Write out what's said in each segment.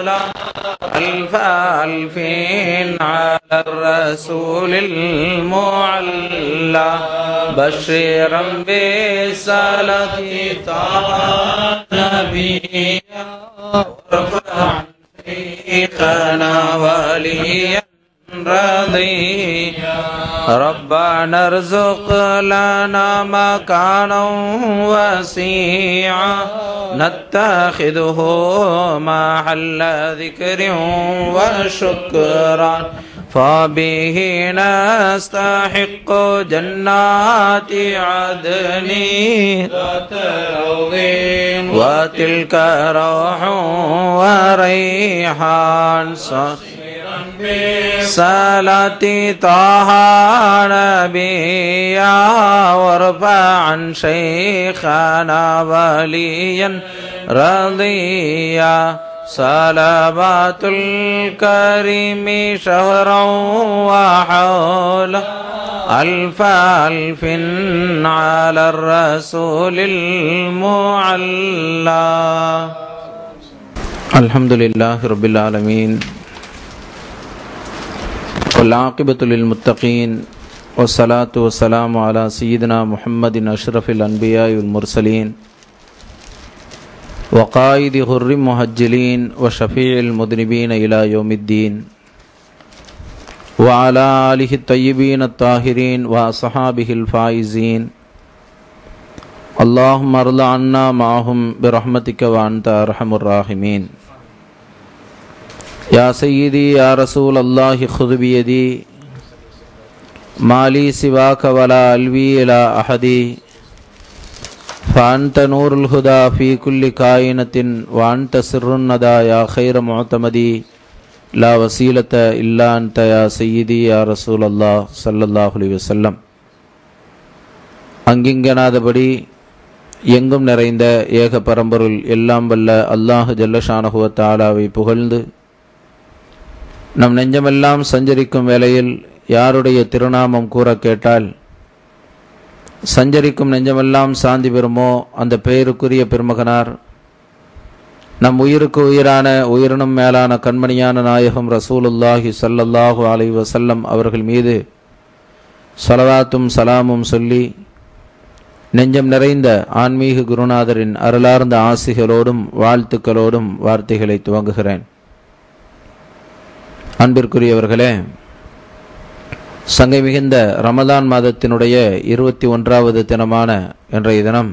صلاة ألف ألفين على الرسول المعلى بشيرا بسالة طه نبيا وارفع شيخنا وليا رضيا ربنا ارزق لنا مكانا وسيعا نتخذه محل ذكر وشكرا فبه نستحق جنات عدن وتلك روح وريحان صلاة طه نبيا وارفع عن شيخنا وليا رضيا صلوات الكريم شهرا وحولا ألف ألف على الرسول المعلى الحمد لله رب العالمين والعاقبة للمتقين والصلاة والسلام على سيدنا محمد أشرف الأنبياء والمرسلين وقائد غر المهجلين وشفيع المذنبين إلى يوم الدين وعلى آله الطيبين الطاهرين وأصحابه الفائزين اللهم ارض عنا معهم برحمتك وأنت أرحم الراحمين يا سيدي يا رسول الله خذ بيدي ما لي سواك ولا ألوي إلى أحد فأنت نور الهدى في كل كائنة وأنت سر الندى يا خير معتمدي لا وسيلة إلا أنت يا سيدي يا رسول الله صلى الله عليه وسلم அங்கிங்கனாதபடி எங்கும் நிறைந்த ஏக பரம்பொருள் எல்லாம் வல்ல அல்லாஹு ஜல்லஷானஹுவ தாலாவை புகழ்ந்து நம் நெஞ்சமெல்லாம் சஞ்சரிக்கும் வேளையில் யாருடைய திருநாமம் கூற கேட்டால் சஞ்சரிக்கும் நெஞ்சமெல்லாம் சாந்தி பெறுமோ அந்த பெயருக்குரிய பெருமகனார் நம் உயிருக்கு உயிரான உயிரினும் மேலான கண்மணியான நாயகம் ரசூலுல்லாஹி சல்லல்லாஹு அலை வசல்லம் அவர்கள் மீது சலவாத்தும் சலாமும் சொல்லி நெஞ்சம் நிறைந்த ஆன்மீக குருநாதரின் அருளார்ந்த ஆசிகளோடும் வாழ்த்துக்களோடும் வார்த்தைகளை துவங்குகிறேன் அன்பிற்குரியவர்களே சங்கை மிகுந்த ரமதான் மாதத்தினுடைய இருபத்தி ஒன்றாவது தினமான இன்றைய தினம்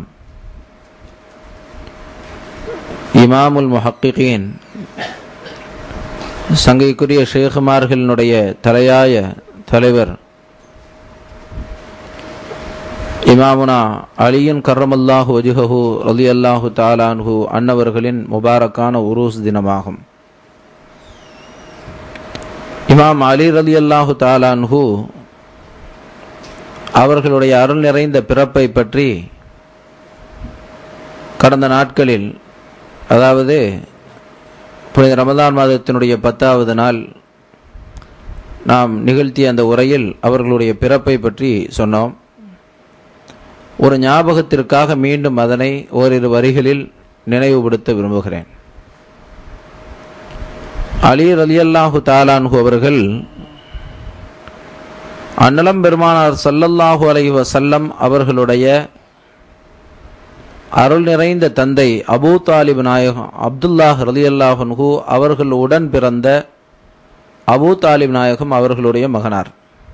இமாமுல் முஹக்கிகீன் சங்கைக்குரிய ஷேகுமார்களினுடைய தலையாய தலைவர் இமாமுனா அலியன் கர்ரமல்லாஹு வஜுஹு ரலி அல்லாஹு தாலான்ஹு அன்னவர்களின் முபாரக்கான உருஸ் தினமாகும் இமாம் அலி ரலி அல்லாஹு தாலான்ஹு அவர்களுடைய அருள் நிறைந்த பிறப்பை பற்றி கடந்த நாட்களில் அதாவது புனித ரமதான் மாதத்தினுடைய பத்தாவது நாள் நாம் நிகழ்த்திய அந்த உரையில் அவர்களுடைய பிறப்பை பற்றி சொன்னோம் ஒரு ஞாபகத்திற்காக மீண்டும் அதனை ஓரிரு வரிகளில் நினைவுபடுத்த விரும்புகிறேன் அலி ரலியல்லாஹு தாலான்ஹு அவர்கள் அன்னலம் பெருமானார் சல்லல்லாஹு அலைஹி வசல்லம் அவர்களுடைய அருள் நிறைந்த தந்தை அபூ தாலிப் நாயகம் அப்துல்லாஹ் ரலியல்லாஹன்ஹு அவர்கள் உடன் பிறந்த அபூ தாலிப் நாயகம் அவர்களுடைய மகனார்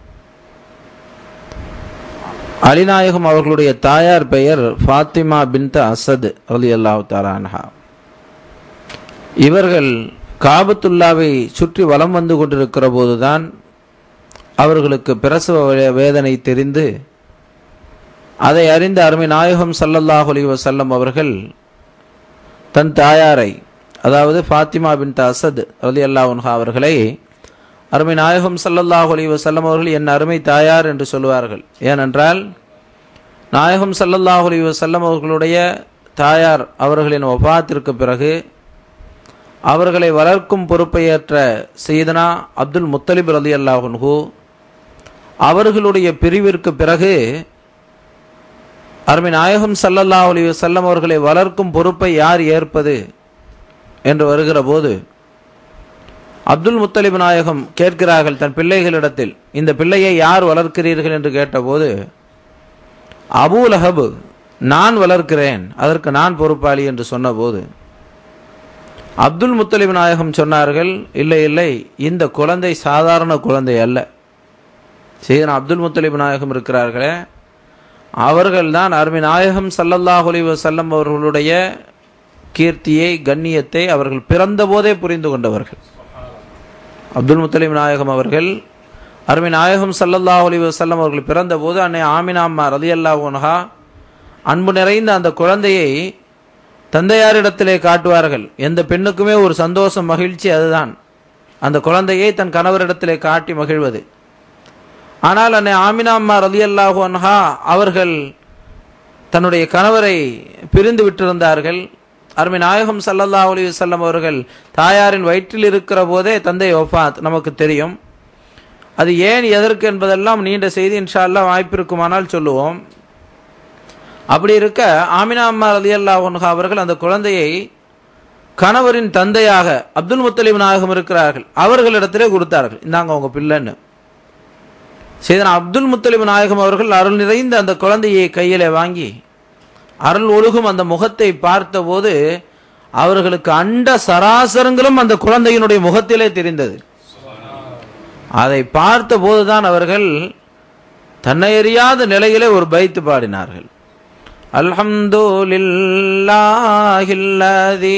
அலிநாயகம் அவர்களுடைய தாயார் பெயர் ஃபாத்திமா பின்த அசத் அலி அல்லாஹு தாலான்ஹா இவர்கள் காபத்துல்லாவை சுற்றி வலம் வந்து கொண்டிருக்கிற போதுதான் அவர்களுக்கு பிரசவ வேதனை தெரிந்து அதை அறிந்த அருமை நாயகம் சல்லல்லாஹ் அலி வசல்லம் அவர்கள் தன் தாயாரை அதாவது ஃபாத்திமா பின் அசத் அலி அல்லாஹா அவர்களை அருமை நாயகம் சல்லல்லாஹ் அலி வசல்லம் அவர்கள் என் அருமை தாயார் என்று சொல்லுவார்கள் ஏனென்றால் நாயகம் சல்லல்லாஹ் அலி வசல்லம் அவர்களுடைய தாயார் அவர்களின் ஒபாத்திற்கு பிறகு அவர்களை வளர்க்கும் பொறுப்பை ஏற்ற செய்தனா அப்துல் முத்தலிப் ரலி அல்லாஹன்ஹூ அவர்களுடைய பிரிவிற்கு பிறகு அருமை நாயகம் சல்லல்லா அலி வசல்லம் அவர்களை வளர்க்கும் பொறுப்பை யார் ஏற்பது என்று வருகிற போது அப்துல் முத்தலிப் நாயகம் கேட்கிறார்கள் தன் பிள்ளைகளிடத்தில் இந்த பிள்ளையை யார் வளர்க்கிறீர்கள் என்று கேட்டபோது அபூ லஹப் நான் வளர்க்கிறேன் அதற்கு நான் பொறுப்பாளி என்று சொன்னபோது அப்துல் முத்தலிப் நாயகம் சொன்னார்கள் இல்லை இல்லை இந்த குழந்தை சாதாரண குழந்தை அல்ல சீதனா அப்துல் முத்தலிப் நாயகம் இருக்கிறார்களே அவர்கள்தான் அருமை நாயகம் சல்லல்லாஹு அலைஹி வஸல்லம் அவர்களுடைய கீர்த்தியை கண்ணியத்தை அவர்கள் பிறந்த போதே புரிந்து கொண்டவர்கள் அப்துல் முத்தலிம் நாயகம் அவர்கள் அருமை நாயகம் சல்லல்லாஹு அலைஹி வஸல்லம் அவர்கள் பிறந்த போது அன்னை ஆமினா அம்மா ரலியல்லாஹு அன்ஹா அன்பு நிறைந்த அந்த குழந்தையை தந்தையாரிடத்திலே காட்டுவார்கள் எந்த பெண்ணுக்குமே ஒரு சந்தோஷம் மகிழ்ச்சி அதுதான் அந்த குழந்தையை தன் கணவரிடத்திலே காட்டி மகிழ்வது ஆனால் அன்னை ஆமினா அம்மா ரலியல்லாஹு அன்ஹா அவர்கள் தன்னுடைய கணவரை பிரிந்து விட்டிருந்தார்கள் அருமை நாயகம் சல்லல்லாஹு அலைஹி வஸல்லம் அவர்கள் தாயாரின் வயிற்றில் இருக்கிற போதே தந்தை ஒஃபாத் நமக்கு தெரியும் அது ஏன் எதற்கு என்பதெல்லாம் நீண்ட செய்தி இன்ஷா அல்லாஹ் வாய்ப்பிருக்குமானால் சொல்லுவோம் அப்படி இருக்க ஆமினா அம்மா ரலியல்லாஹு அன்ஹா அவர்கள் அந்த குழந்தையை கணவரின் தந்தையாக அப்துல் முத்தலிப் நாயகம் இருக்கிறார்கள் அவர்களிடத்திலே கொடுத்தார்கள் இந்தாங்க உங்க பிள்ளைன்னு செய்தன அப்துல் முத்தலிப் நாயகம் அவர்கள் அருள் நிறைந்த அந்த குழந்தையை கையிலே வாங்கி அருள் ஒழுகும் அந்த முகத்தை பார்த்தபோது அவர்களுக்கு அண்ட சராசரங்களும் அந்த குழந்தையினுடைய முகத்திலே தெரிந்தது அதை பார்த்த போதுதான் அவர்கள் தன்னை அறியாத நிலையிலே ஒரு பைத்து பாடினார்கள் அல்ஹம்துலில்லாஹில்லதி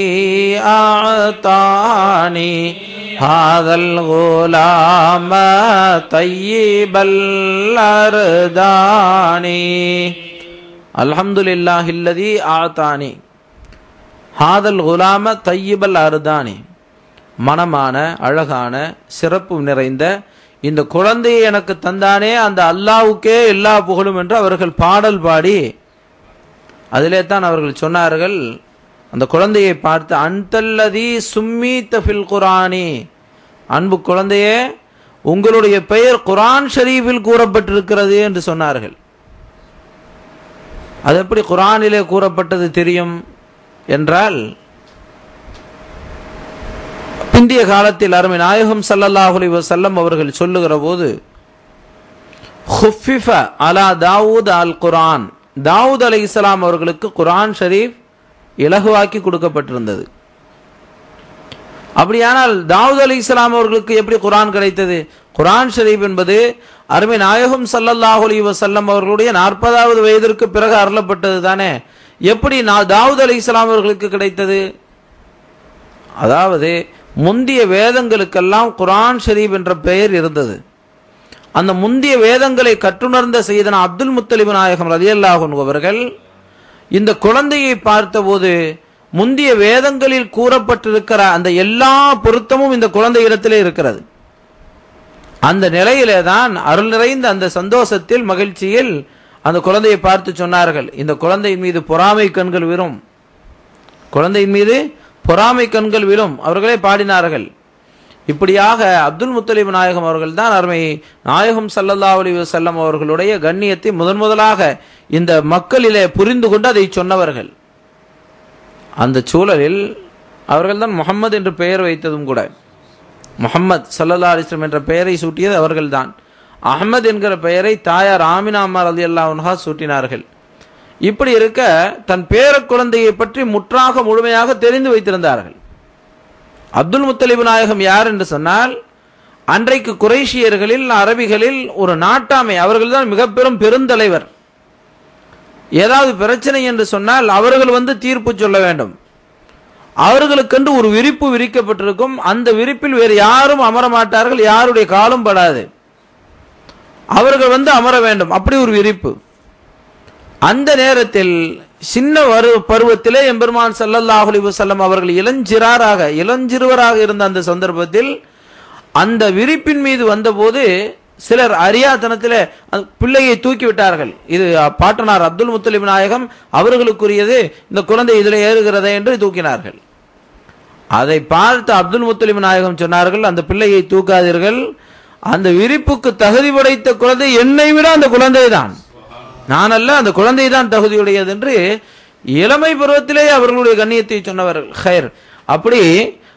ஆத்தானி ஹாதல் குலாம தையிபல் அர்தானி அல்ஹம்துலில்லாஹில்லதி ஆத்தானி ஹாதல் குலாம தையிபல் அர்தானி மனமான அழகான சிறப்பு நிறைந்த இந்த குழந்தையை எனக்கு தந்தானே அந்த அல்லாவுக்கே எல்லா புகழும் என்று அவர்கள் பாடல் பாடி அதிலே தான் அவர்கள் சொன்னார்கள் அந்த குழந்தையை பார்த்து அன்தல்லதி சும்மி தஃபில் குரானி அன்பு குழந்தையே உங்களுடைய பெயர் குரான் ஷரீஃபில் கூறப்பட்டிருக்கிறது என்று சொன்னார்கள் அது எப்படி குரானிலே கூறப்பட்டது தெரியும் என்றால் பிந்திய காலத்தில் அருமை நாயகம் சல்லல்லாஹு அலைஹி வஸல்லம் அவர்கள் சொல்லுகிற போது ஹுஃபிஃப அலா தாவூத் அல் குரான் தாவூத் அலை இஸ்லாம் அவர்களுக்கு குரான் ஷரீஃப் இலகுவாக்கி கொடுக்கப்பட்டிருந்தது அப்படியானால் தாவூத் அலி இஸ்லாம் அவர்களுக்கு எப்படி குரான் கிடைத்தது குரான் ஷரீஃப் என்பது அருமை நாயகம் சல்லல்லாஹு அலைஹி வஸல்லம் அவர்களுடைய நாற்பதாவது வயதிற்கு பிறகு அருளப்பட்டது தானே எப்படி தாவூத் அலி இஸ்லாம் அவர்களுக்கு கிடைத்தது அதாவது முந்திய வேதங்களுக்கெல்லாம் குரான் ஷரீப் என்ற பெயர் இருந்தது அந்த முந்திய வேதங்களை கற்றுணர்ந்த செய்தன அப்துல் முத்தலிப் நாயகம் ரதியல்லாஹன் அவர்கள் இந்த குழந்தையை பார்த்தபோது முந்திய வேதங்களில் கூறப்பட்டிருக்கிற அந்த எல்லா பொருத்தமும் இந்த குழந்தையிடத்திலே இருக்கிறது அந்த நிலையிலே தான் அருள் நிறைந்த அந்த சந்தோஷத்தில் மகிழ்ச்சியில் அந்த குழந்தையை பார்த்து சொன்னார்கள் இந்த குழந்தையின் மீது பொறாமை கண்கள் விரும் குழந்தையின் மீது பொறாமை கண்கள் விழும் அவர்களே பாடினார்கள் இப்படியாக அப்துல் முத்தலிப் நாயகம் அவர்கள் தான் அருமை நாயகம் சல்லல்லா அலி வசல்லம் அவர்களுடைய கண்ணியத்தை முதன் முதலாக இந்த மக்களிலே புரிந்து கொண்டு அதை சொன்னவர்கள் அந்த சூழலில் அவர்கள் தான் முகம்மது என்று பெயர் வைத்ததும் கூட முகம்மது சல்லல்லா அலிஸ்லம் என்ற பெயரை சூட்டியது அவர்கள்தான் அகமது என்கிற பெயரை தாயார் ஆமினா அம்மா அலி அல்லா சூட்டினார்கள் இப்படி இருக்க தன் பேர குழந்தையை பற்றி முற்றாக முழுமையாக தெரிந்து வைத்திருந்தார்கள் அப்துல் முத்தலிப் நாயகம் யார் என்று சொன்னால் அன்றைக்கு குறைஷியர்களில் அரபிகளில் ஒரு நாட்டாமை அவர்கள்தான் மிக பெரும் பெருந்தலைவர் ஏதாவது பிரச்சனை என்று சொன்னால் அவர்கள் வந்து தீர்ப்பு சொல்ல வேண்டும் அவர்களுக்கென்று ஒரு விரிப்பு விரிக்கப்பட்டிருக்கும் அந்த விரிப்பில் வேறு யாரும் அமர மாட்டார்கள் யாருடைய காலும் படாது அவர்கள் வந்து அமர வேண்டும் அப்படி ஒரு விரிப்பு அந்த நேரத்தில் சின்ன வரு பருவத்திலே எம்பெருமான் சல்லல்லாஹு அலைஹி வஸல்லம் அவர்கள் இளஞ்சிறாராக இளஞ்சிறுவராக இருந்த அந்த சந்தர்ப்பத்தில் அந்த விரிப்பின் மீது வந்தபோது சிலர் அறியாத்தனத்தில் பிள்ளையை தூக்கி விட்டார்கள் இது பாட்டனார் அப்துல் முத்தலிப் நாயகம் அவர்களுக்குரியது இந்த குழந்தை இதில் ஏறுகிறதே என்று தூக்கினார்கள் அதை பார்த்து அப்துல் முத்தலிப் நாயகம் சொன்னார்கள் அந்த பிள்ளையை தூக்காதீர்கள் அந்த விரிப்புக்கு தகுதி படைத்த குழந்தை என்னை விட அந்த குழந்தை தான் நான் அல்ல அந்த குழந்தை தான் தகுதியுடையது என்று இளமை பருவத்திலே அவர்களுடைய கண்ணியத்தை சொன்னவர்கள் ஹயர் அப்படி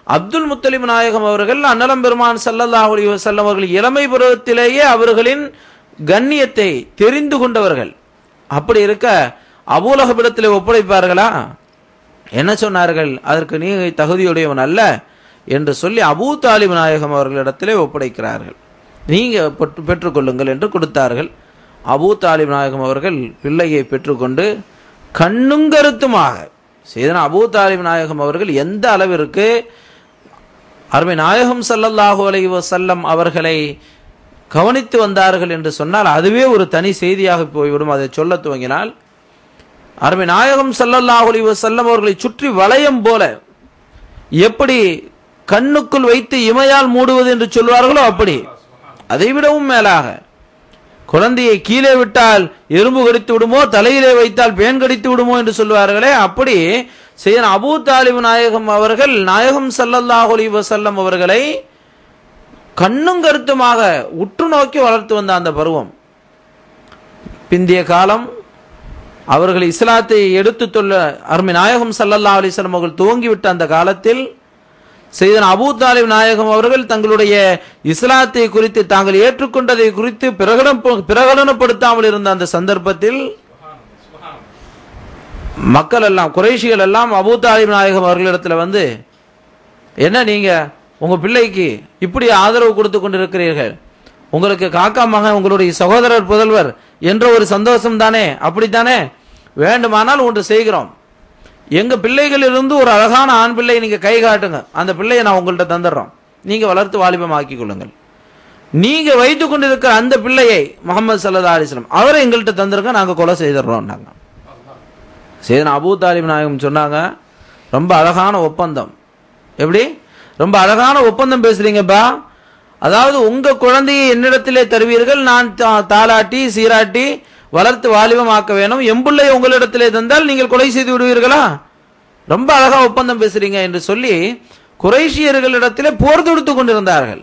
அப்துல் முத்தலிம் நாயகம் அவர்கள் அன்னலம் பெருமான் ஸல்லல்லாஹு அலைஹி வஸல்லம் அவர்கள் இளமை பருவத்திலேயே அவர்களின் கண்ணியத்தை தெரிந்து கொண்டவர்கள் அப்படி இருக்க அபூலகபிடத்தில் ஒப்படைப்பார்களா என்ன சொன்னார்கள் அதற்கு நீ தகுதியுடையவன் அல்ல என்று சொல்லி அபூ தாலிப் நாயகம் அவர்களிடத்திலே ஒப்படைக்கிறார்கள் நீங்க பெற்று- பெற்றுக்கொள்ளுங்கள் என்று கொடுத்தார்கள் அபூ தாலிப் நாயகம் அவர்கள் பிள்ளையை பெற்றுக்கொண்டு கண்ணுங்கருத்துமாக செய்தன அபூ தாலிப் நாயகம் அவர்கள் எந்த அளவிற்கு அருமை நாயகம் ஸல்லல்லாஹு அலைஹி வஸல்லம் அவர்களை கவனித்து வந்தார்கள் என்று சொன்னால் அதுவே ஒரு தனி செய்தியாக போய்விடும் அதை சொல்ல துவங்கினால் அருமை நாயகம் ஸல்லல்லாஹு அலைஹி வஸல்லம் அவர்களை சுற்றி வளையம் போல எப்படி கண்ணுக்குள் வைத்து இமையால் மூடுவது என்று சொல்வார்களோ அப்படி அதை விடவும் மேலாக குழந்தையை கீழே விட்டால் எறும்பு கடித்து விடுமோ தலையிலே வைத்தால் பேன் கடித்து விடுமோ என்று சொல்வார்களே அப்படி செய்யன அபூ தாலிப் நாயகம் அவர்கள் நாயகம் ஸல்லல்லாஹு அலைஹி வஸல்லம் அவர்களை கண்ணும் கருத்துமாக உற்று நோக்கி வளர்த்து வந்த அந்த பருவம் பிந்திய காலம் அவர்கள் இஸ்லாத்தை எடுத்துச் சொல்ல அருமை நாயகம் ஸல்லல்லாஹு அலைஹி வஸல்லம் அவர்கள் துவங்கிவிட்ட அந்த காலத்தில் செய்தன் அபூ தாலிப் நாயகம் அவர்கள் தங்களுடைய இஸ்லாத்தை குறித்து தாங்கள் ஏற்றுக்கொண்டதை குறித்து பிரகடன பிரகடனப்படுத்தாமல் இருந்த அந்த சந்தர்ப்பத்தில் மக்கள் எல்லாம் குறைஷிகள் எல்லாம் அபூ தாலிப் நாயகம் அவர்களிடத்துல வந்து என்ன நீங்க உங்க பிள்ளைக்கு இப்படி ஆதரவு கொடுத்து கொண்டிருக்கிறீர்கள் உங்களுக்கு காக்கா மகன் உங்களுடைய சகோதரர் புதல்வர் என்ற ஒரு சந்தோஷம் தானே அப்படித்தானே வேண்டுமானால் ஒன்று செய்கிறோம் எங்க பிள்ளைகளிலிருந்து ஒரு அழகான ஆண் பிள்ளை நீங்க கை காட்டுங்க அந்த பிள்ளையை நான் உங்கள்கிட்ட தந்துடுறோம் நீங்க வளர்த்து வாலிபமாக்கிக் கொள்ளுங்கள் நீங்க வைத்துக் கொண்டிருக்கிற அந்த பிள்ளையை முகமது சல்லா அலிஸ்லாம் அவரை எங்கள்கிட்ட தந்துருங்க நாங்க கொலை செய்திடுறோம் நாங்க சரி அபூ தாலிப் நாயகம் சொன்னாங்க ரொம்ப அழகான ஒப்பந்தம் எப்படி ரொம்ப அழகான ஒப்பந்தம் பேசுறீங்கப்பா அதாவது உங்க குழந்தையை என்னிடத்திலே தருவீர்கள் நான் தா- தாலாட்டி சீராட்டி வளர்த்து வாலிபமாக்க வேணும் எம்புள்ளை உங்களிடத்திலே தந்தால் நீங்கள் கொலை செய்து விடுவீர்களா ரொம்ப அழகா ஒப்பந்தம் பேசுறீங்க என்று சொல்லி குறைஷியர்களிடத்திலே போர் தொடுத்து கொண்டிருந்தார்கள்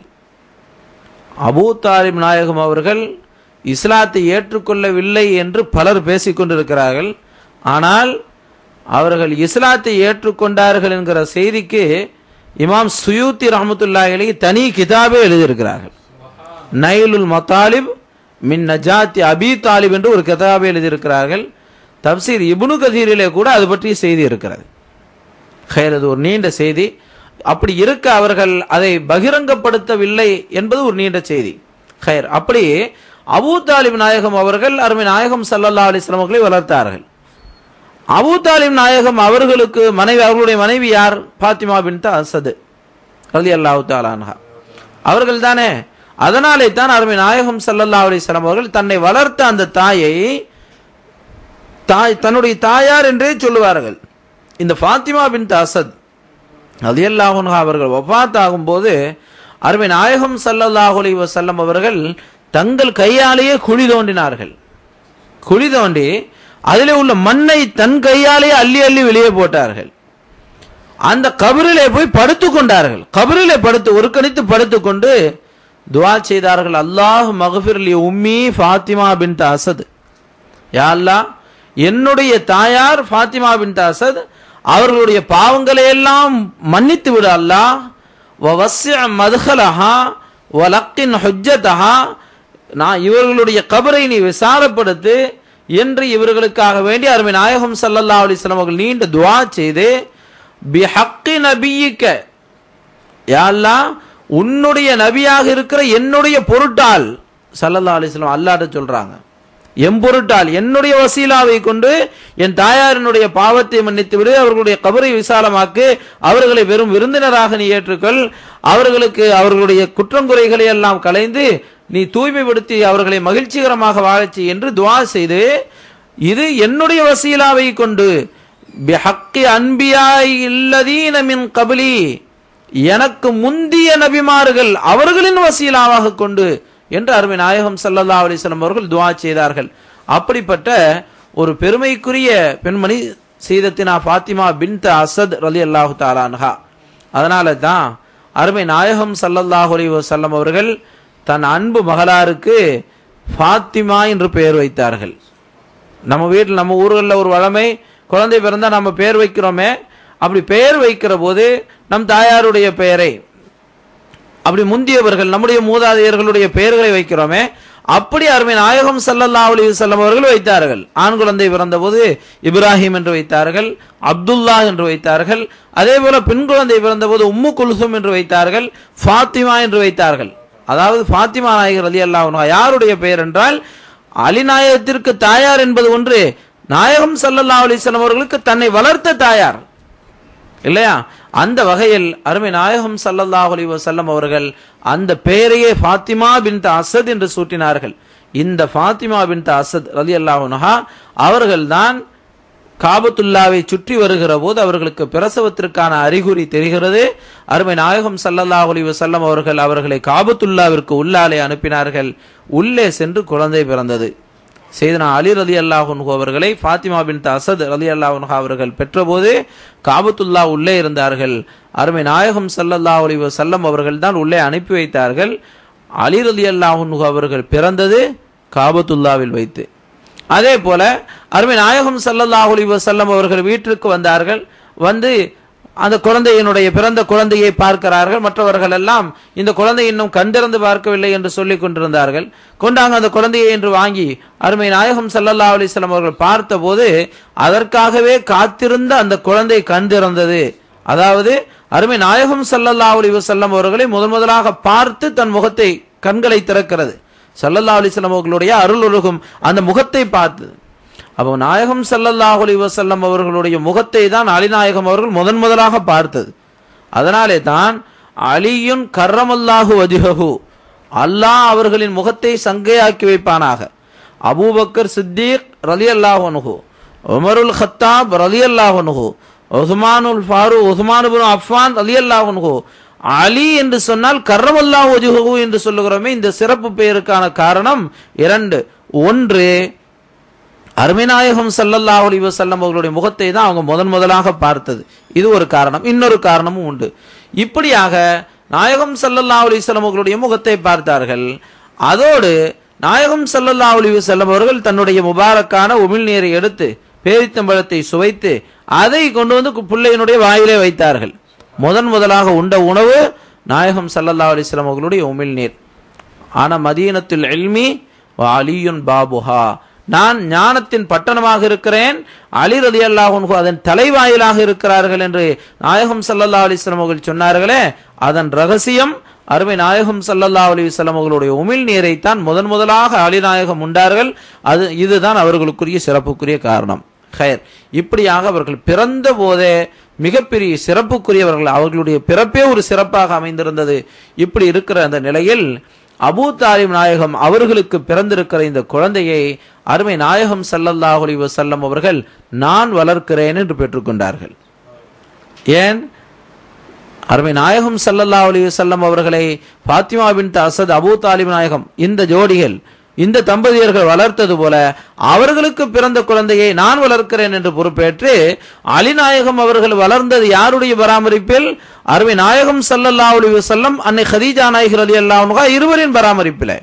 அபூ தாலிப் நாயகம் அவர்கள் இஸ்லாத்தை ஏற்றுக்கொள்ளவில்லை என்று பலர் பேசிக் கொண்டிருக்கிறார்கள் ஆனால் அவர்கள் இஸ்லாத்தை ஏற்றுக்கொண்டார்கள் என்கிற செய்திக்கு இமாம் சுயூத்தி ரஹமத்துல்லாஹி தனி கிதாபே எழுதியிருக்கிறார்கள் நைலுல் மத்தாலிப் மின் நஜாத்தி அபி தாலிப் என்று ஒரு கிதாபே எழுதியிருக்கிறார்கள் தப்சீர் இப்னு கதீரிலே கூட அது பற்றிய செய்தி இருக்கிறது ஹைர் அது ஒரு நீண்ட செய்தி அப்படி இருக்க அவர்கள் அதை பகிரங்கப்படுத்தவில்லை என்பது ஒரு நீண்ட செய்தி ஹைர் அப்படி அபூ தாலிப் நாயகம் அவர்கள் அருமை நாயகம் சல்லல்லா அலிஸ்லாம் அவர்களை வளர்த்தார்கள் அபூ தாலிப் நாயகம் அவர்களுக்கு மனைவி அவர்களுடைய மனைவி யார் பாத்திமா பின் அசது ரலி அல்லாஹு தாலான்ஹா அவர்கள் தானே அதனாலே தான் அருமை நாயகம் சல்லல்லா அலிஸ்லாம் அவர்கள் தன்னை வளர்த்த அந்த தாயை தாய் தன்னுடைய தாயார் என்றே சொல்லுவார்கள் இந்த ஃபாத்திமா பின் அசத் ரலியல்லாஹு அன்ஹா அவர்கள் வஃபாத் ஆகும்போது அருமை நாயகம் ஸல்லல்லாஹு அலைஹி வஸல்லம் அவர்கள் தங்கள் கையாலேயே குழி தோண்டினார்கள் குழி தோண்டி அதிலே உள்ள மண்ணை தன் கையாலேயே அள்ளி அள்ளி வெளியே போட்டார்கள் அந்த கபரிலே போய் படுத்துக் கொண்டார்கள் கபரிலே படுத்து ஒரு கணித்து படுத்துக்கொண்டு துவா செய்தார்கள் அல்லாஹ் மகஃபிர்லி உம்மி ஃபாத்திமா பின் அசத் யா அல்லாஹ் என்னுடைய தாயார் ஃபாத்திமா பின் அசத் அவர்களுடைய பாவங்களை எல்லாம் மன்னித்து விடு அல்லாஹ் வவஸ்ஸிஅ மதுஹலஹா வலக்கின் ஹுஜ்ஜதஹா நான் இவர்களுடைய கபரை நீ விசாரப்படுத்து என்று இவர்களுக்காக வேண்டி அருமை நாயகம் ஸல்லல்லாஹு அலைஹி வஸல்லம் அவர்கள் நீண்ட துஆ செய்து பிஹக்கி நபியிக்க யா அல்லாஹ் உன்னுடைய நபியாக இருக்கிற என்னுடைய பொருட்டால் ஸல்லல்லாஹு அலைஹி வஸல்லம் அல்லாஹ்ட்ட சொல்றாங்க என் பொருட்டால் என்னுடைய வசீலாவை கொண்டு என் தாயாரினுடைய பாவத்தை மன்னித்து விடு அவர்களுடைய கபரை விசாலமாக்கு அவர்களை வெறும் விருந்தினராக நீ ஏற்றுக்கொள் அவர்களுக்கு அவர்களுடைய குற்றங்குறைகளை எல்லாம் களைந்து நீ தூய்மைப்படுத்தி அவர்களை மகிழ்ச்சிகரமாக வாழச் செய் என்று துவா செய்து இது என்னுடைய வசீலாவை கொண்டு பிஹக்கி அன்பியாய் இல்லதீன மின் கபிலி எனக்கு முந்திய நபிமார்கள் அவர்களின் வசீலாவாக கொண்டு என்று அருமை நாயகம் ஸல்லல்லாஹு அலைஹி வஸல்லம் அவர்கள் துஆ செய்தார்கள் அப்படிப்பட்ட ஒரு பெருமைக்குரிய பெண்மணி சீதத்தினா ஃபாத்திமா பின்த் அசத் ரலியல்லாஹு தஆலா அன்ஹா அதனால தான் அருமை நாயகம் ஸல்லல்லாஹு அலைஹி வஸல்லம் அவர்கள் தன் அன்பு மகளாருக்கு ஃபாத்திமா என்று பெயர் வைத்தார்கள் நம்ம வீட்டில் நம்ம ஊர்களில் ஒரு வழமை குழந்தை பிறந்தா நம்ம பெயர் வைக்கிறோமே அப்படி பெயர் வைக்கிற போது நம் தாயாருடைய பெயரை அப்படி முந்தியவர்கள் நம்முடைய மூதாதையர்களுடைய பெயர்களை வைக்கிறோமே அப்படி அருமை நாயகம் ஸல்லல்லாஹு அலைஹி வஸல்லம் அவர்கள் வைத்தார்கள் ஆண் குழந்தை பிறந்தபோது இப்ராஹிம் என்று வைத்தார்கள் அப்துல்லா என்று வைத்தார்கள் அதே போல பெண் குழந்தை பிறந்தபோது உம்மு குல்சும் என்று வைத்தார்கள் ஃபாத்திமா என்று வைத்தார்கள் அதாவது ஃபாத்திமா நாயகர் அலி அல்லாஹ் யாருடைய பெயர் என்றால் அலிநாயகத்திற்கு தாயார் என்பது ஒன்று நாயகம் ஸல்லல்லாஹு அலைஹி வஸல்லம் அவர்களுக்கு தன்னை வளர்த்த தாயார் இல்லையா அந்த வகையில் அருமை நாயகம் ஸல்லல்லாஹு அலைஹி வஸல்லம் அவர்கள் அந்த பெயரையே ஃபாத்திமா பின்த் அசத் என்று சூட்டினார்கள் இந்த ஃபாத்திமா பின்த் அசத் ரலியல்லாஹு அன்ஹா அவர்கள்தான் காபத்துல்லாவை சுற்றி வருகிற போது அவர்களுக்கு பிரசவத்திற்கான அறிகுறி தெரிகிறது அருமை நாயகம் ஸல்லல்லாஹு அலைஹி வஸல்லம் அவர்கள் அவர்களை காபத்துல்லாவிற்கு உள்ளாலே அனுப்பினார்கள் உள்ளே சென்று குழந்தை பிறந்தது செய்தனா அலி ரலி அல்லாஹுன்ஹு அவர்களை ஃபாத்திமா பின் அசத் ரலி அல்லாஹுன்ஹா அவர்கள் பெற்றபோது காபத்துல்லா உள்ளே இருந்தார்கள் அருமை நாயகம் ஸல்லல்லாஹு அலைஹி வஸல்லம் அவர்கள் தான் உள்ளே அனுப்பி வைத்தார்கள் அலி ரலி அல்லாஹுன்ஹு அவர்கள் பிறந்தது காபத்துல்லாவில் வைத்து அதே போல அருமை நாயகம் ஸல்லல்லாஹு அலைஹி வஸல்லம் அவர்கள் வீட்டிற்கு வந்தார்கள் வந்து அந்த குழந்தையினுடைய பிறந்த குழந்தையை பார்க்கிறார்கள் மற்றவர்கள் எல்லாம் இந்த குழந்தை இன்னும் கண்டிருந்து பார்க்கவில்லை என்று சொல்லிக் கொண்டிருந்தார்கள் கொண்டாங்க அந்த குழந்தையை என்று வாங்கி அருமை நாயகம் ஸல்லல்லாஹு அலைஹி வஸல்லம் அவர்கள் பார்த்தபோது அதற்காகவே காத்திருந்த அந்த குழந்தை கண்டிருந்தது அதாவது அருமை நாயகம் ஸல்லல்லாஹு அலைஹி வஸல்லம் அவர்களை முதன் முதலாக பார்த்து தன் முகத்தை கண்களை திறக்கிறது ஸல்லல்லாஹு அலைஹி வஸல்லம் அவர்களுடைய அருள் உலகும் அந்த முகத்தை பார்த்து அப்போ நாயகம் ஸல்லல்லாஹு அலைஹி வஸல்லம் அவர்களுடைய முகத்தை தான் அலிநாயகம் அவர்கள் முதன் முதலாக பார்த்தது அதனாலே தான் அலியுன் கர்ரமல்லாஹு வஜுஹு அல்லாஹ் அவர்களின் முகத்தை சங்கையாக்கி வைப்பானாக அபூபக்கர் சித்தீக் ரலியல்லாஹு அன்ஹு உமருல் ஹத்தாப் ரலியல்லாஹு அன்ஹு உஸ்மானுல் ஃபாரு உஸ்மான் இப்னு அஃபான் ரலியல்லாஹு அன்ஹு அலி என்று சொன்னால் கர்ரமல்லாஹு வஜுஹு என்று சொல்லுகிறோமே இந்த சிறப்பு பெயருக்கான காரணம் இரண்டு ஒன்று அருமைநாயகம் ஸல்லல்லாஹு அலைஹி வஸல்லம் அவர்களுடைய முகத்தை தான் அவங்க முதன் முதலாக பார்த்தது இது ஒரு காரணம் இன்னொரு காரணமும் உண்டு இப்படியாக நாயகம் ஸல்லல்லாஹு அலைஹி வஸல்லம் அவர்களுடைய முகத்தை பார்த்தார்கள் அதோடு நாயகம் ஸல்லல்லாஹு அலைஹி வஸல்லம் அவர்கள் தன்னுடைய முபாரக்கான உமிழ்நீரை எடுத்து பேரித்தம்பழத்தை சுவைத்து அதை கொண்டு வந்து பிள்ளையினுடைய வாயிலே வைத்தார்கள் முதன் முதலாக உண்ட உணவு நாயகம் ஸல்லல்லாஹு அலைஹி வஸல்லம் அவர்களுடைய உமிழ்நீர் ஆனா மதீனத்துல் இல்மி வ அலியுன் பாபுஹா நான் ஞானத்தின் பட்டணமாக இருக்கிறேன் அலி ரதி அல்லாஹு அதன் தலைவாயிலாக இருக்கிறார்கள் என்று நாயகம் ஸல்லல்லாஹு அலைஹி வஸல்லம் அவர்கள் சொன்னார்களே அதன் ரகசியம் அருமை நாயகம் ஸல்லல்லாஹு அலைஹி வஸல்லம் அவர்களுடைய உமிழ் நீரைத்தான் முதன் முதலாக அலி நாயகம் உண்டார்கள் அது இதுதான் அவர்களுக்குரிய சிறப்புக்குரிய காரணம் ஹயர் இப்படியாக அவர்கள் பிறந்த போதே மிகப்பெரிய சிறப்புக்குரியவர்கள் அவர்களுடைய பிறப்பே ஒரு சிறப்பாக அமைந்திருந்தது இப்படி இருக்கிற அந்த நிலையில் அபூ தாலிம் நாயகம் அவர்களுக்கு பிறந்திருக்கிற இந்த குழந்தையை அருமை நாயகம் ஸல்லல்லாஹு அலைஹி வஸல்லம் அவர்கள் நான் வளர்க்கிறேன் என்று பெற்றுக்கொண்டார்கள் ஏன் அருமை நாயகம் ஸல்லல்லாஹு அலைஹி வஸல்லம் அவர்களை ஃபாத்திமா பின்த் அசத் அபூ தாலிப் நாயகம் இந்த ஜோடிகள் இந்த தம்பதியர்கள் வளர்த்தது போல அவர்களுக்கு பிறந்த குழந்தையை நான் வளர்க்கிறேன் என்று பொறுப்பேற்று அலிநாயகம் அவர்கள் வளர்ந்தது யாருடைய பராமரிப்பில் அருமை நாயகம் ஸல்லல்லாஹு அலைஹி வஸல்லம் அன்னை ஹதீஜா நாயகர் ரலியல்லாஹு அன்ஹா இருவரின் பராமரிப்பில்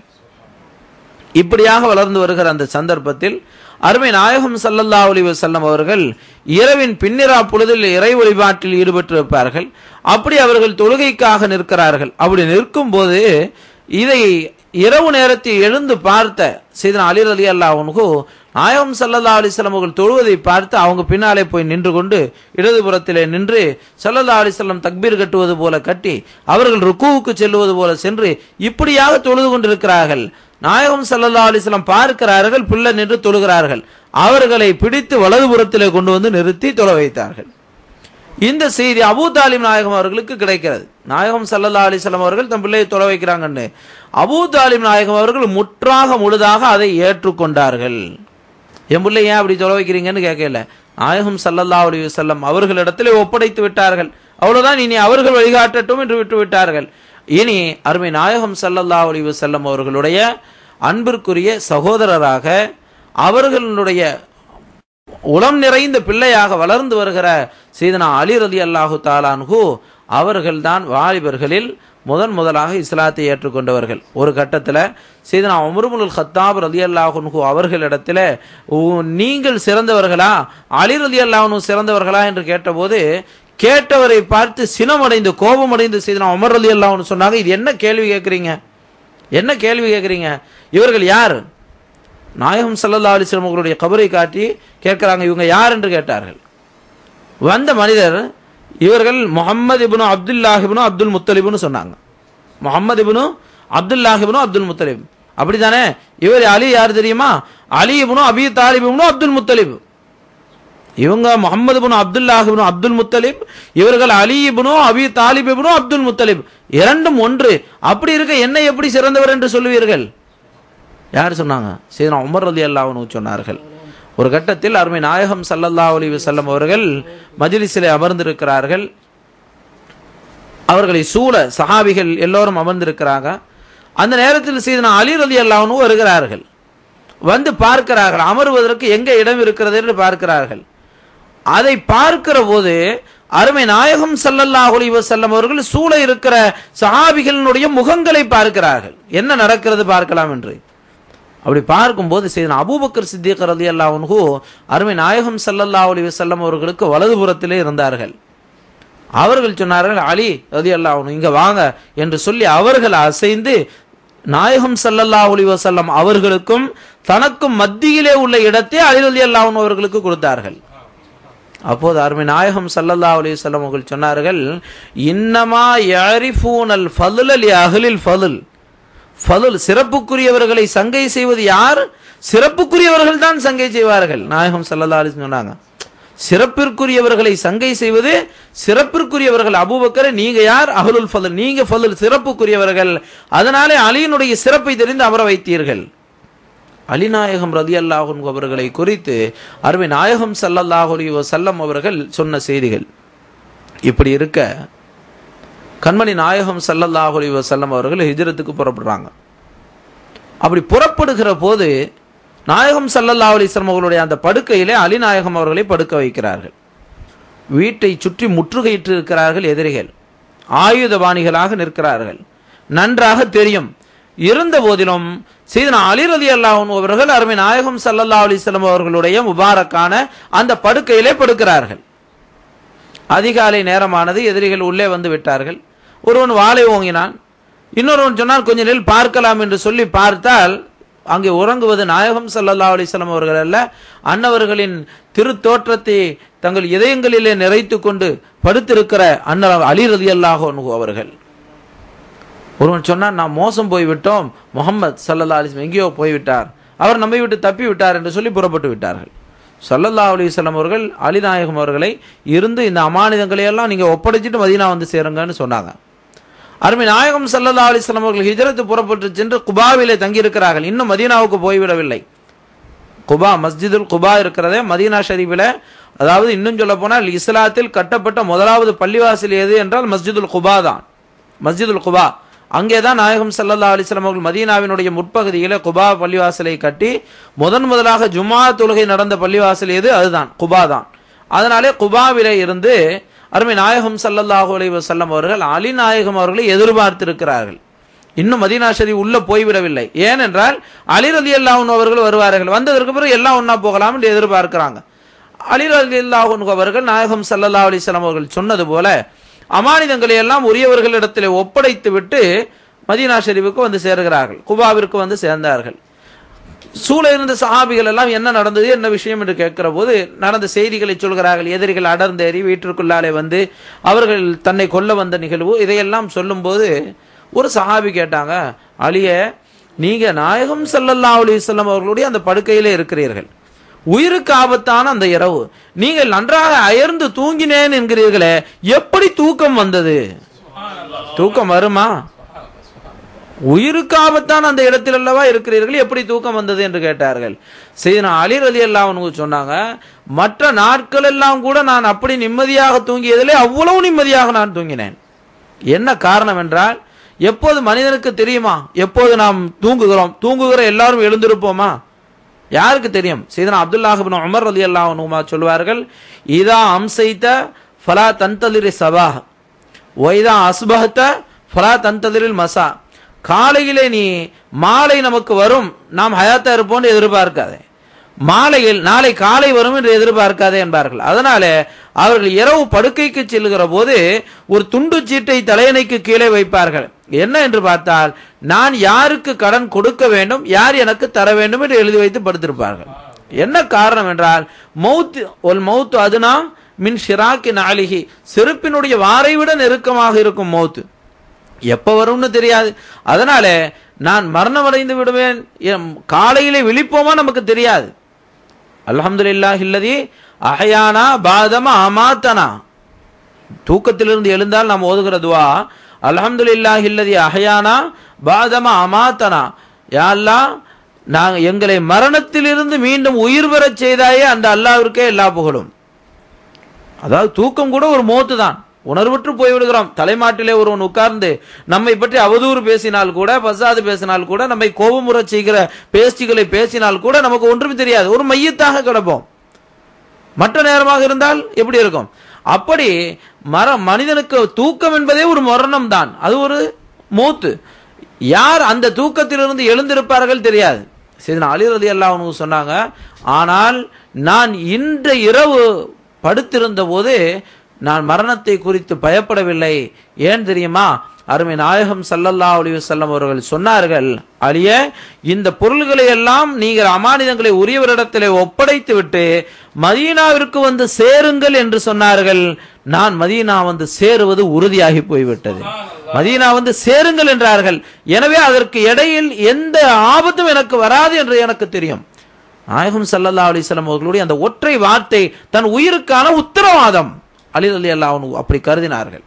இப்படியாக வளர்ந்து வருகிற அந்த சந்தர்ப்பத்தில் அருமை நாயகம் ஸல்லல்லாஹு அலைஹி வஸல்லம் அவர்கள் இரவின் பின்னிரா பொழுதில் இறை வழிபாட்டில் ஈடுபட்டிருப்பார்கள் அப்படி அவர்கள் தொழுகைக்காக நிற்கிறார்கள் அப்படி நிற்கும் போது இதை இரவு நேரத்தில் எழுந்து பார்த்த சீதனா அலி அலி அல்லாஹ்னுக்கு நாயகம் சல்லல்லா அலிஸ்லாம் அவர்கள் தொழுவதை பார்த்து அவங்க பின்னாலே போய் நின்று கொண்டு இடதுபுறத்திலே நின்று சல்லல்லா அலிஸ்லாம் தக்பீர் கட்டுவது போல கட்டி அவர்கள் ருக்குவுக்கு செல்லுவது போல சென்று இப்படியாக தொழுது கொண்டிருக்கிறார்கள் நாயகம் சல்லல்லா அலிஸ்லாம் பார்க்கிறார்கள் பிள்ளை நின்று தொழுகிறார்கள் அவர்களை பிடித்து வலதுபுறத்திலே கொண்டு வந்து நிறுத்தி தொழ வைத்தார்கள் இந்த செய்தி அபூ தாலிம் நாயகம் அவர்களுக்கு கிடைக்கிறது நாயகம் சல்லல்லா அலிஸ்லாம் அவர்கள் தன் பிள்ளையை தொலை வைக்கிறாங்கன்னு அபூ தாலிம் நாயகம் அவர்கள் முற்றாக முழுதாக அதை ஏற்றுக்கொண்டார்கள் என் பிள்ளை ஏன் அப்படி தொலை வைக்கிறீங்கன்னு கேட்கல நாயகம் சல்லல்லா அலி வல்லம் அவர்களிடத்திலே ஒப்படைத்து விட்டார்கள் அவ்வளவுதான் இனி அவர்கள் வழிகாட்டட்டும் என்று விட்டு விட்டார்கள் இனி அருமை நாயகம் சல்லல்லா அலி வல்லம் அவர்களுடைய அன்பிற்குரிய சகோதரராக அவர்களுடைய உளம் நிறைந்த பிள்ளையாக வளர்ந்து வருகிற சீதனா அலி ரதி அல்லாஹு தாலான்ஹு அவர்கள்தான் வாலிபர்களில் முதன் முதலாக இஸ்லாத்தை ஏற்றுக்கொண்டவர்கள் ஒரு கட்டத்தில் சீதனா உமருமுல் ஹத்தாப் ரதி அல்லாஹுன்ஹு அவர்களிடத்தில் நீங்கள் சிறந்தவர்களா அலி ரதி அல்லாஹனு சிறந்தவர்களா என்று கேட்டபோது கேட்டவரை பார்த்து சினமடைந்து கோபமடைந்து செய்தனா உமர் அலி அல்லாஹ்னு சொன்னாங்க இது என்ன கேள்வி கேட்குறீங்க என்ன கேள்வி கேட்குறீங்க இவர்கள் யார் நாயகம் ஸல்லல்லாஹு அலைஹி வஸல்லம் அவர்களுடைய கபரை காட்டி கேட்கிறாங்க இவங்க யார் என்று கேட்டார்கள் வந்த மனிதர் இவர்கள் முகம்மது இப்னு அப்துல்லாஹ் இப்னு அப்துல் முத்தலிப்னு சொன்னாங்க முகம்மது இப்னு அப்துல்லாஹ் இப்னு அப்துல் முத்தலிப் அப்படிதானே இவர் அலி யார் தெரியுமா அலி இப்னு அபி தாலிப் இப்னு அப்துல் முத்தலிப் இவங்க முகமது இப்னு அப்துல்லாஹ் இப்னு அப்துல் முத்தலிப் இவர்கள் அலி இப்னு அபி தாலிப் இப்னு அப்துல் முத்தலிப் இரண்டும் ஒன்று அப்படி இருக்க என்னை எப்படி சிறந்தவர் என்று சொல்லுவீர்கள் யார் சொன்னாங்க சரி உமர் ரதி அல்லாஹ்னு சொன்னார்கள் ஒரு கட்டத்தில் அருமை நாயகம் ஸல்லல்லாஹு அலைஹி வஸல்லம் அவர்கள் மஜ்லிஸிலே அமர்ந்திருக்கிறார்கள் அவர்களை சூழ சஹாபிகள் எல்லோரும் அமர்ந்திருக்கிறாங்க அந்த நேரத்தில் சீதனா அலி ரதி அல்லாஹ்னு வருகிறார்கள் வந்து பார்க்கிறார்கள் அமருவதற்கு எங்க இடம் இருக்கிறது என்று பார்க்கிறார்கள் அதை பார்க்கிற போது அருமை நாயகம் ஸல்லல்லாஹு அலைஹி வஸல்லம் அவர்கள் சூழ இருக்கிற சஹாபிகளினுடைய முகங்களை பார்க்கிறார்கள் என்ன நடக்கிறது பார்க்கலாம் என்று அப்படி பார்க்கும்போது செய்தன அபூபக்கர் சித்திக் ரலியல்லாஹு அன்ஹு அருமை நாயகம் ஸல்லல்லாஹு அலைஹி வஸல்லம் அவர்களுக்கு வலதுபுறத்திலே இருந்தார்கள் அவர்கள் சொன்னார்கள் அலி ரலியல்லாஹு அன்ஹு இங்க வாங்க என்று சொல்லி அவர்கள் அசைந்து நாயகம் ஸல்லல்லாஹு அலைஹி வஸல்லம் அவர்களுக்கும் தனக்கும் மத்தியிலே உள்ள இடத்தை அலி ரலியல்லாஹு அன்ஹு அவர்களுக்கு கொடுத்தார்கள் அப்போது அருமை நாயகம் ஸல்லல்லாஹு அலைஹி வஸல்லம் அவர்கள் சொன்னார்கள் இன்னமா யரிஃபூனல் ஃபதுல லி அஹ்லில் ஃபதுல் ஃபதுல் சிறப்புக்குரியவர்களை சங்கை செய்வது யார் சிறப்புக்குரியவர்கள் தான் சங்கை செய்வார்கள் நாயகம் ஸல்லல்லாஹு அலைஹி வஸல்லம் சொன்னாங்க சிறப்பிற்குரியவர்களை சங்கை செய்வது சிறப்பிற்குரியவர்கள் அபூபக்கர் நீங்க யார் அஹ்லுல் ஃபதுல் நீங்க ஃபதுல் சிறப்புக்குரியவர்கள் அதனாலே அலியினுடைய சிறப்பை தெரிந்து அமர வைத்தீர்கள் அலிநாயகம் ரதி அல்லாஹுன் அவர்களை குறித்து அருமை நாயகம் ஸல்லல்லாஹு அலைஹி வஸல்லம் அவர்கள் சொன்ன செய்திகள் இப்படி இருக்க கண்மணி நாயகம் ஸல்லல்லாஹு அலைஹி வஸல்லம் அவர்கள் ஹிஜ்ரத்துக்கு புறப்படுறாங்க அப்படி புறப்படுகிற போது நாயகம் ஸல்லல்லாஹு அலைஹி வஸல்லம் அவர்களுடைய அந்த படுக்கையிலே அலி நாயகம் அவர்களை படுக்க வைக்கிறார்கள் வீட்டை சுற்றி முற்றுகையிட்டு இருக்கிறார்கள் எதிரிகள் ஆயுதபாணிகளாக நிற்கிறார்கள் நன்றாக தெரியும் இருந்த போதிலும் சீதனா அலி ரதி அல்லாஹன் அவர்கள் அருமை நாயகம் ஸல்லல்லாஹு அலைஹி வஸல்லம் அவர்களுடைய முபாரக்கான அந்த படுக்கையிலே படுக்கிறார்கள் அதிகாலை நேரமானது எதிரிகள் உள்ளே வந்து விட்டார்கள் ஒருவன் வாளை ஓங்கினான் இன்னொருவன் சொன்னால் கொஞ்ச நேரம் பார்க்கலாம் என்று சொல்லி பார்த்தால் அங்கே உறங்குவது நாயகம் ஸல்லல்லாஹு அலைஹி வஸல்லம் அவர்கள் அல்ல அன்னவர்களின் திருத்தோற்றத்தை தங்கள் இதயங்களிலே நிறைத்து கொண்டு படுத்திருக்கிற அண்ணன் அலி ரலியல்லாஹு அன்ஹு அவர்கள் ஒருவன் சொன்னான் நாம் மோசம் போய்விட்டோம் முகமது சல்லல்லா அலிஸ்லம் எங்கேயோ போய்விட்டார் அவர் நம்மை விட்டு தப்பி விட்டார் என்று சொல்லி புறப்பட்டு விட்டார்கள் சல்லல்லா அலிஸ்லாம் அவர்கள் அலிநாயகம் அவர்களை இருந்து இந்த அமானிதங்களை எல்லாம் நீங்க ஒப்படைச்சிட்டு மதீனா வந்து சேருங்கன்னு சொன்னாங்க அருமை நாயகம் சல்லல்லா அலிஸ்லாம் அவர்கள் ஹிஜரத்து புறப்பட்டு சென்று குபாவிலே தங்கியிருக்கிறார்கள் இன்னும் மதீனாவுக்கு போய்விடவில்லை குபா மஸ்ஜிதுல் குபா இருக்கிறதே மதீனா ஷரீஃபில் அதாவது இன்னும் சொல்ல போனால் இஸ்லாத்தில் கட்டப்பட்ட முதலாவது பள்ளிவாசல் எது என்றால் மஸ்ஜிதுல் குபா தான் மஸ்ஜிதுல் குபா அங்கேதான் நாயகம் சல்லல்லா அலிஸ்லாம் அவர்கள் மதீனாவினுடைய முற்பகுதியில குபா பள்ளிவாசலை கட்டி முதன் முதலாக ஜுமா தொழுகை நடந்த பள்ளிவாசல் எது அதுதான் குபா தான் அதனாலே குபாவிலே இருந்து அருமை நாயகம் சல்லல்லாஹு அலைஹி வஸல்லம் அவர்கள் அலி நாயகம் அவர்களை எதிர்பார்த்திருக்கிறார்கள் இன்னும் மதீனா ஷரீஃப் உள்ள போய்விடவில்லை ஏனென்றால் அலி ரலி அல்லாஹன் அவர்கள் வருவார்கள் வந்ததற்கு பிறகு எல்லாம் ஒண்ணா போகலாம் என்று எதிர்பார்க்கிறாங்க அலி ரலி அல்லாஹன் அவர்கள் நாயகம் சல்லல்லா அலிஸ்லாம் அவர்கள் சொன்னது போல அமானிதங்களை எல்லாம் உரியவர்களிடத்தில் ஒப்படைத்து விட்டு மதீனா ஷெரீஃபுக்கு வந்து சேர்கிறார்கள் குபாவிற்கு வந்து சேர்ந்தார்கள் சூழ இருந்த சஹாபிகள் எல்லாம் என்ன நடந்தது என்ன விஷயம் என்று கேட்கிற போது நடந்த செய்திகளை சொல்கிறார்கள் எதிரிகள் அடர்ந்தேறி வீட்டிற்குள்ளாலே வந்து அவர்கள் தன்னை கொல்ல வந்த நிகழ்வு இதையெல்லாம் சொல்லும்போது ஒரு சஹாபி கேட்டாங்க அலிய நீங்க நாயகம் ஸல்லல்லாஹு அலைஹி வஸல்லம் அவர்களுடைய அந்த படுக்கையிலே இருக்கிறீர்கள் உயிருக்கு ஆபத்தான அந்த இரவு நீங்கள் நன்றாக அயர்ந்து தூங்கினேன் என்கிறீர்களே எப்படி தூக்கம் வந்தது தூக்கம் வருமா உயிருக்கு ஆபத்தான அந்த இடத்தில் அல்லவா இருக்கிறீர்கள் எப்படி தூக்கம் வந்தது என்று கேட்டார்கள் செய்தனா அலி ரலி அல்லாஹ் சொன்னாங்க மற்ற நாட்கள் எல்லாம் கூட நான் அப்படி நிம்மதியாக தூங்கியதிலே அவ்வளவு நிம்மதியாக நான் தூங்கினேன் என்ன காரணம் என்றால் எப்போது மனிதனுக்கு தெரியுமா எப்போது நாம் தூங்குகிறோம் தூங்குகிற எல்லாரும் எழுந்திருப்போமா யாருக்கு தெரியும் சீதனா அப்துல்லாஹிபின் உமர் ரலி அல்லாஹுமா சொல்வார்கள் இதா அம்சைத்த ஃபலா தந்தலிரி சபா ஒய்தா அஸ்பஹத்த ஃபலா தந்தலிரில் மசா காலையிலே நீ மாலை நமக்கு வரும் நாம் ஹயாத்தா இருப்போம்னு எதிர்பார்க்காதே மாலையில் நாளை காலை வரும் என்று எதிர்பார்க்காதே என்பார்கள் அதனால அவர்கள் இரவு படுக்கைக்கு செல்லுகிற போது ஒரு துண்டு சீட்டை தலையணைக்கு கீழே வைப்பார்கள் என்ன என்று பார்த்தால் நான் யாருக்கு கடன் கொடுக்க வேண்டும் யார் எனக்கு தர வேண்டும் என்று எழுதி வைத்து படுத்திருப்பார்கள் என்ன காரணம் என்றால் மௌத் ஒல் மௌத் அதுனா மின் ஷிராக்கி நாளிகி செருப்பினுடைய வாரை விட நெருக்கமாக இருக்கும் மௌத்து எப்ப வரும்னு தெரியாது அதனால நான் மரணம் அடைந்து விடுவேன் எம் காலையிலே விழிப்போமா நமக்கு தெரியாது அல்ஹம்துலில்லாஹ் இல்லதி அஹயானா பாதம அமாத்தனா தூக்கத்திலிருந்து எழுந்தால் நாம் ஓதுகிற துவா அல்ஹம்துலில்லாஹ் இல்லதி அஹயானா பாதம அமாத்தனா யா அல்லாஹ் நாங்க எங்களை மரணத்திலிருந்து மீண்டும் உயிர் பெறச் செய்தாயே அந்த அல்லாஹ்விற்கே எல்லா புகழும் அதாவது தூக்கம் கூட ஒரு மோத்து தான் உணர்வற்று போய்விடுகிறோம் தலைமாட்டிலே ஒருவன் உட்கார்ந்து நம்மை பற்றி அவதூறு பேசினால் கூட பசாது பேசினால் கூட நம்மை கோபமுறச் செய்கிற பேச்சுகளை பேசினால் கூட நமக்கு ஒன்றும் தெரியாது ஒரு மையத்தாக கிடப்போம் மற்ற நேரமாக இருந்தால் எப்படி இருக்கும் அப்படி மர மனிதனுக்கு தூக்கம் என்பதே ஒரு மரணம் தான் அது ஒரு மூத்து யார் அந்த தூக்கத்திலிருந்து எழுந்திருப்பார்கள் தெரியாது சரி அலி ரதி அல்லாஹ் சொன்னாங்க ஆனால் நான் இன்று இரவு படுத்திருந்த போது நான் மரணத்தை குறித்து பயப்படவில்லை ஏன் தெரியுமா அருமை நாயகம் சல்லல்லா அலி வசல்லம் அவர்கள் சொன்னார்கள் அலிய இந்த பொருள்களை எல்லாம் நீங்கள் அமானிதங்களை உரியவரிடத்திலே ஒப்படைத்து விட்டு மதீனாவிற்கு வந்து சேருங்கள் என்று சொன்னார்கள் நான் மதீனா வந்து சேருவது உறுதியாகி போய்விட்டது மதீனா வந்து சேருங்கள் என்றார்கள் எனவே அதற்கு இடையில் எந்த ஆபத்தும் எனக்கு வராது என்று எனக்கு தெரியும் நாயகம் சல்லல்லா அலிஸ்லாம் அவர்களுடைய அந்த ஒற்றை வார்த்தை தன் உயிருக்கான உத்தரவாதம் அலி அலி அல்லாஹ் அப்படி கருதினார்கள்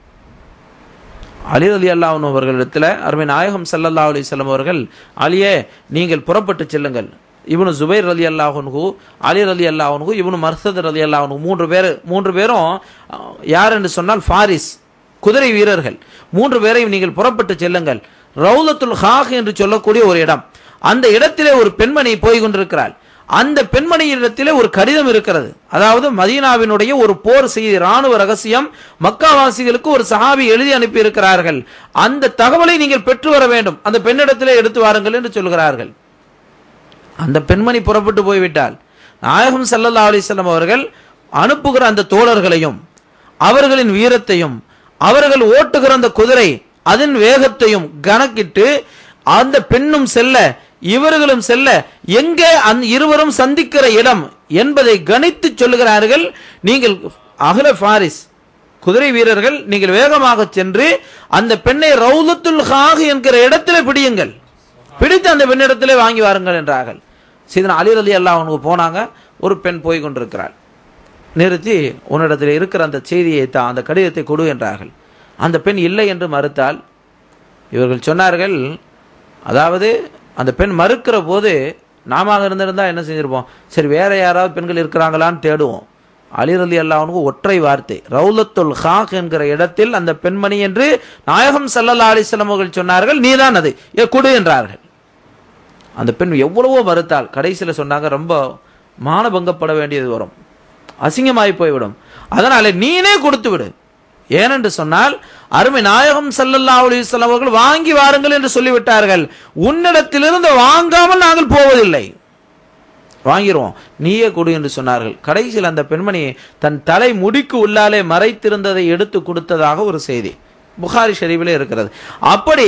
அலி அலி அல்லாஹ் அவர்களிடத்தில் அருமை நாயகம் சல்லல்லா அலிஸ்லாம் அவர்கள் அலியே நீங்கள் புறப்பட்டு செல்லுங்கள் இவனு ஜுபைர் ரலி அல்லாஹனுகு அலி ரலி அல்லாஹனுகு இவனு மர்சத் ரலி அல்லாஹனு மூன்று பேர் மூன்று பேரும் அஹ், யார் என்று சொன்னால் ஃபாரிஸ் குதிரை வீரர்கள் மூன்று பேரையும் நீங்கள் புறப்பட்டு செல்லுங்கள் ரவுலத்துல் ஹாக் என்று சொல்லக்கூடிய ஒரு இடம் அந்த இடத்திலே ஒரு பெண்மணி போய் கொண்டிருக்கிறாள் அந்த பெண்மணியிடத்திலே ஒரு கடிதம் இருக்கிறது அதாவது மதீனாவினுடைய ஒரு போர் செய்தி ராணுவ ரகசியம் மக்காவாசிகளுக்கு ஒரு சஹாபி எழுதி அனுப்பி இருக்கிறார்கள் அந்த தகவலை நீங்கள் பெற்று வர வேண்டும் அந்த பெண்ணிடத்திலே எடுத்து வாருங்கள் என்று சொல்கிறார்கள் அந்த பெண்மணி புறப்பட்டு போய்விட்டால் நாயகம் ஸல்லல்லாஹு அலைஹி வஸல்லம் அவர்கள் அனுப்புகிற அந்த தோழர்களையும் அவர்களின் வீரத்தையும் அவர்கள் ஓட்டுகிற அந்த குதிரை அதன் வேகத்தையும் கணக்கிட்டு அந்த பெண்ணும் செல்ல இவர்களும் செல்ல எங்கே அந்த இருவரும் சந்திக்கிற இடம் என்பதை கணித்து சொல்லுகிறார்கள் நீங்கள் அகல ஃபாரிஸ் குதிரை வீரர்கள் நீங்கள் வேகமாக சென்று அந்த பெண்ணை ரவுலத்துல் ஹாக் என்கிற இடத்திலே பிடியுங்கள் பிடித்து அந்த பெண்ணிடத்திலே வாங்கி வாருங்கள் என்றார்கள் சீதன அலி ரலி அல்லாஹ் அவனுக்கு போனாங்க ஒரு பெண் போய் கொண்டிருக்கிறாள் நிறுத்தி உன்னிடத்தில் இருக்கிற அந்த செய்தியை தான் அந்த கடிதத்தை கொடு என்றார்கள் அந்த பெண் இல்லை என்று மறுத்தால் இவர்கள் சொன்னார்கள் அதாவது அந்த பெண் மறுக்கிற போது நாம இருந்திருந்தா என்ன செஞ்சிருப்போம் சரி வேற யாராவது பெண்கள் இருக்கிறாங்களான்னு தேடுவோம் அலி ரலி அல்லாஹ்வுக்கு ஒற்றை வார்த்தை ரவுலத்துல் ஹாக் என்கிற இடத்தில் அந்த பெண்மணி என்று நாயகம் சல்லல்லா அலிஸ்லாம் அவர்கள் சொன்னார்கள் நீதான் அது ஏ கொடு என்றார்கள் அந்த பெண் எவ்வளவோ மறுத்தாள் கடைசியில் சொன்னாங்க ரொம்ப மானபங்கப்பட வேண்டியது வரும் அசிங்கமாய் போய்விடும் அதனால நீனே கொடுத்து விடு ஏனென்று சொன்னால் அருமை நாயகம் ஸல்லல்லாஹு அலைஹி வஸல்லம் அவர்கள் வாங்கி வாருங்கள் என்று சொல்லிவிட்டார்கள் உன்னிடத்திலிருந்து வாங்காமல் நாங்கள் போவதில்லை வாங்கிருவோம் நீயே கொடு என்று சொன்னார்கள் கடைசியில் அந்த பெண்மணி தன் தலை முடிக்கு உள்ளாலே மறைத்திருந்ததை எடுத்து கொடுத்ததாக ஒரு செய்தி புகாரி ஷரீஃபிலே இருக்கிறது அப்படி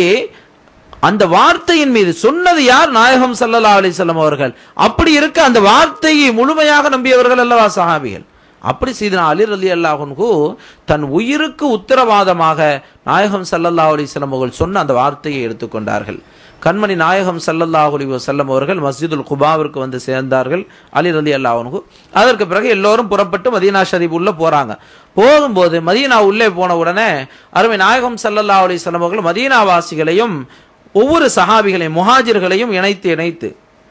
அந்த வார்த்தையின் மீது சொன்னது யார் நாயகம் ஸல்லல்லாஹு அலைஹி வஸல்லம் அவர்கள் அப்படி இருக்க அந்த வார்த்தையை முழுமையாக நம்பியவர்கள் அல்லவா சஹாபிகள் அப்படி செய்த அலி ரலி அல்லாஹன்கு தன் உயிருக்கு உத்தரவாதமாக நாயகம் ஸல்லல்லாஹு அலைஹி வஸல்லம் அவர்கள் சொன்ன அந்த வார்த்தையை எடுத்துக்கொண்டார்கள் கண்மணி நாயகம் ஸல்லல்லாஹு அலைஹி வஸல்லம் அவர்கள் மஸ்ஜிதுல் குபாவிற்கு வந்து சேர்ந்தார்கள் அலி ரலி அல்லாஹன்கு அதற்கு பிறகு எல்லோரும் புறப்பட்டு மதீனா ஷரீப் உள்ள போறாங்க போகும்போது மதீனா உள்ளே போன உடனே அருமை நாயகம் ஸல்லல்லாஹு அலைஹி வஸல்லம் அவர்கள் மதீனா வாசிகளையும் ஒவ்வொரு சஹாபிகளையும் முஹாஜிர்களையும் இணைத்து இணைத்து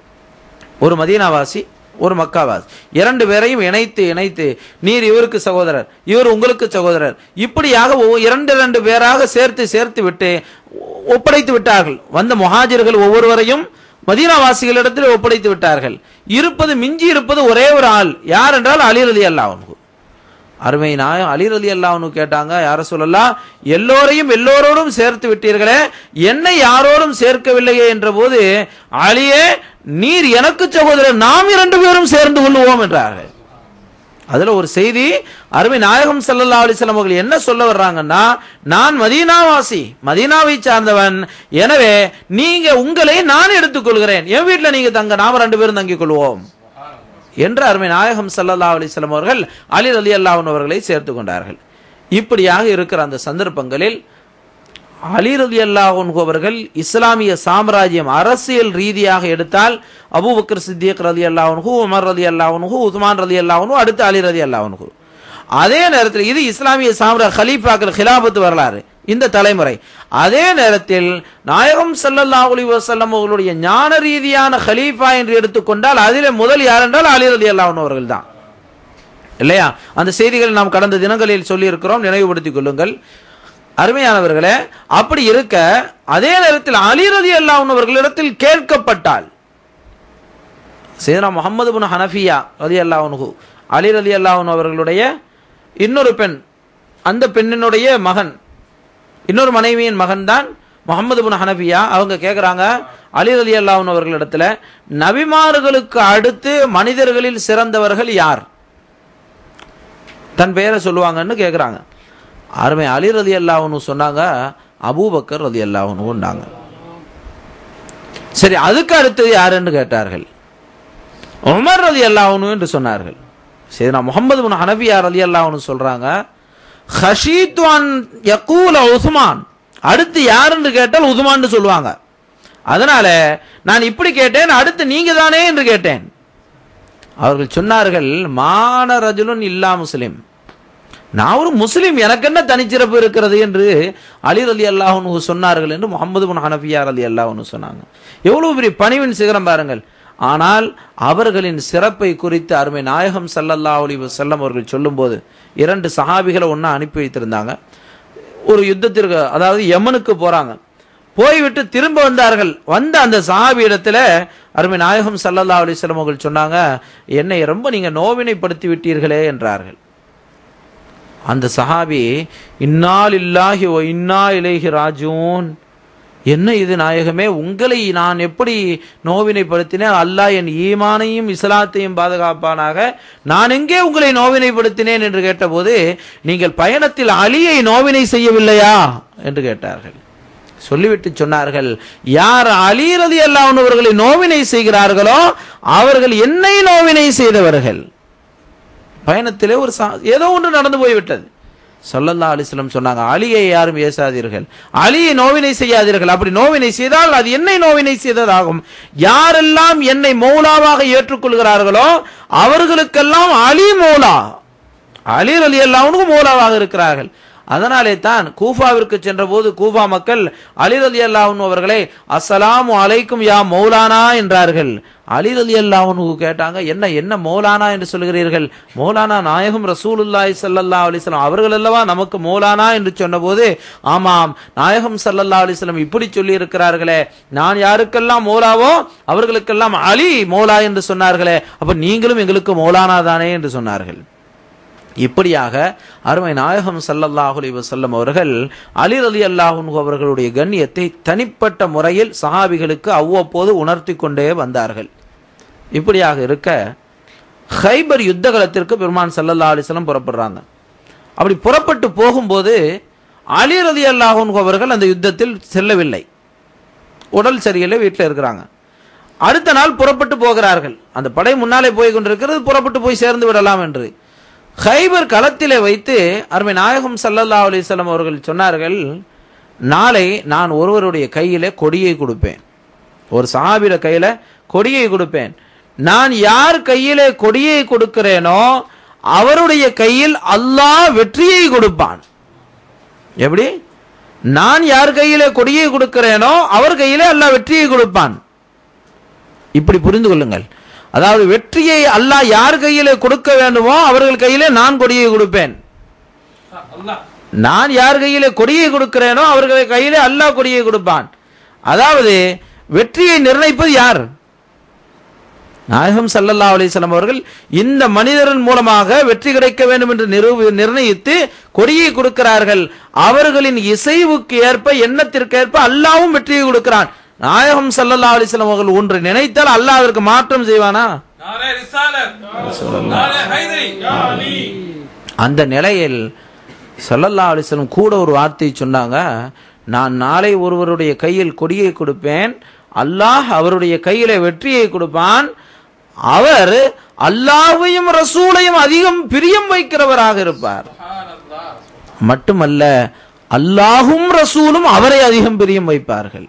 ஒரு மதீனாவாசி ஒரு மக்காவாசி இரண்டு பேரையும் இணைத்து இணைத்து நீர் இவருக்கு சகோதரர் இவர் உங்களுக்கு சகோதரர் இப்படியாக ஒவ்வொரு இரண்டு இரண்டு பேராக சேர்த்து சேர்த்து விட்டு ஒப்படைத்து விட்டார்கள் வந்த முஹாஜிர்கள் ஒவ்வொருவரையும் மதீனாவாசிகளிடத்தில் ஒப்படைத்து விட்டார்கள் இருப்பது மிஞ்சி இருப்பது ஒரே ஒரு ஆள் யார் என்றால் அலி ரலி அல்லாஹ் அருமை நாயம் அலி ரலி அல்லாஹ்னு கேட்டாங்க யார சொல்லலாம் எல்லோரையும் எல்லோரோடும் சேர்த்து விட்டீர்களே என்னை யாரோடும் சேர்க்கவில்லையே என்ற போது அலியே நீர் எனக்கு சகோதரர் நாம் இரண்டு பேரும் சேர்ந்து கொள்வோம் என்றார்கள் அதுல ஒரு செய்தி அருமை நாயகம் ஸல்லல்லாஹு அலைஹி வஸல்லம் அவர்கள் என்ன சொல்ல வர்றாங்கன்னா நான் மதீனாவாசி மதீனாவை சார்ந்தவன் எனவே நீங்க உங்களை நான் எடுத்துக்கொள்கிறேன் என் வீட்டுல நீங்க தங்க நாம ரெண்டு பேரும் தங்கிக் கொள்வோம் என்று அருமை நாயகம் ஸல்லல்லாஹு அலைஹி வஸல்லம் அவர்கள் அலி ரலியல்லாஹு அன்ஹு அவர்களை சேர்த்து கொண்டார்கள் இப்படியாக இருக்கிற அந்த சந்தர்ப்பங்களில் அலி ரலியல்லாஹு அன்ஹு அவர்கள் இஸ்லாமிய சாம்ராஜ்யம் அரசியல் ரீதியாக எடுத்தால் அபூபக்கர் சித்திக் ரலியல்லாஹு அன்ஹு உமர் ரலியல்லாஹு அன்ஹு உஸ்மான் ரலியல்லாஹு அன்ஹு அடுத்து அலி ரலியல்லாஹு அன்ஹு அதே நேரத்தில் இது இஸ்லாமிய சாம்ரா ஹலீஃபாக்கள் ஹிலாபத்து வரலாறு இந்த தலைமுறை அதே நேரத்தில் நாயகம் ஸல்லல்லாஹு அலைஹி வஸல்லம் அவர்களுடைய ஞான ரீதியான ஹலீஃபா என்று எடுத்துக்கொண்டால் அதிலே முதல் யார் என்றால் அலி ரலியல்லாஹு அன்ஹு அவர்கள் தான் இல்லையா அந்த செய்திகள் நாம் கடந்த தினங்களில் சொல்லி இருக்கிறோம் நினைவுபடுத்திக் கொள்ளுங்கள் அருமையானவர்களே அப்படி இருக்க அதே நேரத்தில் அலி ரதி அல்லாஹ் அவர்களிடத்தில் கேட்கப்பட்டால் சேதனா முகமது பின் ஹனஃபியா ரதி அல்லாஹு அலி ரதி அல்லாஹ் அவர்களுடைய இன்னொரு பெண் அந்த பெண்ணினுடைய மகன் இன்னொரு மனைவியின் மகன் தான் முகமது பின் ஹனஃபியா அவங்க கேட்குறாங்க அலி ரதி அல்லாஹ் அவர்களிடத்துல நபிமார்களுக்கு அடுத்து மனிதர்களில் சிறந்தவர்கள் யார் தன் பெயரை சொல்லுவாங்கன்னு கேட்குறாங்க அருமை அலி ரதி அல்லாஹ்னு சொன்னாங்க அபூபக்கர் ரதி அல்லாஹ்னுன்னாங்க சரி அதுக்கு அடுத்தது யாருன்னு கேட்டார்கள் உமர் ரதி அல்லாஹ்னு என்று சொன்னார்கள் சரி நான் முகமது பின் ஹனபியா ரதி அல்லாஹ்னு சொல்றாங்க ஹஷீத்வான் யக்கூல உஸ்மான் அடுத்து யாருன்னு கேட்டால் உஸ்மான்னு சொல்லுவாங்க அதனால நான் இப்படி கேட்டேன் அடுத்து நீங்க தானே என்று கேட்டேன் அவர்கள் சொன்னார்கள் மான ரஜுலுன் இல்லா முஸ்லிம் நான் ஒரு முஸ்லிம் எனக்கு என்ன தனிச்சிறப்பு இருக்கிறது என்று அலி ரலி அல்லாஹனு சொன்னார்கள் என்று முகமது பின் ஹனஃபியா ரலி அல்லாஹனு சொன்னாங்க எவ்வளவு பெரிய பணிவின் சிகரம் பாருங்கள் ஆனால் அவர்களின் சிறப்பை குறித்து அருமை நாயகம் ஸல்லல்லாஹு அலைஹி வஸல்லம் அவர்கள் சொல்லும்போது இரண்டு சஹாபிகளை ஒண்ணா அனுப்பி வைத்திருந்தாங்க ஒரு யுத்தத்திற்கு அதாவது யமனுக்கு போறாங்க போய்விட்டு திரும்ப வந்தார்கள் வந்த அந்த சஹாபி இடத்துல அருமை நாயகம் ஸல்லல்லாஹு அலைஹி வஸல்லம் அவர்கள் சொன்னாங்க என்னை ரொம்ப நீங்க நோவினைப்படுத்தி விட்டீர்களே என்றார்கள் அந்த சஹாபி இன்னால் இல்லாஹி ஓ இன்னா இலைஹி ராஜூன் என்ன இது நாயகமே உங்களை நான் எப்படி நோவினைப்படுத்தினேன் அல்லாஹ் என் ஈமானையும் இஸ்லாத்தையும் பாதுகாப்பானாக நான் எங்கே உங்களை நோவினைப்படுத்தினேன் என்று கேட்டபோது நீங்கள் பயணத்தில் அலியை நோவினை செய்யவில்லையா என்று கேட்டார்கள் சொல்லிவிட்டு சொன்னார்கள் யார் அலி ரதி அவர்களை நோவினை செய்கிறார்களோ அவர்கள் என்னை நோவினை செய்தவர்கள் பயணத்திலே ஒரு சா- ஏதோ ஒன்று நடந்து போய்விட்டது சொல்லல்லா அலிஸ்லம் சொன்னாங்க அலியை யாரும் ஏசாதீர்கள் அலியை நோவினை செய்யாதீர்கள் அப்படி நோவினை செய்தால் அது என்னை நோவினை செய்ததாகும் யாரெல்லாம் என்னை மௌலாவாக ஏற்றுக்கொள்கிறார்களோ அவர்களுக்கெல்லாம் அலி மௌலா அலி அலி அல்லாவுக்கும் மௌலாவாக இருக்கிறார்கள் அதனாலே தான் கூஃபாவிற்கு சென்றபோது கூஃபா மக்கள் அலி ரலி அல்லாஹ்னு அவர்களை அஸ்ஸலாமு அலைக்கும் யா மௌலானா என்றார்கள் அலி ரலி அல்லாஹ்னு கேட்டாங்க என்ன என்ன மௌலானா என்று சொல்கிறீர்கள் மௌலானா நாயகம் ரசூலுல்லாஹி ஸல்லல்லாஹு அலைஹி வஸல்லம் அவர்கள் அல்லவா நமக்கு மௌலானா என்று சொன்னபோது ஆமாம் நாயகம் ஸல்லல்லாஹு அலைஹி வஸல்லம் இப்படி சொல்லி இருக்கிறார்களே நான் யாருக்கெல்லாம் மௌலாவோ அவர்களுக்கெல்லாம் அலி மௌலா என்று சொன்னார்களே அப்ப நீங்களும் எங்களுக்கு மௌலானா தானே என்று சொன்னார்கள் இப்படியாக அருமை நாயகம் ஸல்லல்லாஹு அலைஹி வஸல்லம் அவர்கள் அலி ரலி அல்லாஹு அவர்களுடைய கண்ணியத்தை தனிப்பட்ட முறையில் சஹாபிகளுக்கு அவ்வப்போது உணர்த்தி கொண்டே வந்தார்கள் இப்படியாக இருக்க ஹைபர் யுத்த களத்திற்கு பெருமான் ஸல்லல்லாஹு அலைஹி வஸல்லம் புறப்படுறாங்க அப்படி புறப்பட்டு போகும்போது அலி ரலி அல்லாஹு அவர்கள் அந்த யுத்தத்தில் செல்லவில்லை உடல் சரியில்லை வீட்டில் இருக்கிறாங்க அடுத்த நாள் புறப்பட்டு போகிறார்கள் அந்த படை முன்னாலே போய் கொண்டிருக்கிறது புறப்பட்டு போய் சேர்ந்து விடலாம் என்று ஹைபர் களத்திலே வைத்து அருமை நாயகம் ஸல்லல்லாஹு அலைஹி வஸல்லம் அவர்கள் சொன்னார்கள் நாளை நான் ஒருவருடைய கையிலே கொடியை கொடுப்பேன் ஒரு சஹாபியோட கையில கொடியை கொடுப்பேன் நான் யார் கையிலே கொடியை கொடுக்கிறேனோ அவருடைய கையில் அல்லாஹ் வெற்றியை கொடுப்பான் எப்படி நான் யார் கையிலே கொடியை கொடுக்கிறேனோ அவர் கையிலே அல்லாஹ் வெற்றியை கொடுப்பான் இப்படி புரிந்து கொள்ளுங்கள் அதாவது வெற்றியை அல்லாஹ் யார் கையிலே கொடுக்க வேண்டுமோ அவர்கள் கையிலே நான் கொடியை கொடுப்பேன் நான் யார் கையிலே கொடியை கொடுக்கிறேனோ அவர்கள் கையிலே அல்லாஹ் கொடியை கொடுப்பான் அதாவது வெற்றியை நிர்ணயிப்பது யார் நாயகம் சல்லல்லா அலிஸ்லாம் அவர்கள் இந்த மனிதரின் மூலமாக வெற்றி கிடைக்க வேண்டும் என்று நிரூபி நிர்ணயித்து கொடியை கொடுக்கிறார்கள் அவர்களின் இசைவுக்கு ஏற்ப எண்ணத்திற்கு ஏற்ப அல்லாவும் வெற்றியை கொடுக்கிறான் நாயகம் சல்லல்லா அலிஸ்லாம் அவர்கள் ஒன்று நினைத்தால் அல்லாஹ் அதற்கு மாற்றம் செய்வானா நாரே ரிசாலத் நாரே ஹைதரி யா அலி அந்த நிலையில் சல்லல்லா அலிஸ்லம் கூட ஒரு வார்த்தை சொன்னாங்க நான் நாளை ஒருவருடைய கையில் கொடியை கொடுப்பேன் அல்லாஹ் அவருடைய கையில வெற்றியை கொடுப்பான் அவர் அல்லாஹ்வையும் ரசூலையும் அதிகம் பிரியம் வைக்கிறவராக இருப்பார் சுப்ஹானல்லாஹ் மட்டுமல்ல அல்லாஹும் ரசூலும் அவரை அதிகம் பிரியம் வைப்பார்கள்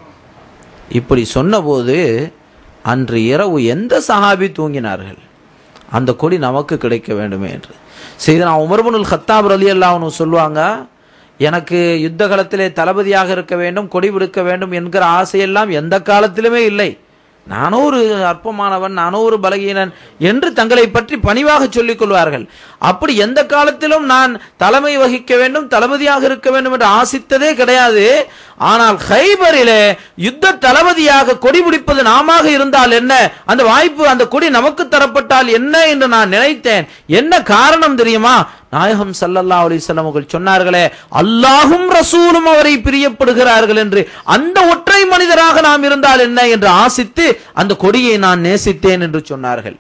இப்படி சொன்னபோது அன்று இரவு எந்த சஹாபி தூங்கினார்கள் அந்த கொடி நமக்கு கிடைக்க வேண்டுமே என்று செய்தனா உமர்புனுல் ஹத்தாப் ரலி அல்லாஹ்னு சொல்லுவாங்க எனக்கு யுத்த காலத்திலே தளபதியாக இருக்க வேண்டும் கொடி விடுக்க வேண்டும் என்கிற ஆசையெல்லாம் எந்த காலத்திலுமே இல்லை நானோ ஒரு அற்பமானவன் நானோ ஒரு பலகீனன் என்று தங்களை பற்றி பணிவாக சொல்லிக் கொள்வார்கள் அப்படி எந்த காலத்திலும் நான் தலைமை வகிக்க வேண்டும் தளபதியாக இருக்க வேண்டும் என்று ஆசித்ததே கிடையாது ஆனால் ஹைபரிலே யுத்த தளபதியாக கொடி பிடிப்பது நாமாக இருந்தால் என்ன அந்த வாய்ப்பு அந்த கொடி நமக்கு தரப்பட்டால் என்ன என்று நான் நினைத்தேன் என்ன காரணம் தெரியுமா நாயகம் ஸல்லல்லாஹு அலைஹி வஸல்லம் அவர்கள் சொன்னார்களே அல்லாஹும் ரசூலும் அவரை பிரியப்படுகிறார்கள் என்று அந்த ஒற்றை மனிதராக நாம் இருந்தால் என்ன என்று ஆசித்து அந்த கொடியை நான் நேசித்தேன் என்று சொன்னார்கள்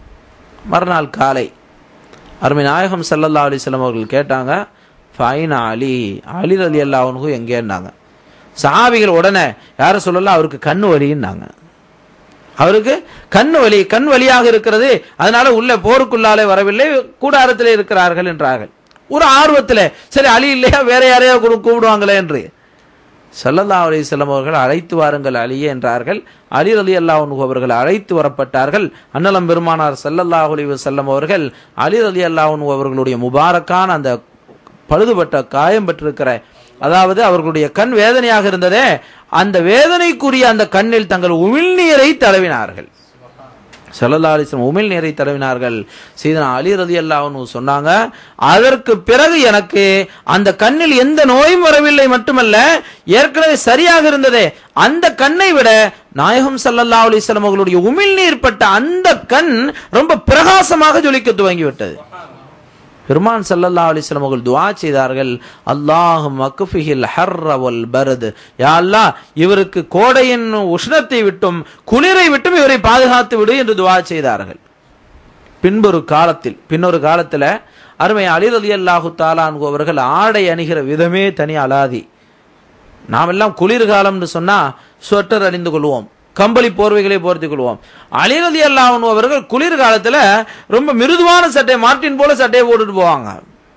மறுநாள் காலை அருமை நாயகம் ஸல்லல்லாஹு அலைஹி வஸல்லம் அவர்கள் கேட்டாங்க ஃபைன் அலி அலி ரலி அல்லாஹ்னுக்கு எங்கேன்னாங்க சஹாபிகள் உடனே யார சொல்லலாம் அவருக்கு கண்ணு வலின்னாங்க அவருக்கு கண் வலி கண் வலியாக இருக்கிறது அதனால உள்ள போருக்குள்ளாலே வரவில்லை கூடாரத்திலே இருக்கிறார்கள் என்றார்கள் ஒரு ஆர்வத்தில் சரி அலி இல்லையா வேற யாரையா கூ- கூப்பிடுவாங்களே என்று ஸல்லல்லாஹு அலைஹி வஸல்லம் அவர்கள் அழைத்து வாருங்கள் அலியே என்றார்கள் அலி அலி அல்லாஹ் அவர்கள் அழைத்து வரப்பட்டார்கள் அன்னலம் பெருமானார் ஸல்லல்லாஹு அலைஹி வஸல்லம் அவர்கள் அலி அலி அல்லாஹ் அவர்களுடைய முபாரக்கான அந்த பழுதுபட்ட காயம் பெற்றிருக்கிற அதாவது அவர்களுடைய கண் வேதனையாக இருந்ததே அந்த வேதனைக்குரிய அந்த கண்ணில் தங்கள் உமிழ்நீரை தடவினார்கள் ஸல்லல்லாஹு அலைஹி வஸல்லம் உமிழ் நீரை தடவினார்கள் சீதனா அலி ரலியல்லாஹு சொன்னாங்க அதற்கு பிறகு எனக்கு அந்த கண்ணில் எந்த நோயும் வரவில்லை மட்டுமல்ல ஏற்கனவே சரியாக இருந்ததே அந்த கண்ணை விட நாயகம் ஸல்லல்லாஹு அலைஹி வஸல்லம் அவர்களுடைய உமிழ்நீர் பட்ட அந்த கண் ரொம்ப பிரகாசமாக ஜொலிக்க துவங்கிவிட்டது பெருமான் ஸல்லல்லாஹு அலைஹி வஸல்லம் அவர்கள் துஆ செய்தார்கள் அல்லாஹும் அக்ஃபிஹில் ஹர்ர வல் பரத் யா அல்லாஹ் இவருக்கு கோடையின் உஷ்ணத்தை விட்டும் குளிரை விட்டும் இவரை பாதுகாத்து விடு என்று துஆ செய்தார்கள் பின்பொரு காலத்தில் பின்னொரு காலத்துல அருமை அலி ரலியல்லாஹு தாலான் அவர்கள் ஆடை அணிகிற விதமே தனி அலாதி நாமெல்லாம் குளிர்காலம்னு சொன்னா ஸ்வெட்டர் அணிந்து கொள்வோம் கம்பளி போர்வைகளை போர்த்திக் கொள்வோம் அலிரதி அல்லாஹ் அவர்கள் குளிர்காலத்துல ரொம்ப மிருதுவான சட்டை மார்டின் போல சட்டையை போட்டுட்டு போவாங்க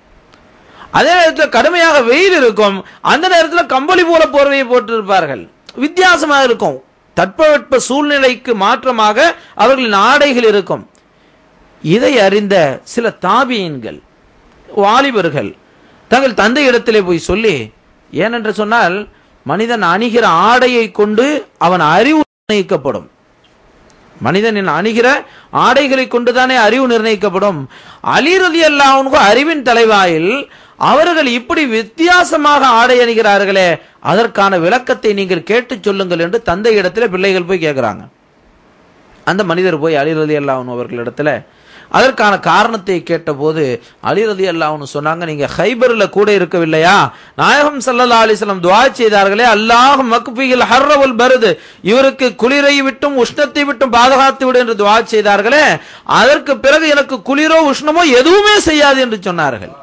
அதே நேரத்துல கடுமையாக வெயில் இருக்கும் அந்த நேரத்துல கம்பளி போல போர்வையை போட்டு இருப்பார்கள் வித்தியாசமாக இருக்கும் தட்பவெட்ப சூழ்நிலைக்கு மாற்றமாக அவர்களின் ஆடைகள் இருக்கும் இதை அறிந்த சில தாபியன்கள் வாலிபர்கள் தங்கள் தந்தை இடத்திலே போய் சொல்லி ஏனென்று சொன்னால் மனிதன் அணிகிற ஆடையை கொண்டு அவன் அறிவு நிர்ணயிக்கப்படும் மனிதனின் அணிகிற ஆடைகளை கொண்டுதானே அறிவு நிர்ணயிக்கப்படும் அலிரதி அல்லாஹ்வுக்கு அறிவின் தலைவாயில் அவர்கள் இப்படி வித்தியாசமாக ஆடை அணிகிறார்களே அதற்கான விளக்கத்தை நீங்கள் கேட்டுச் சொல்லுங்கள் என்று தந்தை இடத்துல பிள்ளைகள் போய் கேட்கிறாங்க அந்த மனிதர் போய் அலி ரதி அல்லாஹன் அவர்களிடத்துல அதற்கான காரணத்தை கேட்டபோது அலி ரதி அல்லாஹ்னு சொன்னாங்க நீங்க ஹைபர்ல கூட இருக்கவில்லையா நாயகம் ஸல்லல்லாஹு அலைஹி வஸல்லம் துஆ செய்தார்களே அல்லாஹ் மக்ஃபியில் ஹர்ரவல் பருது இவருக்கு குளிரை விட்டும் உஷ்ணத்தை விட்டும் பாதுகாத்து விடு என்று துஆ செய்தார்களே அதற்கு பிறகு எனக்கு குளிரோ உஷ்ணமோ எதுவுமே செய்யாது என்று சொன்னார்கள்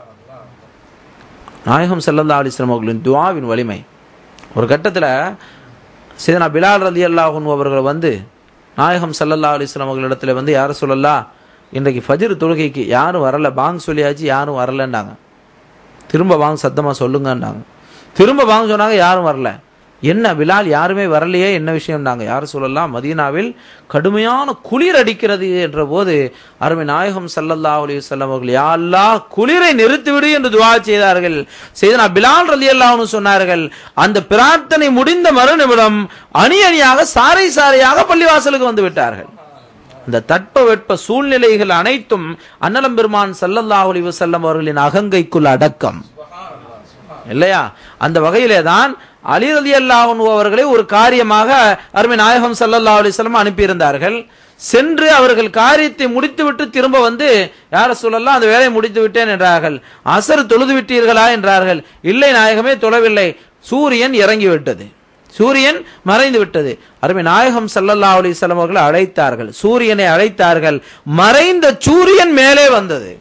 நாயகம் ஸல்லல்லாஹு அலைஹி வஸல்லம் அவர்களின் துஆவின் வலிமை ஒரு கட்டத்துல சீதனா பிலால் ரதி அல்லாஹன் அவர்கள் வந்து நாயகம் ஸல்லல்லாஹு அலைஹி வஸல்லம் அவர்களிடத்துல வந்து யார சொல்லலாம் இன்றைக்கு ஃபஜ்ர் தொழுகைக்கு யாரும் வரல பாங் சொல்லியாச்சு யாரும் வரலன்னாங்க திரும்ப வாங்க சத்தமா சொல்லுங்கன்னாங்க திரும்ப வாங்க சொன்னாங்க யாரும் வரல என்ன பிலால் யாருமே வரலையே என்ன விஷயம்னாங்க யார் சொல்லலாம் மதீனாவில் கடுமையான குளிர் அடிக்கிறது என்ற போது அருமை நாயகம் ஸல்லல்லாஹு அலைஹி வஸல்லம் அவர்கள் யா அல்லாஹ் குளிரை நிறுத்திவிடு என்று துஆ செய்தார்கள் செய்தனா பிலால் ரலியல்லாஹு சொன்னார்கள் அந்த பிரார்த்தனை முடிந்த மறுநிமிடம் அணி அணியாக சாறை சாறையாக பள்ளிவாசலுக்கு வந்து விட்டார்கள் இந்த தட்பவெட்ப சூழ்நிலைகள் அனைத்தும் அன்னலம் பெருமான் ஸல்லல்லாஹு அலைஹி வஸல்லம் அவர்களின் அகங்கைக்குள் அடக்கம் இல்லையா அந்த வகையிலே தான் அலி ரலி அல்லாஹ் அவர்களை ஒரு காரியமாக அருமை நாயகம் ஸல்லல்லாஹு அலைஹி வஸல்லம் அனுப்பியிருந்தார்கள் சென்று அவர்கள் காரியத்தை முடித்துவிட்டு திரும்ப வந்து யார சொல்லலாம் அந்த வேலையை முடித்து விட்டேன் என்றார்கள் அசர் தொழுது விட்டீர்களா என்றார்கள் இல்லை நாயகமே தொழவில்லை சூரியன் இறங்கி விட்டது சூரியன் மறைந்து விட்டது அருமை நாயகம் சல்லல்லா அலிஸ்லாம் அவர்கள் அழைத்தார்கள் சூரியனை அழைத்தார்கள் மறைந்த சூரியன் மேலே வந்தது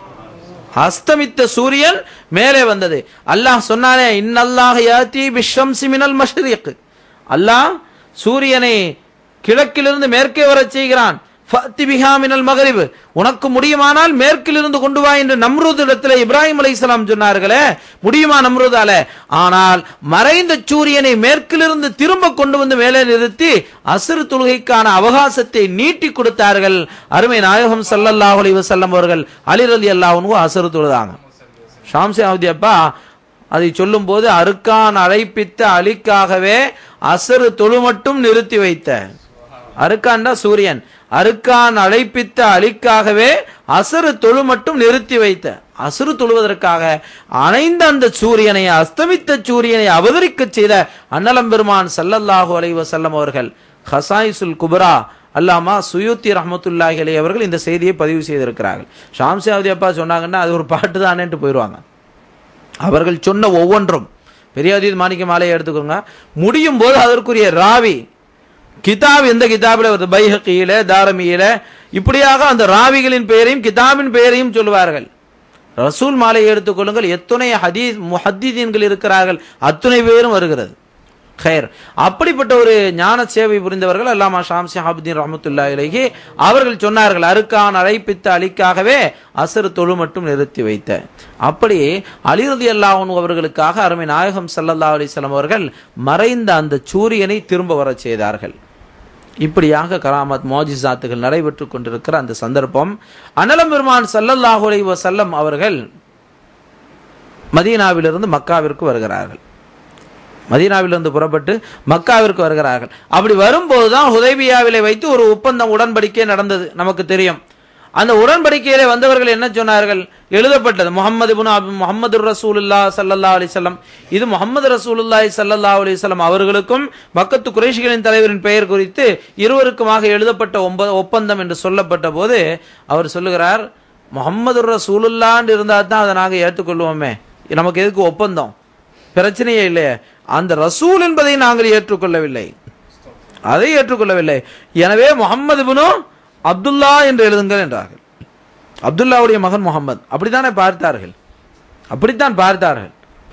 அஸ்தமித்த சூரியன் மேலே வந்தது அல்லாஹ் சொன்னானே இன்னல்லாஹ் யாத்தி பிஷம்சி மினல் மஷ்ரிக் அல்லாஹ் சூரியனை கிழக்கிலிருந்து மேற்கே வரச் செய்கிறான் ஃபஅத்தி பிஹா மினல் மகரிப் உனக்கு முடியுமானால் மேற்கிலிருந்து கொண்டு வா என்று நம்ரூத் இடத்துல இப்ராஹிம் அலைஹிஸ்ஸலாம் சொன்னார்களே முடியுமா நம்ரூதால ஆனால் மறைந்த சூரியனை மேற்கிலிருந்து திரும்ப கொண்டு வந்து மேலே நிறுத்தி அசுறு தொழுகைக்கான அவகாசத்தை நீட்டி கொடுத்தார்கள் அருமை நாயகம் ஸல்லல்லாஹு அலைஹி வஸல்லம் அவர்கள் அலி ரலியல்லாஹு அன்ஹு அசுறு தொழுதாங்க ஷாம்சி அவதி அப்பா அதை சொல்லும்போது அருக்கான் அழைப்பித்த அலிக்காகவே அசரு தொழு மட்டும் நிறுத்தி வைத்த அருக்கான்டா சூரியன் அருக்கான் அழைப்பித்த அலிக்காகவே அசரு தொழு மட்டும் நிறுத்தி வைத்த அசுறு தொழுவதற்காக அணைந்த அந்த சூரியனை அஸ்தமித்த சூரியனை அவதரிக்க செய்த அன்னலம் பெருமான் சல்லல்லாஹு அலைஹி வஸல்லம் அவர்கள் ஹசாயிசுல் குபரா அல்லாமா சுயூத்தி ரஹமத்துல்லாஹி அலைஹி அவர்கள் இந்த செய்தியை பதிவு செய்திருக்கிறார்கள் ஷாம்சியாவதி அப்பா சொன்னாங்கன்னா அது ஒரு பாட்டு தானேன்ட்டு போயிடுவாங்க அவர்கள் சொன்ன ஒவ்வொன்றும் பெரியாதீத் மாணிக்க மாலையை எடுத்துக்கோங்க முடியும் போது அதற்குரிய ராவி கிதாப் எந்த கிதாபில் வருது பைஹக்கியில தாரமியில இப்படியாக அந்த ராவிகளின் பெயரையும் கிதாபின் பெயரையும் சொல்லுவார்கள் ரசூல் மாலையை எடுத்துக்கொள்ளுங்கள் எத்தனை ஹதீஸ் முஹத்தீதீன்கள் இருக்கிறார்கள் அத்துணை பேரும் வருகிறது ஹைர் அப்படிப்பட்ட ஒரு ஞான சேவை புரிந்தவர்கள் அல்லாமா ஷாம் ஷஹாபுதீன் ரஹமத்துல்லா இலகி அவர்கள் சொன்னார்கள் அருக்கான் அழைப்பித்த அலிக்காகவே அசரு தொழு மட்டும் நிறுத்தி வைத்த அப்படி அலிரதி அல்லாஹன் அவர்களுக்காக அருமை நாயகம் சல்லல்லா அலிஸ்லாம் அவர்கள் மறைந்த அந்த சூரியனை திரும்ப வரச் செய்தார்கள் இப்படியாக கராமத் மோஜிசாத்துகள் நடைபெற்றுக் கொண்டிருக்கிற அந்த சந்தர்ப்பம் அனலம் பெருமான் சல்லல்லாஹு அலைஹி வஸல்லம் அவர்கள் மதீனாவிலிருந்து மக்காவிற்கு வருகிறார்கள் மதீனாவிலிருந்து புறப்பட்டு மக்காவிற்கு வருகிறார்கள் அப்படி வரும்போதுதான் ஹுதைபியாவிலே வைத்து ஒரு ஒப்பந்தம் உடன்படிக்கை நடந்தது நமக்கு தெரியும் அந்த உடன்படிக்கையிலே வந்தவர்கள் என்ன சொன்னார்கள் எழுதப்பட்டது முகமது முகமது ரசூலுல்லா சல்லல்லா அலிசல்லம் இது முகமது ரசூலுல்லாய் சல்லல்லா அலிசல்லம் அவர்களுக்கும் பக்கத்து குறைஷிகளின் தலைவரின் பெயர் குறித்து இருவருக்குமாக எழுதப்பட்ட ஒன்ப ஒப்பந்தம் என்று சொல்லப்பட்ட போது அவர் சொல்லுகிறார் முகமது ரசூலுல்லான்னு இருந்தா தான் அதை நாங்கள் ஏற்றுக்கொள்வோமே நமக்கு எதுக்கு ஒப்பந்தம் பிரச்சனையே இல்லையே அந்த ரசூல் என்பதை நாங்கள் ஏற்றுக்கொள்ளவில்லை அதை ஏற்றுக்கொள்ளவில்லை எனவே முகமது பினு அப்துல்லா என்று எழுதுங்கள் என்றார்கள் அப்துல்லாவுடைய மகன் முகமது அப்படித்தானே பார்த்தார்கள் அப்படித்தான் பார்த்தார்கள்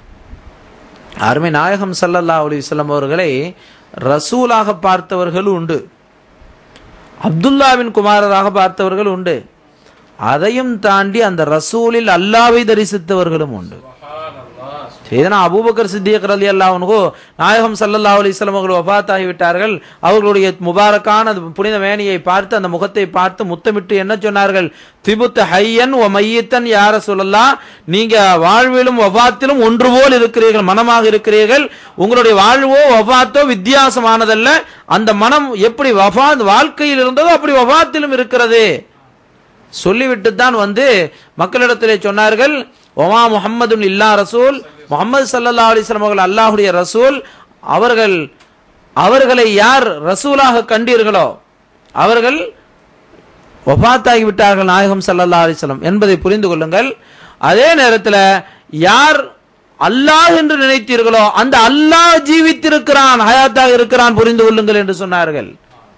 அருமை நாயகம் சல்லல்லா அலிஸ்லாம் அவர்களை ரசூலாக பார்த்தவர்கள் உண்டு அப்துல்லாவின் குமாரராக பார்த்தவர்கள் உண்டு அதையும் தாண்டி அந்த ரசூலில் அல்லாவை தரிசித்தவர்களும் உண்டு இதனா அபூபக்கர் சித்தியக் ரலி அல்லாஹ்வுன்ஹு நாயகம் ஸல்லல்லாஹு அலைஹி வஸல்லம் அவர்கள் வஃபாத் ஆகிவிட்டார்கள் அவர்களுடைய முபாரக்கான அந்த புனித மேனியை பார்த்து அந்த முகத்தை பார்த்து முத்தமிட்டு என்ன சொன்னார்கள் திபுத் ஹையன் ஒ மையத்தன் யார சொல்லலாம் நீங்க வாழ்விலும் வஃபாத்திலும் ஒன்று போல் இருக்கிறீர்கள் மனமாக இருக்கிறீர்கள் உங்களுடைய வாழ்வோ வஃபாத்தோ வித்தியாசமானதல்ல அந்த மனம் எப்படி வஃபாத் வாழ்க்கையில் இருந்ததோ அப்படி வஃபாத்திலும் இருக்கிறது சொல்லிவிட்டு தான் வந்து மக்களிடத்திலே சொன்னார்கள் ஒமா முஹம்மதுன் இல்லா ரசூல் முகமது சல்லா அலிஸ்லாம் அவர்கள் அல்லாஹுடைய ரசூல் அவர்கள் அவர்களை யார் ரசூலாக கண்டீர்களோ அவர்கள் ஒபாத்தாகி விட்டார்கள் நாயகம் சல்லல்லா அலிஸ்லாம் என்பதை புரிந்து கொள்ளுங்கள் அதே நேரத்தில் யார் அல்லாஹ் என்று நினைத்தீர்களோ அந்த அல்லாஹ் ஜீவித்திருக்கிறான் ஹயாத்தாக இருக்கிறான் புரிந்து கொள்ளுங்கள் என்று சொன்னார்கள்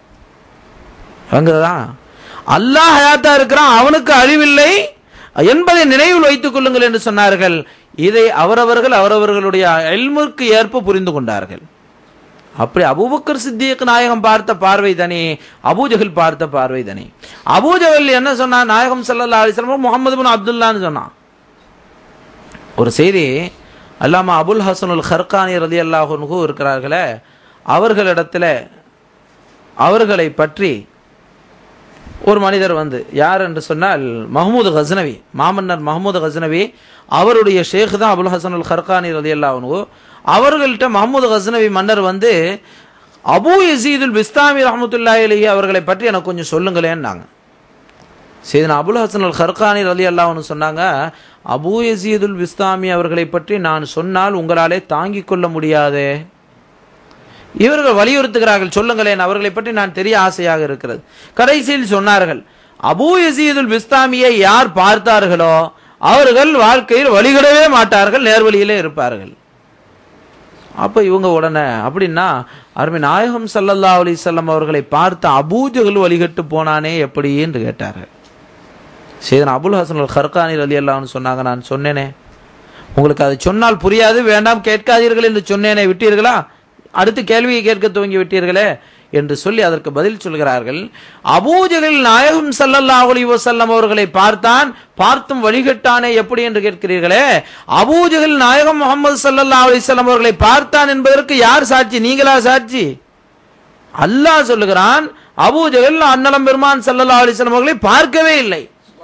அல்லாஹ் ஹயாத்தா இருக்கிறான் அவனுக்கு அழிவில்லை என்பதை நினைவில் வைத்துக் கொள்ளுங்கள் என்று சொன்னார்கள் இதை அவரவர்கள் அவரவர்களுடைய எல்முக்கு ஏற்ப புரிந்து கொண்டார்கள் அப்படி அபூபக்கர் சித்தியக்கு நாயகம் பார்த்த பார்வை தனி அபூஜகல் பார்த்த பார்வை தனி அபூஜகல் என்ன சொன்னா நாயகம் சல்லா அலிஸ்லாம் முகமது பின் அப்துல்லான்னு சொன்னான் ஒரு செய்தி அல்லாமா அபுல் ஹசனுல் ஹர்கானி ரதி அல்லாஹு இருக்கிறார்களே அவர்களிடத்துல அவர்களை பற்றி ஒரு மனிதர் வந்து யார் என்று சொன்னால் மஹமூது ஹசனவி மாமன்னர் மஹமூது ஹசனவி அவருடைய ஷேக் தான் அபுல் ஹசன் அல் ஹர்கானி ரதி அல்லாஹனு அவர்கள்ட்ட மஹமூது ஹசனவி மன்னர் வந்து அபு யசீதுல் பிஸ்தாமி ரஹமத்துல்லா அலி அவர்களை பற்றி எனக்கு கொஞ்சம் சொல்லுங்களேன்னாங்க சரி அபுல் ஹசன் அல் ஹர்கானி ரலி அல்லாஹ்னு சொன்னாங்க அபு யசீதுல் பிஸ்தாமி அவர்களை பற்றி நான் சொன்னால் உங்களாலே தாங்கிக் கொள்ள முடியாதே இவர்கள் வலியுறுத்துகிறார்கள் சொல்லுங்களேன் அவர்களை பற்றி நான் தெரிய ஆசையாக இருக்கிறது கடைசியில் சொன்னார்கள் அபூ யசீதுல் பிஸ்தாமியை யார் பார்த்தார்களோ அவர்கள் வாழ்க்கையில் வழிகிடவே மாட்டார்கள் நேர்வழியிலே இருப்பார்கள் அப்ப இவங்க உடனே அப்படின்னா அருமை நாயகம் சல்லல்லா அலிசல்லம் அவர்களை பார்த்த அபூஜகள் வழிகட்டு போனானே எப்படி என்று கேட்டார்கள் சேதன் அபுல் ஹசன் அல் ஹர்கானி அலி அல்லான்னு சொன்னாங்க நான் சொன்னேனே உங்களுக்கு அது சொன்னால் புரியாது வேண்டாம் கேட்காதீர்கள் என்று சொன்னேனே விட்டீர்களா அடுத்து கேள்வியை கேட்க துவங்கி விட்டீர்களே என்று சொல்லி அதற்கு பதில் சொல்கிறார்கள் அபூஜலில் நாயகம் ஸல்லல்லாஹு அலைஹி வஸல்லம் அவர்களை பார்த்தான் பார்த்தும் வழிகட்டானே எப்படி என்று கேட்கிறீர்களே அபூஜலில் நாயகம் முகமது ஸல்லல்லாஹு அலைஹி வஸல்லம் அவர்களை பார்த்தான் என்பதற்கு யார் சாட்சி நீங்களா சாட்சி அல்லாஹ் சொல்லுகிறான் அபூஜகல் அன்னலம் பெருமான் ஸல்லல்லாஹு அலைஹி வஸல்லம் அவர்களை பார்க்கவே இல்லை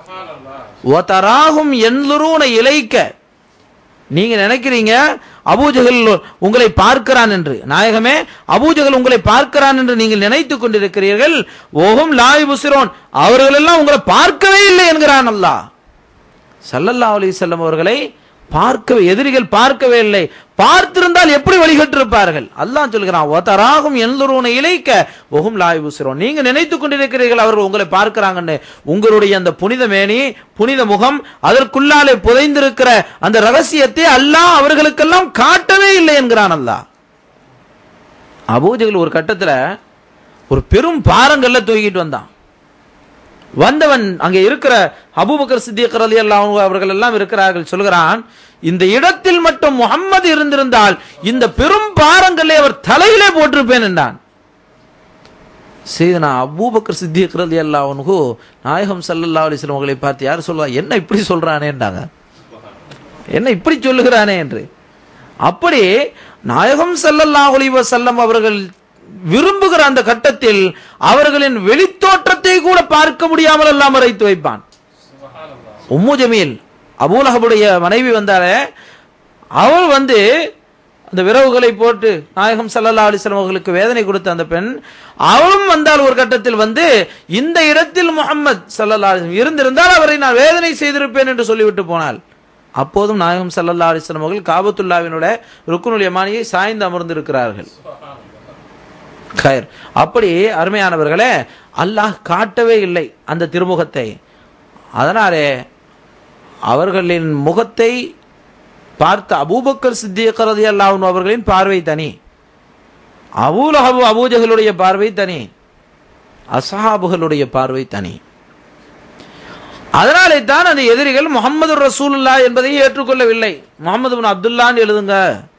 ஒத்தராகும் என்லுரூன இலைக்க நீங்க நினைக்கிறீங்க அபூஜகல் உங்களை பார்க்கிறான் என்று நாயகமே அபூஜகல் உங்களை பார்க்கிறான் என்று நீங்கள் நினைத்துக் கொண்டிருக்கிறீர்கள் ஓஹும் லாய் புசிரோன் அவர்கள் எல்லாம் உங்களை பார்க்கவே இல்லை என்கிறான் அல்லாஹ் சல்லல்லா அலிசல்லம் அவர்களை பார்க்கவே எதிரிகள் பார்க்கவே இல்லை பார்த்திருந்தால் எப்படி வழிகட்டிருப்பார்கள் அல்லாஹ் சொல்கிறான் ஒத்தராகும் எந்தொருவனை இழைக்க ஒகும் லாய் புசிரோன் நீங்க நினைத்துக் கொண்டிருக்கிறீர்கள் அவர்கள் உங்களை பார்க்கிறாங்கன்னு உங்களுடைய அந்த புனித மேனி புனித முகம் அதற்குள்ளாலே புதைந்திருக்கிற அந்த ரகசியத்தை அல்லாஹ் அவர்களுக்கெல்லாம் காட்டவே இல்லை என்கிறான் அல்லாஹ் அபூஜகள் ஒரு கட்டத்துல ஒரு பெரும் பாறங்கல்ல தூக்கிட்டு வந்தான் வந்தவன் அங்கே இருக்கிற அபூபக்கர் சித்திக் ரலி அல்லாஹ் அவர்கள் எல்லாம் இருக்கிறார்கள் சொல்கிறான் இந்த இடத்தில் மட்டும் முகம்மது இருந்திருந்தால் இந்த பெரும் பாரங்களை அவர் தலையிலே போட்டிருப்பேன் என்றான் செய்தனா அபூபக்கர் சித்திக் ரலி அல்லாஹ்னுகு நாயகம் ஸல்லல்லாஹு அலைஹி வஸல்லம் அவர்களை பார்த்து யார் சொல்றா என்ன இப்படி சொல்றானேன்றாங்க என்ன இப்படி சொல்லுகிறானே என்று அப்படி நாயகம் ஸல்லல்லாஹு அலைஹி வஸல்லம் அவர்கள் விரும்புகிற அந்த கட்டத்தில் அவர்களின் வெளித்தோற்றத்தை கூட பார்க்க முடியாமல் எல்லாம் மறைத்து வைப்பான் உம்மு ஜமீல் அபூலகபுடைய மனைவி வந்தாலே அவள் வந்து அந்த விரவுகளை போட்டு நாயகம் சல்லல்லா அலிஸ்லாம் அவர்களுக்கு வேதனை கொடுத்த அந்த பெண் அவளும் வந்தால் ஒரு கட்டத்தில் வந்து இந்த இடத்தில் முகம்மது சல்லல்லா அலிஸ்லாம் இருந்திருந்தால் அவரை நான் வேதனை செய்திருப்பேன் என்று சொல்லிவிட்டு போனாள் அப்போதும் நாயகம் சல்லல்லா அலிஸ்லாம் அவர்கள் காபத்துல்லாவினுடைய ருக்குனுல் யமானியை சாய்ந்து அமர்ந்திருக்கிறார்கள் கயர் அப்படி அருமையானவர்களே அல்லாஹ் காட்டவே இல்லை அந்த திருமுகத்தை அதனாலே அவர்களின் முகத்தை பார்த்த அபூபக்கர் சித்திகரதி அல்லாஹ் அவர்களின் பார்வை தனி அபூலஹபு அபூஜகளுடைய பார்வை தனி அசஹாபுகளுடைய பார்வை தனி அதனாலே தான் அந்த எதிரிகள் முகமது ரசூலுல்லா என்பதை ஏற்றுக்கொள்ளவில்லை முகமது பின் அப்துல்லான்னு எழுதுங்க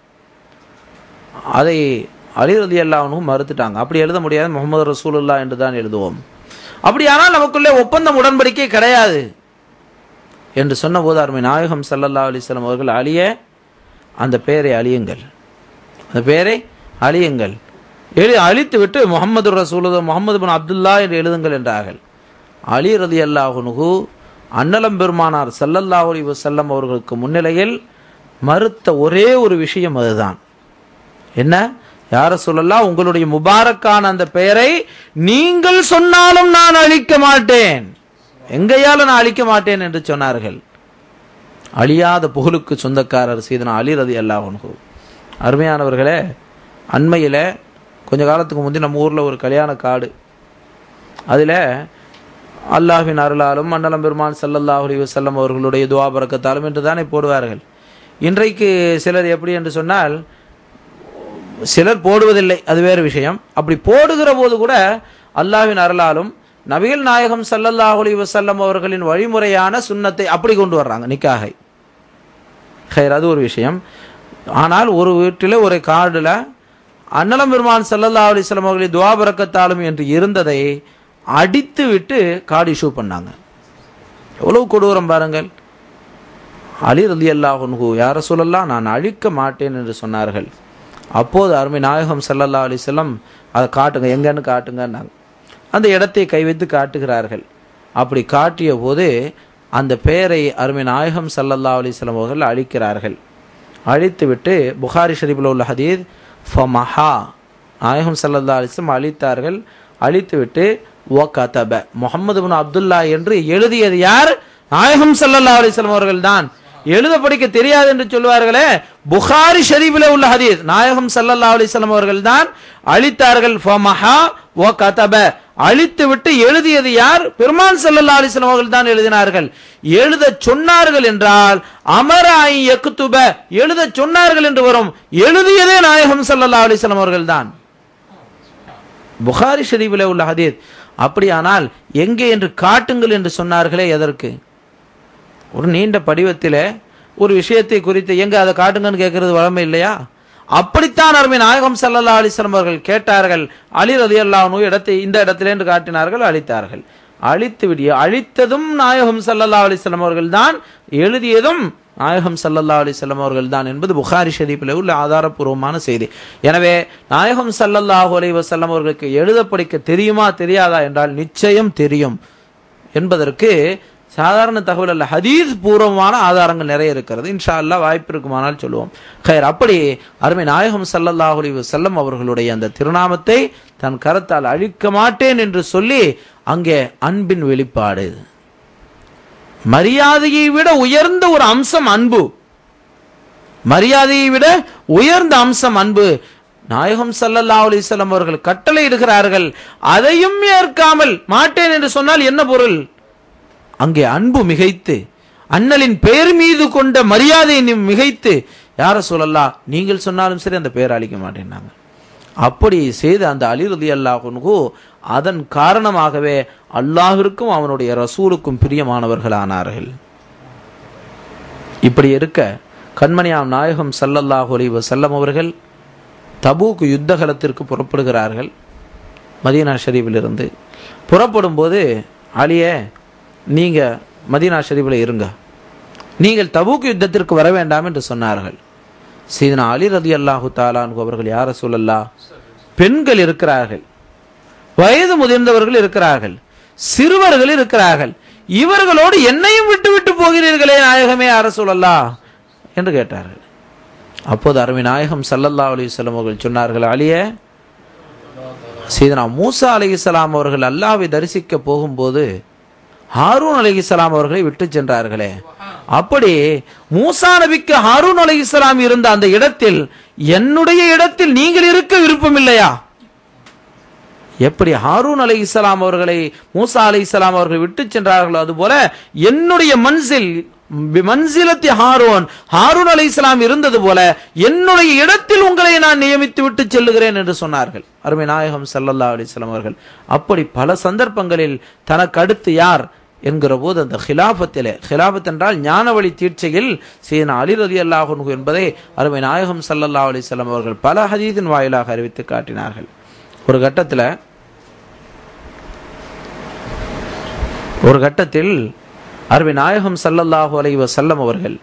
அதை அலி ரதி அல்லாஹனும் மறுத்துட்டாங்க அப்படி எழுத முடியாது முகமது ரசூலுல்லா என்று தான் எழுதுவோம் அப்படியானால் நமக்குள்ளே ஒப்பந்தம் உடன்படிக்கை கிடையாது என்று சொன்ன போது அருமை நாயகம் சல்லல்லா அலிஸ்லாம் அவர்கள் அழிய அந்த பெயரை அழியுங்கள் அந்த பெயரை அழியுங்கள் எழு அழித்து விட்டு முகமது ரசூலுதா முகமது பின் அப்துல்லா என்று எழுதுங்கள் என்றார்கள் அலி ரதி அல்லாஹுனுகு அன்னலம் பெருமானார் சல்லல்லாஹு அலைஹி வஸல்லம் அவர்களுக்கு முன்னிலையில் மறுத்த ஒரே ஒரு விஷயம் அதுதான் என்ன யார சொல்லலாம் உங்களுடைய முபாரக்கான அந்த பெயரை நீங்கள் சொன்னாலும் நான் அழிக்க மாட்டேன் எங்கையால நான் அழிக்க மாட்டேன் என்று சொன்னார்கள் அழியாத புகழுக்கு சொந்தக்காரர் சீதனா அலி ரதி அல்லாஹ் அருமையானவர்களே அண்மையில் கொஞ்ச காலத்துக்கு முந்தி நம்ம ஊரில் ஒரு கல்யாண காடு அதில் அல்லாஹின் அருளாலும் மண்டலம் பெருமான் சல்லல்லாஹு அலைஹி வஸல்லம் அவர்களுடைய துவா பறக்கத்தாலும் என்று தானே போடுவார்கள் இன்றைக்கு சிலர் எப்படி என்று சொன்னால் சிலர் போடுவதில்லை அது வேறு விஷயம் அப்படி போடுகிற போது கூட அல்லாஹ்வின் அருளாலும் நபிகள் நாயகம் சல்லல்லாஹு அலைஹி வஸல்லம் அவர்களின் வழிமுறையான சுன்னத்தை அப்படி கொண்டு வர்றாங்க நிக்காகை ஹைர் அது ஒரு விஷயம் ஆனால் ஒரு வீட்டில் ஒரு கார்டில் அன்னலம் பெருமான் சல்லல்லாஹு அலைஹி வஸல்லம் அவர்களின் துவா பறக்கத்தாலும் என்று இருந்ததை அடித்து விட்டு கார்டு இஷ்யூ பண்ணாங்க எவ்வளவு கொடூரம் பாருங்கள் அலி ரலி அல்லாஹு யார சொல்லலாம் நான் அழிக்க மாட்டேன் என்று சொன்னார்கள் அப்போது அருமை நாயகம் சல்லல்லா அலிசல்லம் அதை காட்டுங்க எங்கன்னு காட்டுங்கன்னாங்க அந்த இடத்தை கை வைத்து காட்டுகிறார்கள் அப்படி காட்டிய போது அந்த பெயரை அருமை நாயகம் சல்லல்லா அலிஸ்லாம் அவர்கள் அழிக்கிறார்கள் அழித்து விட்டு புகாரி ஷரீஃபில் உள்ள ஹதீத் ஃபமஹா நாயகம் சல்லல்லா அலிஸ்லம் அழித்தார்கள் அழித்து விட்டு ஓ கதப முகமது பின் அப்துல்லா என்று எழுதியது யார் நாயகம் சல்லல்லா அலிஸ்லாம் அவர்கள் தான் எழுத படிக்க தெரியாது என்று சொல்வார்களே புகாரி ஷரீஃபிலே உள்ள ஹதீஸ் நாயகம் ஸல்லல்லாஹு அலைஹி வஸல்லம் அவர்கள் தான் அழித்தார்கள் ஃபமஹா வ கதப அழித்து விட்டு எழுதியது யார் பெருமான் ஸல்லல்லாஹு அலைஹி வஸல்லம் அவர்கள் தான் எழுதினார்கள் எழுத சொன்னார்கள் என்றால் அமர ஐ யக்துப எழுத சொன்னார்கள் என்று வரும் எழுதியதே நாயகம் ஸல்லல்லாஹு அலைஹி வஸல்லம் அவர்கள் தான் புகாரி ஷரீஃபிலே உள்ள ஹதீஸ் அப்படியானால் எங்கே என்று காட்டுங்கள் என்று சொன்னார்களே எதற்கு ஒரு நீண்ட படிவத்திலே ஒரு விஷயத்தை குறித்து எங்க அதை காட்டுங்கன்னு கேட்கறது வழமை இல்லையா அப்படித்தான் அருமை நாயகம் ஸல்லல்லாஹு அலைஹி வஸல்லம் அவர்கள் கேட்டார்கள் அலி ரலியல்லாஹு அன்ஹு இடத்தை இந்த இடத்திலே என்று காட்டினார்கள் அழித்தார்கள் அழித்து விடிய அழித்ததும் நாயகம் ஸல்லல்லாஹு அலைஹி வஸல்லம் அவர்கள் தான் எழுதியதும் நாயகம் ஸல்லல்லாஹு அலைஹி வஸல்லம் அவர்கள் தான் என்பது புகாரி ஷரீஃபில் உள்ள ஆதாரப்பூர்வமான செய்தி எனவே நாயகம் ஸல்லல்லாஹு அலைஹி வஸல்லம் அவர்களுக்கு எழுத படிக்க தெரியுமா தெரியாதா என்றால் நிச்சயம் தெரியும் என்பதற்கு சாதாரண தகவல் அல்ல ஹதீஸ் பூர்வமான ஆதாரங்கள் நிறைய இருக்கிறது இன்ஷா அல்லாஹ் வாய்ப்பு இருக்குமானால் சொல்லுவோம் ஹைர் அப்படி அருமை நாயகம் ஸல்லல்லாஹு அலைஹி வஸல்லம் அவர்களுடைய அந்த திருநாமத்தை தன் கரத்தால் அழிக்க மாட்டேன் என்று சொல்லி அங்கே அன்பின் வெளிப்பாடு மரியாதையை விட உயர்ந்த ஒரு அம்சம் அன்பு மரியாதையை விட உயர்ந்த அம்சம் அன்பு நாயகம் ஸல்லல்லாஹு அலைஹி வஸல்லம் அவர்கள் கட்டளை இடுகிறார்கள் அதையும் ஏற்காமல் மாட்டேன் என்று சொன்னால் என்ன பொருள் அங்கே அன்பு மிகைத்து அண்ணலின் பெயர் மீது கொண்ட மரியாதையை நீ மிகைத்து யார சொல்லலாம் நீங்கள் சொன்னாலும் சரி அந்த பெயர் அழிக்க மாட்டேன்னாங்க அப்படி செய்த அந்த அலி ரதி அல்லாஹுன்கு அதன் காரணமாகவே அல்லாஹிற்கும் அவனுடைய ரசூலுக்கும் பிரியமானவர்களானார்கள் இப்படி இருக்க கண்மணியாம் நாயகம் ஸல்லல்லாஹு அலைஹி வஸல்லம் அவர்கள் தபூக் யுத்தகலத்திற்கு புறப்படுகிறார்கள் மதீனா ஷரீஃபிலிருந்து புறப்படும் போது அலியே நீங்க மதீனா ஷரீஃபில் இருங்க நீங்கள் தபூக் யுத்தத்திற்கு வர வேண்டாம் என்று சொன்னார்கள் சீதனா அலி ரதி அல்லாஹு தாலான் அவர்கள் யார சொல்லல்லா பெண்கள் இருக்கிறார்கள் வயது முதிர்ந்தவர்கள் இருக்கிறார்கள் சிறுவர்கள் இருக்கிறார்கள் இவர்களோடு என்னையும் விட்டு விட்டு போகிறீர்களே நாயகமே அரசுலல்லா என்று கேட்டார்கள் அப்போது அருமை நாயகம் சல்லல்லா அலிஸ்லாம் அவர்கள் சொன்னார்கள் அலியே சீதனா மூசா அலிஸ்லாம் அவர்கள் அல்லாவை தரிசிக்க போகும்போது ஹாரூன் அலிஸ்லாம் அவர்களை விட்டு சென்றார்களே அப்படி மூசா நபிக்கு ஹாரூன் அலிஸ்லாம் இருந்த அந்த இடத்தில் என்னுடைய இடத்தில் நீங்கள் இருக்க விருப்பம் இல்லையா எப்படி ஹாரூன் அலை இஸ்லாம் அவர்களை மூசா அலை இஸ்லாம் அவர்கள் விட்டு சென்றார்களோ அதுபோல என்னுடைய மன்சில் மன்சிலத்தி ஹாரூன் ஹாரூன் அலை இஸ்லாம் இருந்தது போல என்னுடைய இடத்தில் உங்களை நான் நியமித்து விட்டு செல்லுகிறேன் என்று சொன்னார்கள் அருமை நாயகம் சல்லல்லா அலிஸ்லாம் அவர்கள் அப்படி பல சந்தர்ப்பங்களில் தனக்கு அடுத்து யார் என்கிற போது அந்த ஹிலாபத்திலே ஹிலாபத் என்றால் ஞானவழி தீட்சையில் சீனா அலி ரதி அல்லாஹு என்பதை அருமை நாயகம் சல்லல்லா அலிஸ்லாம் அவர்கள் பல ஹதீதின் வாயிலாக அறிவித்து காட்டினார்கள் ஒரு கட்டத்தில் ஒரு கட்டத்தில் அருமை நாயகம் சல்லல்லாஹு அலைஹி வஸல்லம் அவர்கள்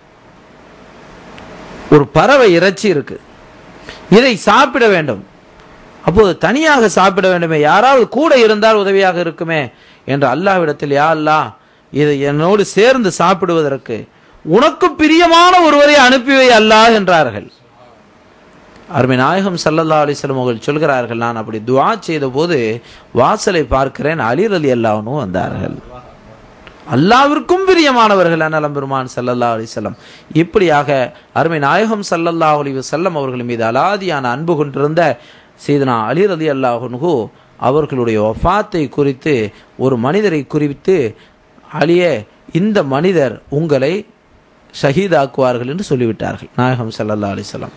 ஒரு பறவை இறைச்சி இருக்கு இதை சாப்பிட வேண்டும் அப்போது தனியாக சாப்பிட வேண்டுமே யாராவது கூட இருந்தால் உதவியாக இருக்குமே என்று அல்லாஹ்விடத்தில் யா அல்லாஹ் இதை என்னோடு சேர்ந்து சாப்பிடுவதற்கு உனக்கு பிரியமான ஒருவரை அனுப்பி வை அல்லாஹ் என்றார்கள் அருமை நாயகம் சல்லல்லா அலிஸ்லம் அவர்கள் சொல்கிறார்கள் நான் அப்படி துவா செய்த போது வாசலை பார்க்கிறேன் அலிர் அலி அல்லாஹனும் வந்தார்கள் அல்லாவிற்கும் பிரியமானவர்கள் அனலம் பெருமான் சல்லல்லா அலிசல்லம் இப்படியாக அருமை நாயகம் சல்லல்லா அலி வசல்லம் அவர்கள் மீது அலாதியான அன்பு கொண்டிருந்த சீதனா அலி ரலி அல்லாஹனுகு அவர்களுடைய வஃபாத்தை குறித்து ஒரு மனிதரை குறித்து அலியே இந்த மனிதர் உங்களை ஷஹீதாக்குவார்கள் என்று சொல்லிவிட்டார்கள் நாயகம் சல்லல்லா அலிசல்லாம்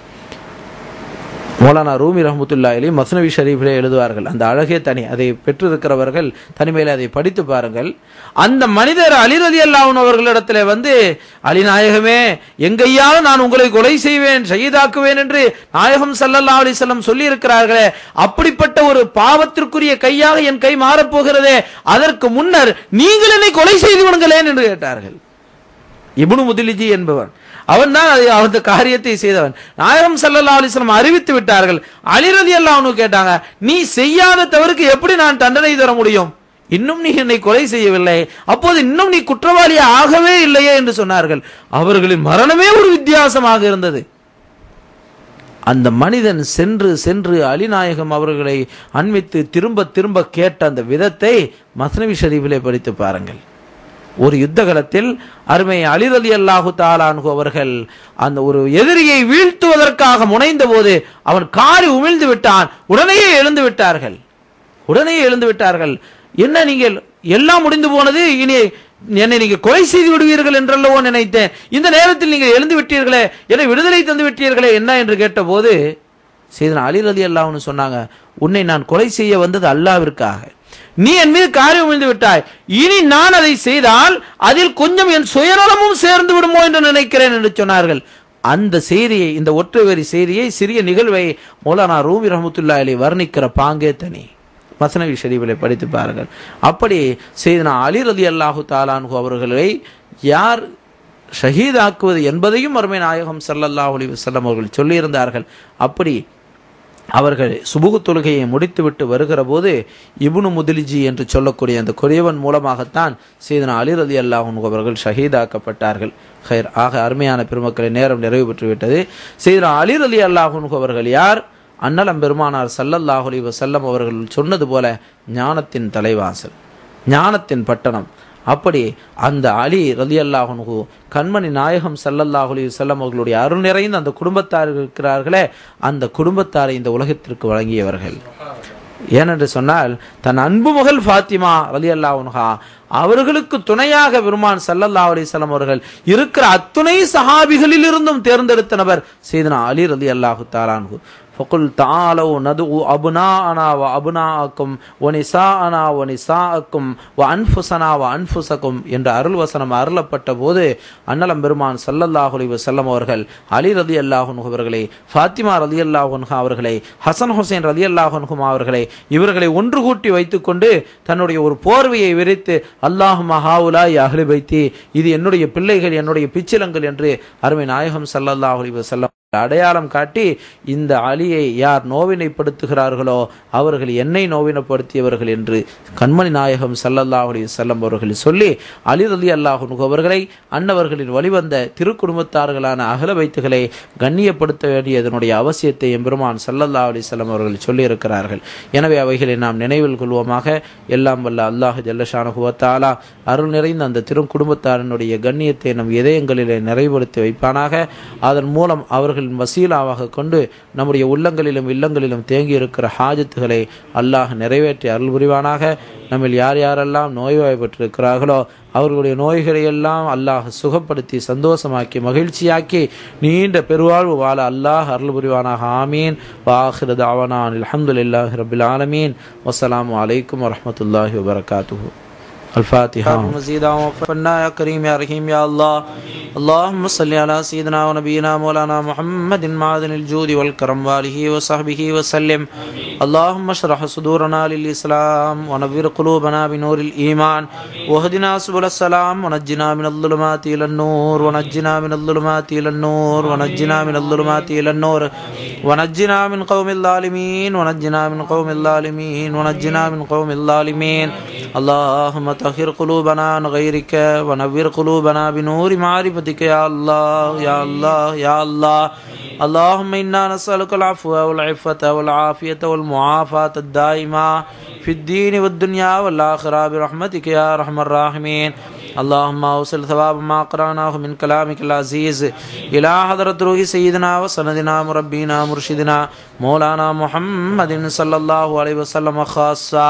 மௌலானா ரூமி ரஹமத்துல்லா அலி மஸ்னவி ஷரீஃபிலே எழுதுவார்கள் அந்த அழகே தனி அதை பெற்றிருக்கிறவர்கள் தனிமையில் அதை படித்து பாருங்கள் அந்த மனிதர் அலிரதி அல்லாஹன் அவர்களிடத்துல வந்து அலிநாயகமே எங்கையாவது நான் உங்களை கொலை செய்வேன் ஷஹீதாக்குவேன் என்று நாயகம் சல்லல்லா அலிசல்லம் சொல்லி இருக்கிறார்களே அப்படிப்பட்ட ஒரு பாவத்திற்குரிய கையாக என் கை மாறப்போகிறதே அதற்கு முன்னர் நீங்கள் என்னை கொலை செய்து விடுங்களேன் என்று கேட்டார்கள் இப்னு முதிலிஜி என்பவன் அவன் தான் அதை அந்த காரியத்தை செய்தவன் நாயகம் சல்லல்லா அலிஸ்லாம் அறிவித்து விட்டார்கள் அலிரதி அல்லாஹ்னு கேட்டாங்க நீ செய்யாத தவறுக்கு எப்படி நான் தண்டனை தர முடியும் இன்னும் நீ என்னை கொலை செய்யவில்லை அப்போது இன்னும் நீ குற்றவாளி ஆகவே இல்லையே என்று சொன்னார்கள் அவர்களின் மரணமே ஒரு வித்தியாசமாக இருந்தது அந்த மனிதன் சென்று சென்று அலிநாயகம் அவர்களை அண்மித்து திரும்ப திரும்ப கேட்ட அந்த விதத்தை மஸ்னவி ஷரீஃபிலே படித்து பாருங்கள் ஒரு யுத்த களத்தில் அருமை அலிரலி அல்லாஹு தாலான்கு அவர்கள் அந்த ஒரு எதிரியை வீழ்த்துவதற்காக முனைந்த போது அவன் காரி உமிழ்ந்து விட்டான் உடனேயே எழுந்து விட்டார்கள் உடனே எழுந்து விட்டார்கள் என்ன நீங்கள் எல்லாம் முடிந்து போனது இனி என்னை நீங்க கொலை செய்து விடுவீர்கள் என்றல்லவோ நினைத்தேன் இந்த நேரத்தில் நீங்கள் எழுந்து விட்டீர்களே என்னை விடுதலை தந்து விட்டீர்களே என்ன என்று கேட்டபோது செய்தன அலி ரதி அல்லாஹ்னு சொன்னாங்க உன்னை நான் கொலை செய்ய வந்தது அல்லாவிற்காக நீ என் மீது காரியம் விழுந்து விட்டாய் இனி நான் அதை செய்தால் அதில் கொஞ்சம் என் சுயநலமும் சேர்ந்து விடுமோ என்று நினைக்கிறேன் என்று சொன்னார்கள் அந்த செய்தியை இந்த ஒற்றை வரி செய்தியை சிறிய நிகழ்வை மௌலானா ரூமி ரஹமத்துல்லா அலி வர்ணிக்கிற பாங்கே தனி மசனவி ஷரீஃபிலே படித்து பாருங்கள் அப்படி செய்தனா அலி ரதி அல்லாஹு தாலான்ஹு அவர்களை யார் ஷஹீதாக்குவது என்பதையும் அருமை நாயகம் ஸல்லல்லாஹு அலைஹி வஸல்லம் அவர்கள் சொல்லியிருந்தார்கள் அப்படி அவர்கள் சுபுகு தொழுகையை முடித்துவிட்டு வருகிற போது இப்னு முதிலிஜி என்று சொல்லக்கூடிய அந்த கொரியவன் மூலமாகத்தான் சீதனா அலி ரதி அல்லாஹன் அவர்கள் ஷஹீதாக்கப்பட்டார்கள் ஹைர் ஆக அருமையான பெருமக்களை நேரம் நிறைவு பெற்று விட்டது சீதனா அலி ரதி அல்லாஹன் அவர்கள் யார் அன்னலம் பெருமானார் சல்லல்லாஹு அலைஹி வஸல்லம் அவர்கள் சொன்னது போல ஞானத்தின் தலைவாசல் ஞானத்தின் பட்டணம் அப்படி அந்த அலி ரலி அல்லாஹனுகு கண்மணி நாயகம் சல்லல்லாஹு அலைஹி வஸல்லம் அவர்களுடைய அருள் நிறைந்த அந்த குடும்பத்தார் இருக்கிறார்களே அந்த குடும்பத்தாரை இந்த உலகத்திற்கு வழங்கியவர்கள் ஏனென்று சொன்னால் தன் அன்பு மகள் ஃபாத்திமா ரலி அல்லாஹா அவர்களுக்கு துணையாக பெருமான் சல்லல்லாஹு அலைஹி வஸல்லம் அவர்கள் இருக்கிற அத்துணை சஹாபிகளில் இருந்தும் தேர்ந்தெடுத்த நபர் செய்தனா அலி ரலி அல்லாஹு தாலான்கு فقل تعالوا ندعو أبناءنا وأبناءكم ونساءنا ونساءكم وأنفسنا وأنفسكم என்ற அருள் வசனம் அருளப்பட்ட போது அன்னலம் பெருமான் சல்லல்லாஹு அலைஹி வஸல்லம் அவர்கள் அலி ரதி அல்லாஹுன் அவர்களை ஃபாத்திமா ரதி அல்லாஹுன் அவர்களை ஹசன் ஹுசைன் ரதி அல்லாஹுன் அவர்களை இவர்களை ஒன்று கூட்டி வைத்துக்கொண்டு தன்னுடைய ஒரு போர்வையை விரித்து அல்லாஹ் மஹாவுலா அஹ்லி பைத்தி இது என்னுடைய பிள்ளைகள் என்னுடைய பிச்சிலங்கள் என்று அருமை நாயகம் சல்லல்லாஹு அலைஹி வஸல்லம் அடையாளம் காட்டி இந்த அலியை யார் நோவினைப்படுத்துகிறார்களோ அவர்கள் என்னை நோவினப்படுத்தியவர்கள் என்று கண்மணி நாயகம் சல்லல்லாஹு அலைஹி வஸல்லம் அவர்கள் சொல்லி அலி ரலி அல்லாஹு அவர்களை அன்னவர்களின் வழிவந்த திருக்குடும்பத்தார்களான அகல வைத்துகளை கண்ணியப்படுத்த வேண்டியதனுடைய அவசியத்தை எம்பெருமான் சல்லல்லாஹு அலைஹி வஸல்லம் அவர்கள் சொல்லியிருக்கிறார்கள் எனவே அவைகளை நாம் நினைவில் கொள்வோமாக எல்லாம் வல்ல அல்லாஹ் ஜல்லஷானுகுவத்தாலா அருள் நிறைந்த அந்த திருக்குடும்பத்தாரனுடைய கண்ணியத்தை நம் இதயங்களிலே நிறைவுபடுத்தி வைப்பானாக அதன் மூலம் அவர்களின் வசீலாவாக கொண்டு நம்முடைய உள்ளங்களிலும் இல்லங்களிலும் தேங்கி இருக்கிற ஹாஜத்துகளை அல்லாஹ் நிறைவேற்றி அருள் புரிவானாக நம்மில் யார் யாரெல்லாம் நோய்வாய்ப்பட்டிருக்கிறார்களோ அவர்களுடைய நோய்களை எல்லாம் அல்லாஹ் சுகப்படுத்தி சந்தோஷமாக்கி மகிழ்ச்சியாக்கி நீண்ட பெருவாழ்வு வாழ அல்லாஹ் அருள் புரிவானாக ஆமீன் வாஹிரத் அவனான் அலமதுல்லாஹி ரபில் ஆலமீன் வசலாம் அலைக்கும் வரமத்துல்லாஹி வபரகாத்துஹு الفاتحة مزيدا وفنا يا كريم يا رحيم يا الله اللهم صل على سيدنا ونبينا مولانا محمد معدن الجود والكرم واله وصحبه وسلم اللهم اشرح صدورنا للإسلام ونبر قلوبنا بنور الإيمان واهدنا سبل السلام ونجنا من الظلمات إلى النور ونجنا من الظلمات إلى النور ونجنا من الظلمات إلى النور ونجنا من قوم الظالمين ونجنا من قوم الظالمين ونجنا من قوم الظالمين اللهم طهر قلوبنا عن غيرك ونور قلوبنا بنور معرفتك يا الله يا الله يا الله اللهم إنا نسألك العفو والعفة والعافية والمعافاة الدائمة في الدين والدنيا والآخرة برحمتك يا أرحم الراحمين اللهم اوصل ثواب ما قرأناه من كلامك العزيز إلى حضرة روح سيدنا وسندنا مربينا مرشدنا مولانا محمد صلى الله عليه وسلم خاصة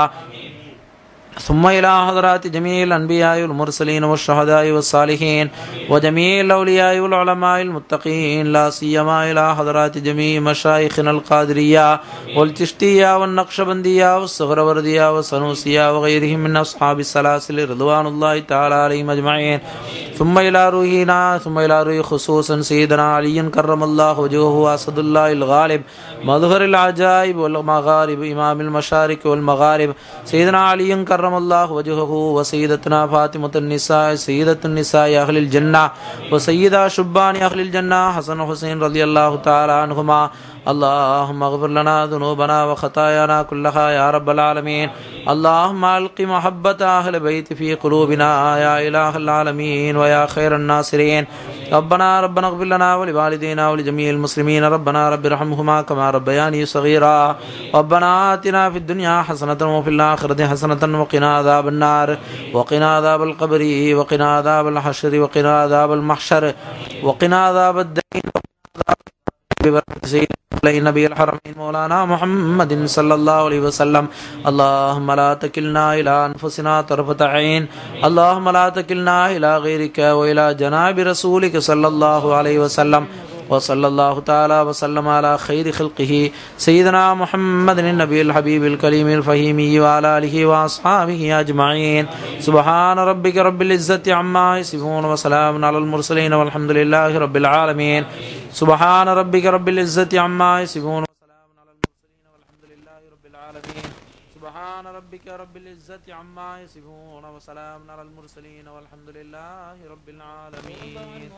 ثم إلى حضرات جميع الأنبياء والمرسلين والشهداء والصالحين وجميع الأولياء والعلماء المتقين لا سيما إلى حضرات جميع مشايخنا القادرية والتشتية والنقشبندية والصغروردية والسنوسية وغيرهم من أصحاب السلاسل رضوان الله تعالى عليهم أجمعين ثم إلى روحنا ثم إلى روح خصوصا سيدنا علي كرم الله وجهه أسد الله الغالب مظهر العجائب والمغارب إمام المشارق والمغارب سيدنا علي كرم الله وجهه وسيدتنا فاطمة النساء سيدة النساء أهل الجنة وسيدة شبان أهل الجنة حسن حسين رضي الله تعالى عنهما اللهم اغفر لنا ذنوبنا وخطايانا كلها يا رب العالمين اللهم ألق محبة أهل بيت في قلوبنا يا إله العالمين ويا خير الناصرين ربنا ربنا اغفر لنا ولوالدينا ولجميع المسلمين ربنا رب ارحمهما كما ربياني صغيرا ربنا آتنا في الدنيا حسنة وفي الآخرة حسنة وقنا عذاب النار وقنا عذاب القبر وقنا عذاب الحشر وقنا عذاب المحشر وقنا عذاب الدين ببركة سيدنا نبي الحرمين مولانا محمد صلى الله عليه وسلم اللهم لا تكلنا إلى أنفسنا طرفة عين اللهم لا تكلنا إلى غيرك وإلى جناب رسولك صلى الله عليه وسلم وصلى الله تعالى وسلم على خير خلقه سيدنا محمد النبي الحبيب الكريم الفهيمي وعلى آله وأصحابه أجمعين سبحان ربك رب العزة عما يصفون وسلام على المرسلين والحمد لله رب العالمين سبحان ربك رب العزة عما يصفون وسلام على المرسلين والحمد لله رب العالمين سبحان ربك رب العزة عما يصفون وسلام على المرسلين والحمد لله رب العالمين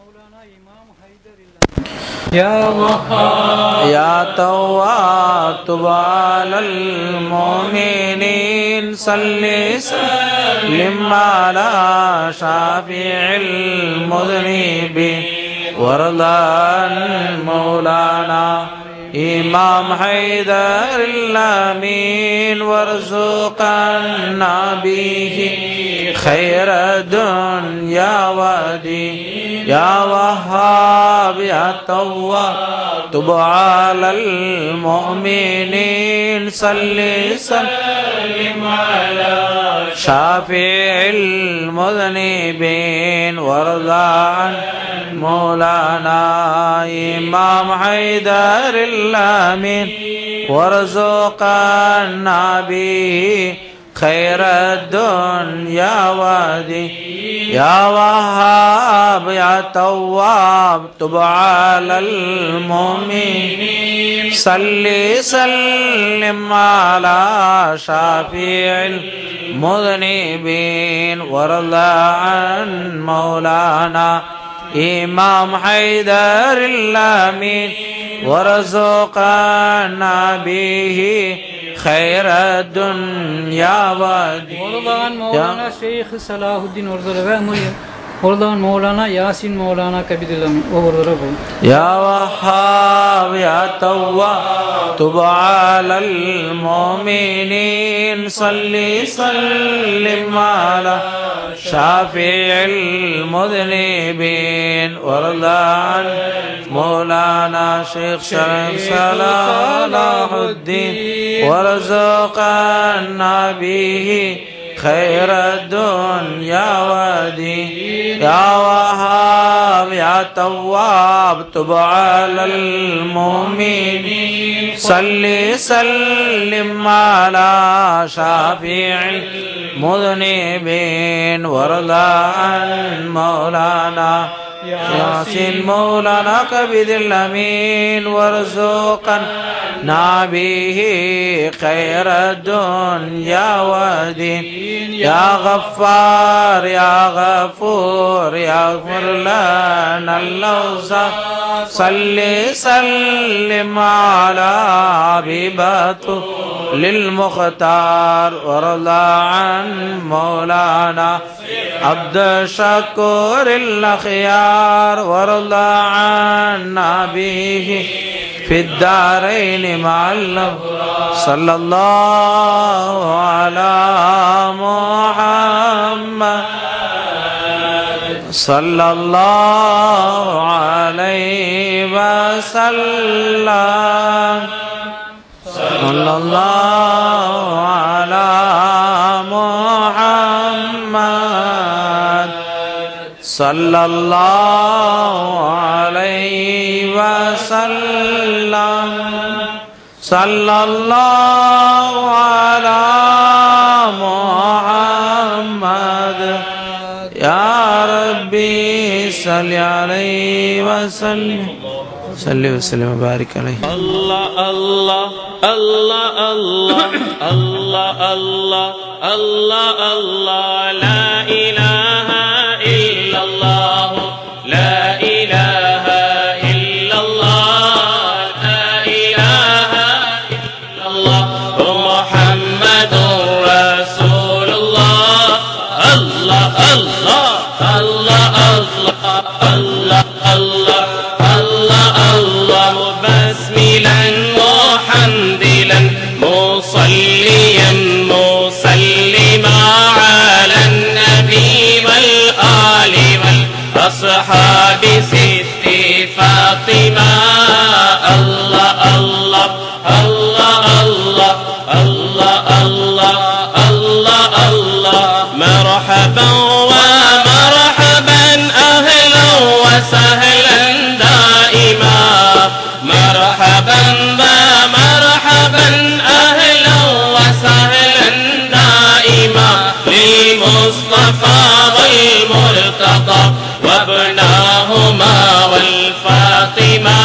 يا وهاب يا تواب تب على المؤمنين صل سلم على شافع المذنبين وارض عن مولانا إمام حيدر الأمين وارزقنا به خير الدنيا ودين يا وهاب يا تواب تب على المؤمنين صل سلم على شافع المذنبين وارض عن مولانا إمام حيدر الأمين وارزقنا به خير الدنيا ودين يا وهاب يا تواب تب على المؤمنين صل سلم على شافع المذنبين وارض عن مولانا إمام حيدر الأمين ورزقنا به خير الدنيا والدين Oradan Mevlana Şeyh Salahuddin orada ve Murya. Oradan Mevlana Yasin Mevlana Kabidilami. O orada bu. يا وهاب يا تواب تب على المؤمنين صل سلم على شافع المذنبين وارض عن مولانا شيخ شرف صلاح الدين وارزقنا به خير الدنيا ودين يا وهاب يا تواب تب على المؤمنين صل سلم على شافع المذنبين وارض عن مولانا ياسين مولانا كبد الأمين وارزقنا به خير الدنيا ودين يا غفار يا غفور يا اغفر لنا اللوزة صل سلم على حبيبته للمختار وارضى عن مولانا عبد شكور الأخيار وارضى عنا به في الدارين مع الأبرار صلى الله على محمد صلى الله عليه وسلم صلى الله على محمد صلى الله عليه وسلم صلى الله على محمد يا ربي صل عليه وسلم صل وسلم وبارك عليه الله الله الله الله الله الله الله الله لا إله إلا الله لا إله إلا الله لا إله إلا الله محمد رسول الله الله الله الله الله الله مصليا مسلما على النبي والآل والأصحاب ست فاطمة الله الله الله الله الله الله الله الله مرحبا ومرحبا أهلا وسهلا دائما مرحبا ومرحبا أهلا وسهلا دائما للمصطفى والمرتضى وابناهما والفاطمة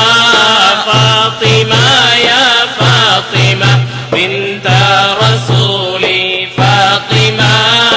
فاطمة يا فاطمة بنت رسولي فاطمة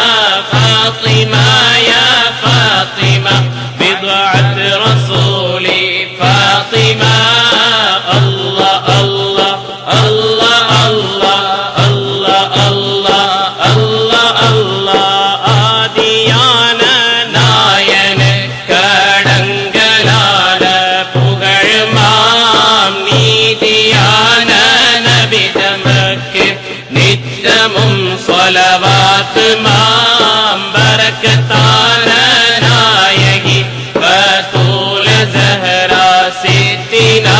فاطمة يا فاطمة بضعة رسولي فاطمة الله الله الله الله الله الله الله الله ஆதியான நாயன கடங்களான புகழ்மாம் நீதியான நபிதமக்கு நித்தமும் சொலவாத்து மாம் பரக்கத்தான நாயகி பத்தூல زهرا ستنا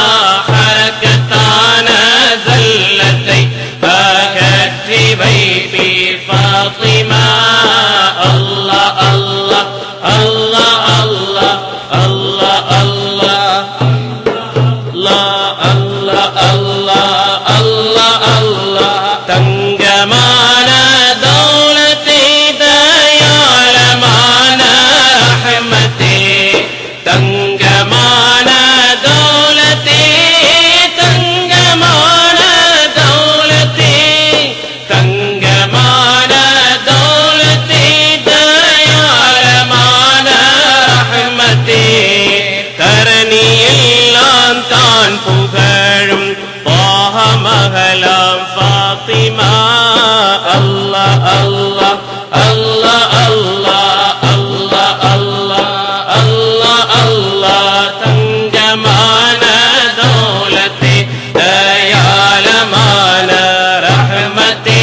حركتان زلتي أكتري بيبي فاطمة الله الله الله الله الله الله الله الله الله الله தங்கமான தௌலத்தை தயாளமான ரஹ்மத்தே தங்கமான தௌலத்தே தங்கமான தௌலத்தே தங்கமான தௌலத்தே தயாளமான ரஹ்மத்தே தரணியெல்லாம் தான் புகழும் பாகமகலாம் ஃபாத்திமா அல்லாஹ் அல்லாஹ் அல்லாஹ் அல்லாஹ் அல்லாஹ் அல்லாஹ் அல்லாஹ் அல்லாஹ் தங்கமான தௌலத்தே தயாளமான ரஹ்மத்தே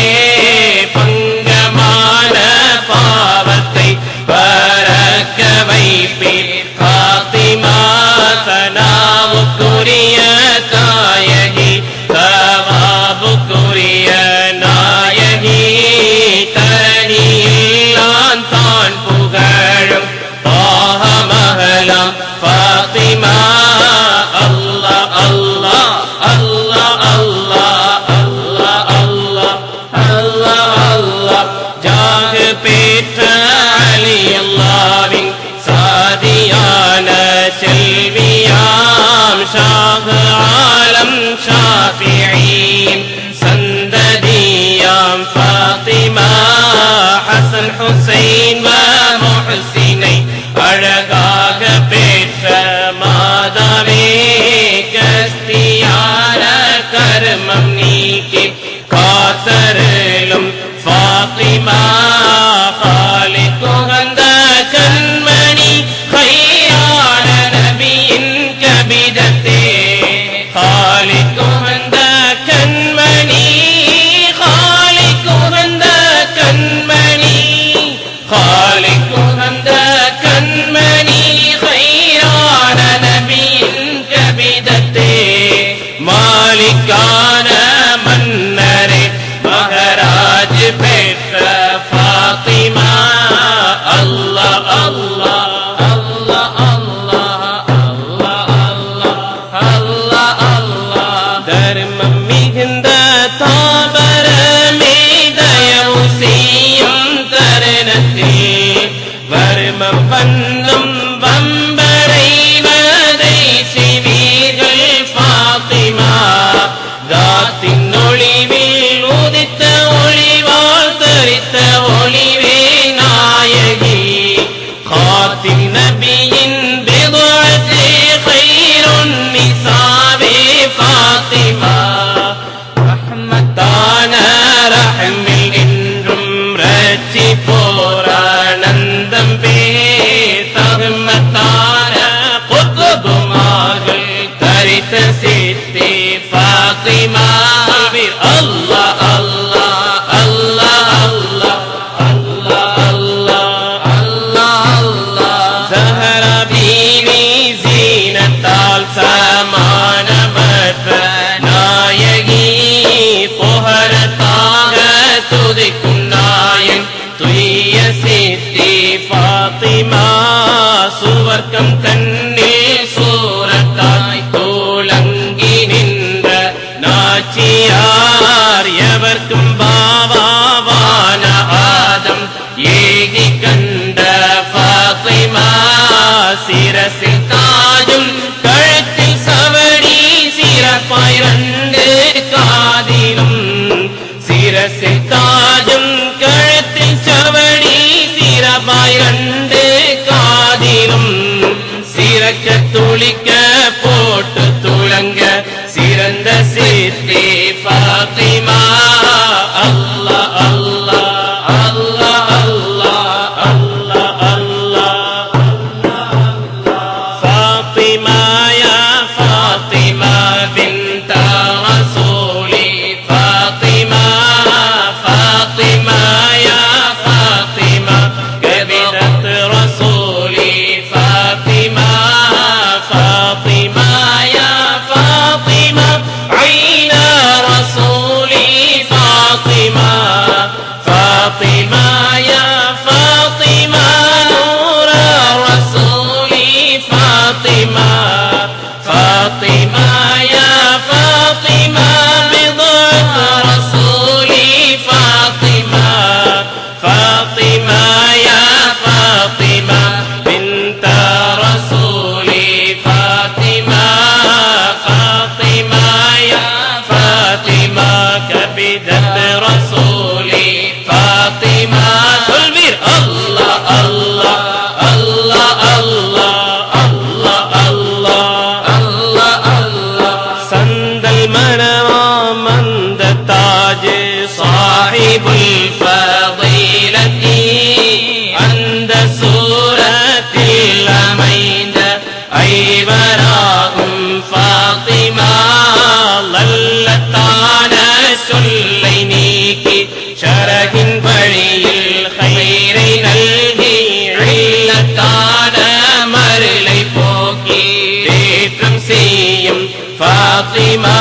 பங்கமான பாவத்தை பறக்க வைப்பீர் பாத்திமா சனாவுக்குரிய தாயகி சவாபுக்குரிய நாயகி தரணியெல்லாம் தான் புகழும் பாகமகலாம் பாத்திமா அல்லாஹ் அல்லாஹ் அல்லாஹ் அல்லாஹ் அல்லாஹ் அல்லாஹ் அல்லாஹ் அல்லாஹ் ஜாகு பெற்ற அலி அல்லாவின் சாதியான செல்வியாம் ஷாஹ் ஆலம் ஷாஃபியின் சந்ததியாம் ஃபாத்திமா ஹசன் ஹுசைன் வ முஹ்சினை அழகாக பெற்ற மாதாவே கஸ்தியான கர்மம் நீக்கி காத்தருளும் ஃபாத்திமா காலி குகந்த கண்மணி கையான நபியின் கபிதத்தே காலி குகந்த கண்மணி காலி குகந்த கண்மணி காலி குகந்த கண்மணி கையான நபியின் கபிதத்தே மாலிக்கான மன்னரே மகராஜ் பெற்ற ஃபாத்திமா அல்லாஹ் அல்லாஹ் அல்லாஹ் அல்லாஹ் அல்லாஹ் அல்லாஹ் அல்லாஹ் தர்மம் மிகுந்த தாபரமே தயவு செய்யும் தருணத்தில் வருமம் பண்ணும் வம்பரை வதை செய்வீர்கள் ஃபாத்திமா தாத்தின் ஒளிவில் உதித்த ஒளிவால் தரித்த ஒளிவே நாயகி காத்தின் நபியின் பிதுஅத்தே கைருன் நிசாவே ஃபாத்திமா ரஹ்மத்தான ரஹ்மில் என்றும் ரச்சி போரானந்தம் பே தகுமத்தான புத்துபுமார்கள் தரித்த சித்தி ஃபாத்திமா அல்லாஹ் சிரசில் தாஜும் கழுத்தில் சவடி சிறபாய் ரெண்டு காதிலும் சிறக்க துளிக்க போட்டு துளங்க சிறந்த சித்தி பாத்திமா அல்லா அல்லா அல்லா அல்லா அல்லா அல்லா فاطمة يا فاطمة بنت رسولي فاطمة فاطمة يا فاطمة كبدة رسولي فاطمة فاطمة يا فاطمة عين رسولي فاطمة فاطمة يا فاطمة نور رسولي فاطمة فاطمة يا فاطمة بضعة رسولي فاطمة فاطمة يا فاطمة بنت رسولي فاطمة فاطمة يا فاطمة كبدة رسولي فاطمة تلبير الله الله الله الله الله الله الله الله سند المنام مند التاج صاحب الفضيلة عند سورة الأميند ஐவராகும் ஃபாத்திமா லல்லத்தான சொல்லை நீக்கி ஷரகின் வழியில் கயிறை நல்கி இல்லத்தான மருளை போக்கி தேற்றம் செய்யும் ஃபாத்திமா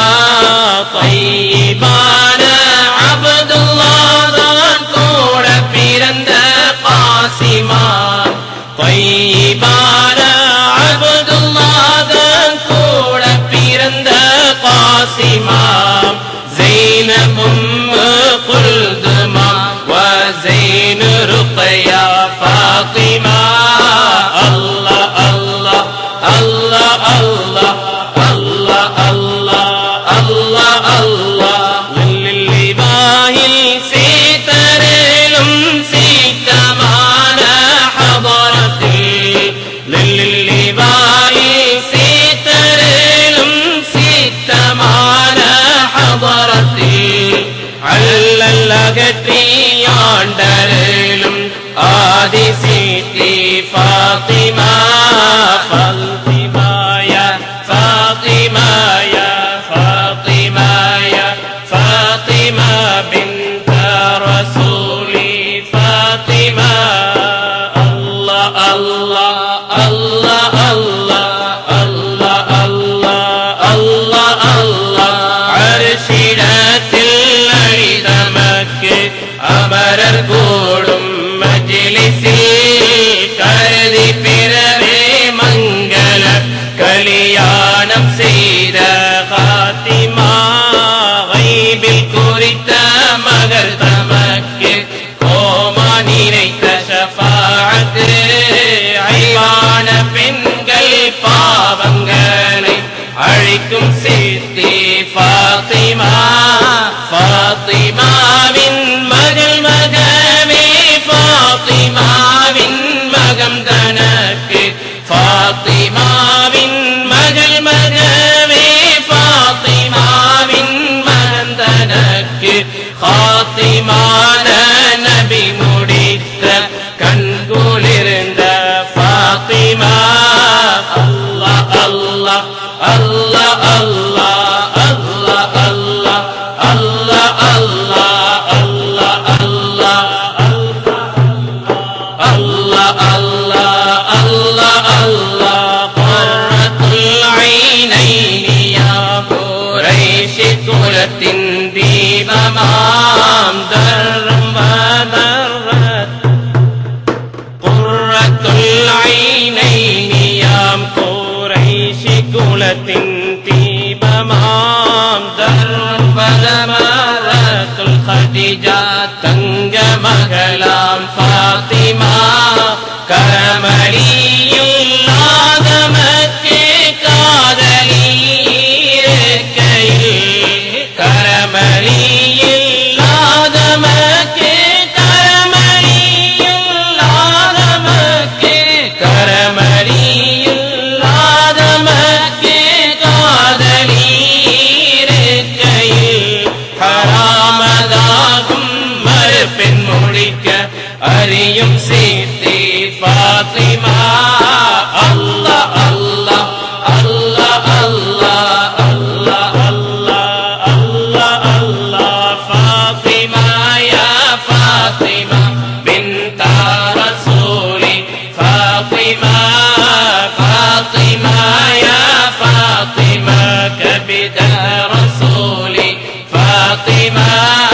தையிபான அபதுல்லாதான் கூட பிறந்த பாசிமா தையிபான அபதுல்லாதான் கூட பிறந்த பாசிமா ஜெயினமும் குல்துமா وزين رقيا فاطمة الله الله الله الله الله الله الله الله للباهل سيترلم سيتمان حضرتي للباهل سيترلم سيتمان حضرتي அல்லல்லகற்றியாண்டருளும் ஆதி சீத்தி ஃபாத்திமா ஃபாத்திமாய ஃபாத்திமாய ஃபாத்திமாய ஃபாத்திமா பின்த ரசூலி ஃபாத்திமா அல்லாஹ் அல்லாஹ் அல்லாஹ் அல்லாஹ் அல்லாஹ் அல்லாஹ் அல்லாஹ் அல்லாஹ் அரிசிடத்தில் அழிதமக்கு அமரர் கூடும் மஜிலிசில் கருதி பிறவே மங்கள கலியாணம் செய்த காத்திமா வைபில் குறித்த மகர் தமக்கு கோமா நினைத்த ஷஃபாஅத்து ஐவான பெண்கள் பாவங்களை அழிக்கும் சித்தி ஃபாத்திமா ஃபாத்திமாவின் மகள் மகவே ஃபாத்திமாவின் மகம் தனக்கு ஃபாத்திமாவின் மகள் மகவே ஃபாத்திமாவின் மகன் தனக்கு ஃபாத்திமான நபி முடித்த கண்குளிர்ந்த ஃபாத்திமா அல்லாஹ் அல்லாஹ் அல்லாஹ் அல்லாஹ் அல்லாஹ் அல்லாஹ் அல்லாஹ் அல்லாஹ் அல்லாஹ் அல்லாஹ் அல்லாஹ் அல்லாஹ் அல்லாஹ் قرة العينين يا قريش குலத்தின் தீபமாம் தர்ரம் வதர்ரத் قرة العينين யாம் குறைஷி குலத்தின் தீபமாம் தர்ரம் வதமரத்துல் ஹதிஜா தங்க மகளாம் ஃபாத்திமா கரமலியில்லாத மக்கே காதலி இருக்கையில் கரமலியில்லாத அறியும் சீத்தி பாத்திமா அல்லாஹ் அல்லாஹ் அல்லாஹ் அல்லாஹ் அல்லாஹ் அல்லாஹ் அல்லாஹ் அல்லாஹ் ஃபாத்திமா யா ஃபாத்திமா بنت رسولي فاطمة فاطمة يا فاطمة كبد رسولي فاطمة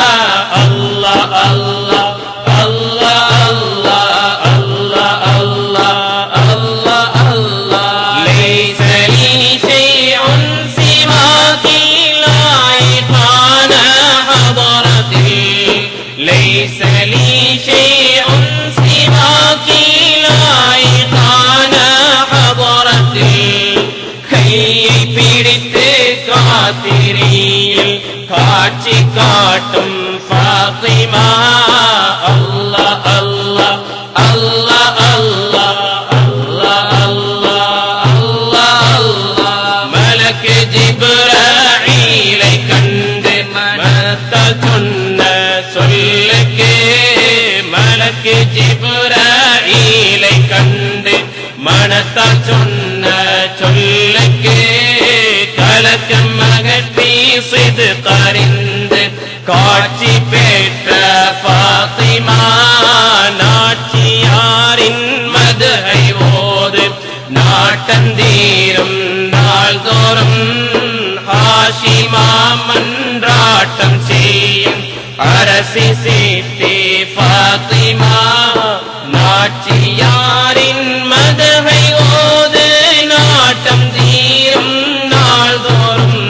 الله الله الله الله الله الله الله الله ليس لي شيء سواك لا إيقان حضرتي ليس لي شيء سواك لا إيقان حضرتي கையை பிடித்து காத்திரியில் காட்சி காட்டும் ஃபாத்திமா அல்லாஹ் அல்லாஹ் அல்லாஹ் அல்லாஹ் அல்லாஹ் அல்லாஹ் அல்லாஹ் அல்லாஹ் மலக்கு ஜிப்ராஈலை கண்டு மனத்தால் சொன்ன சொல்லுக்கு மலக்கு ஜிப்ராஈலை கண்டு மனத்தால் சொன்ன சொல்லுக்கு கலக்கம் மகட்டி சிது கறிந்து காட்சி பெற்ற பாத்திமா நாச்சியாரின் மதுகை ஓது நாட்டந்தீரும் நாள்தோறும் ஹாஷிமா மன்றாட்டம் செய்யும் அரசி சீத்தி பாத்திமா நாச்சியாரின் மதுகை ஓது நாட்டம் தீரும் நாள்தோறும்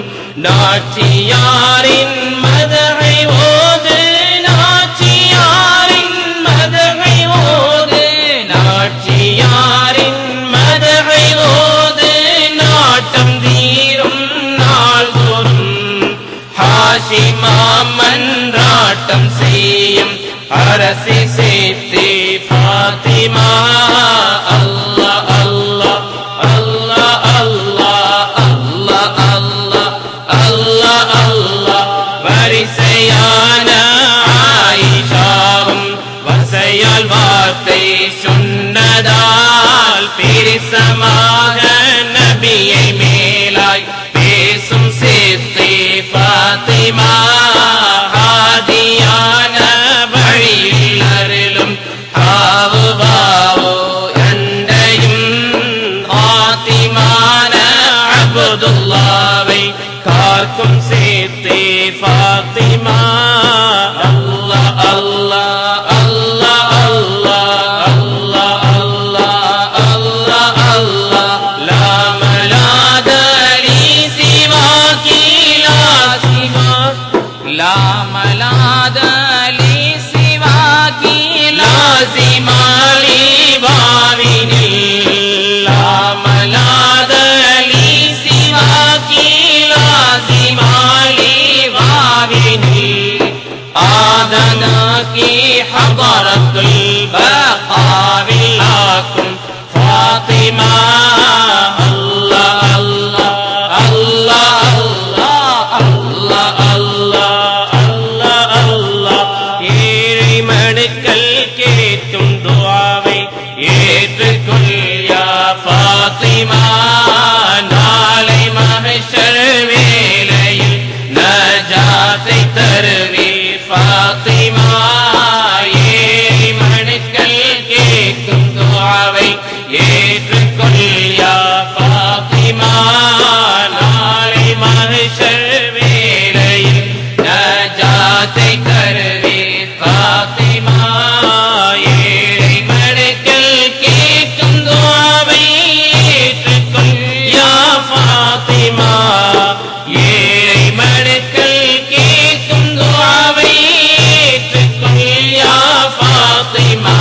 நாச்சியாரின் மதுகை ஓது நாச்சியாரின் மதுகை ஓது நாச்சியாரின் மதுகை ஓது நாட்டம் தீரும் நாள்தோறும் ஹாஷிமா மன்றாட்டம் செய்யும் அரசி சேத்தி பாத்திமா அல்லாஹ் அல்லாஹ் அல்லாஹ் அல்லாஹ் அல்லாஹ் அல்லாஹ் அல்லாஹ் அல்லாஹ் வரிசையான ஆயிஷாவும் வசையால் வார்த்தை சொன்னதால் பிரிசமாக நபியை மேலாய் பேசும் சேர்த்தே பாத்திமா ஹாதியான வழியில் அருளும் ஆவு பாவோ எண்டையும் ஆத்திமான அபுதுல்லாவை காக்கும் சேர்த்தே பாத்திமா அல்லாஹ் அல்லாஹ் அல்லாஹ் அல்லாஹ் அல்லாஹ் அல்லாஹ் அல்லாஹ் அல்லாஹ் லா மலாத லி சிவாகி லா சிவா லா மலாத லி சிவாகி லாசிமா லி பாவினில் லா மலாத லி சிவாகி லாசிமா லி பாவினில் آذنا کی حضرت البقاء لكم فاطمة الله الله الله الله الله الله الله ஏழை மனுக்கள் கேட்கும் துவாவை ஏற்றுக்கொள் யா ஃபாத்திமா நாளை மகஷர் வேளையில் நஜாத்தை தருவே ஃபாத்திமா ஏழை மனுக்கள் கேட்கும் துவாவை ஏற்றுக்கொள் யா ஃபாத்திமா நாளை மகஷர் வேளையில் நஜாத்தை தருவே ஃபாத்திமா ஏழை மனுக்கள் கேட்கும் துவாவை ஏற்றுக்கொள் யா ஃபாத்திமா ஏழை மனுக்கள் கேட்கும் துவாவை ஏற்றுக்கொள் யா ஃபாத்திமா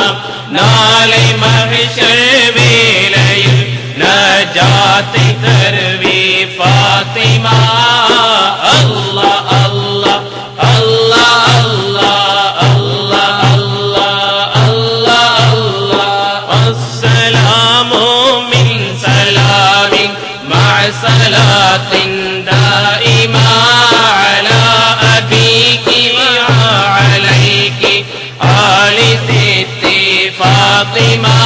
நாளை மகிஷர் வேளையில் நஜாத்தை தருவே ஃபாத்திமா அல்லாஹ் அல்லாஹ் அல்லாஹ் فاطمة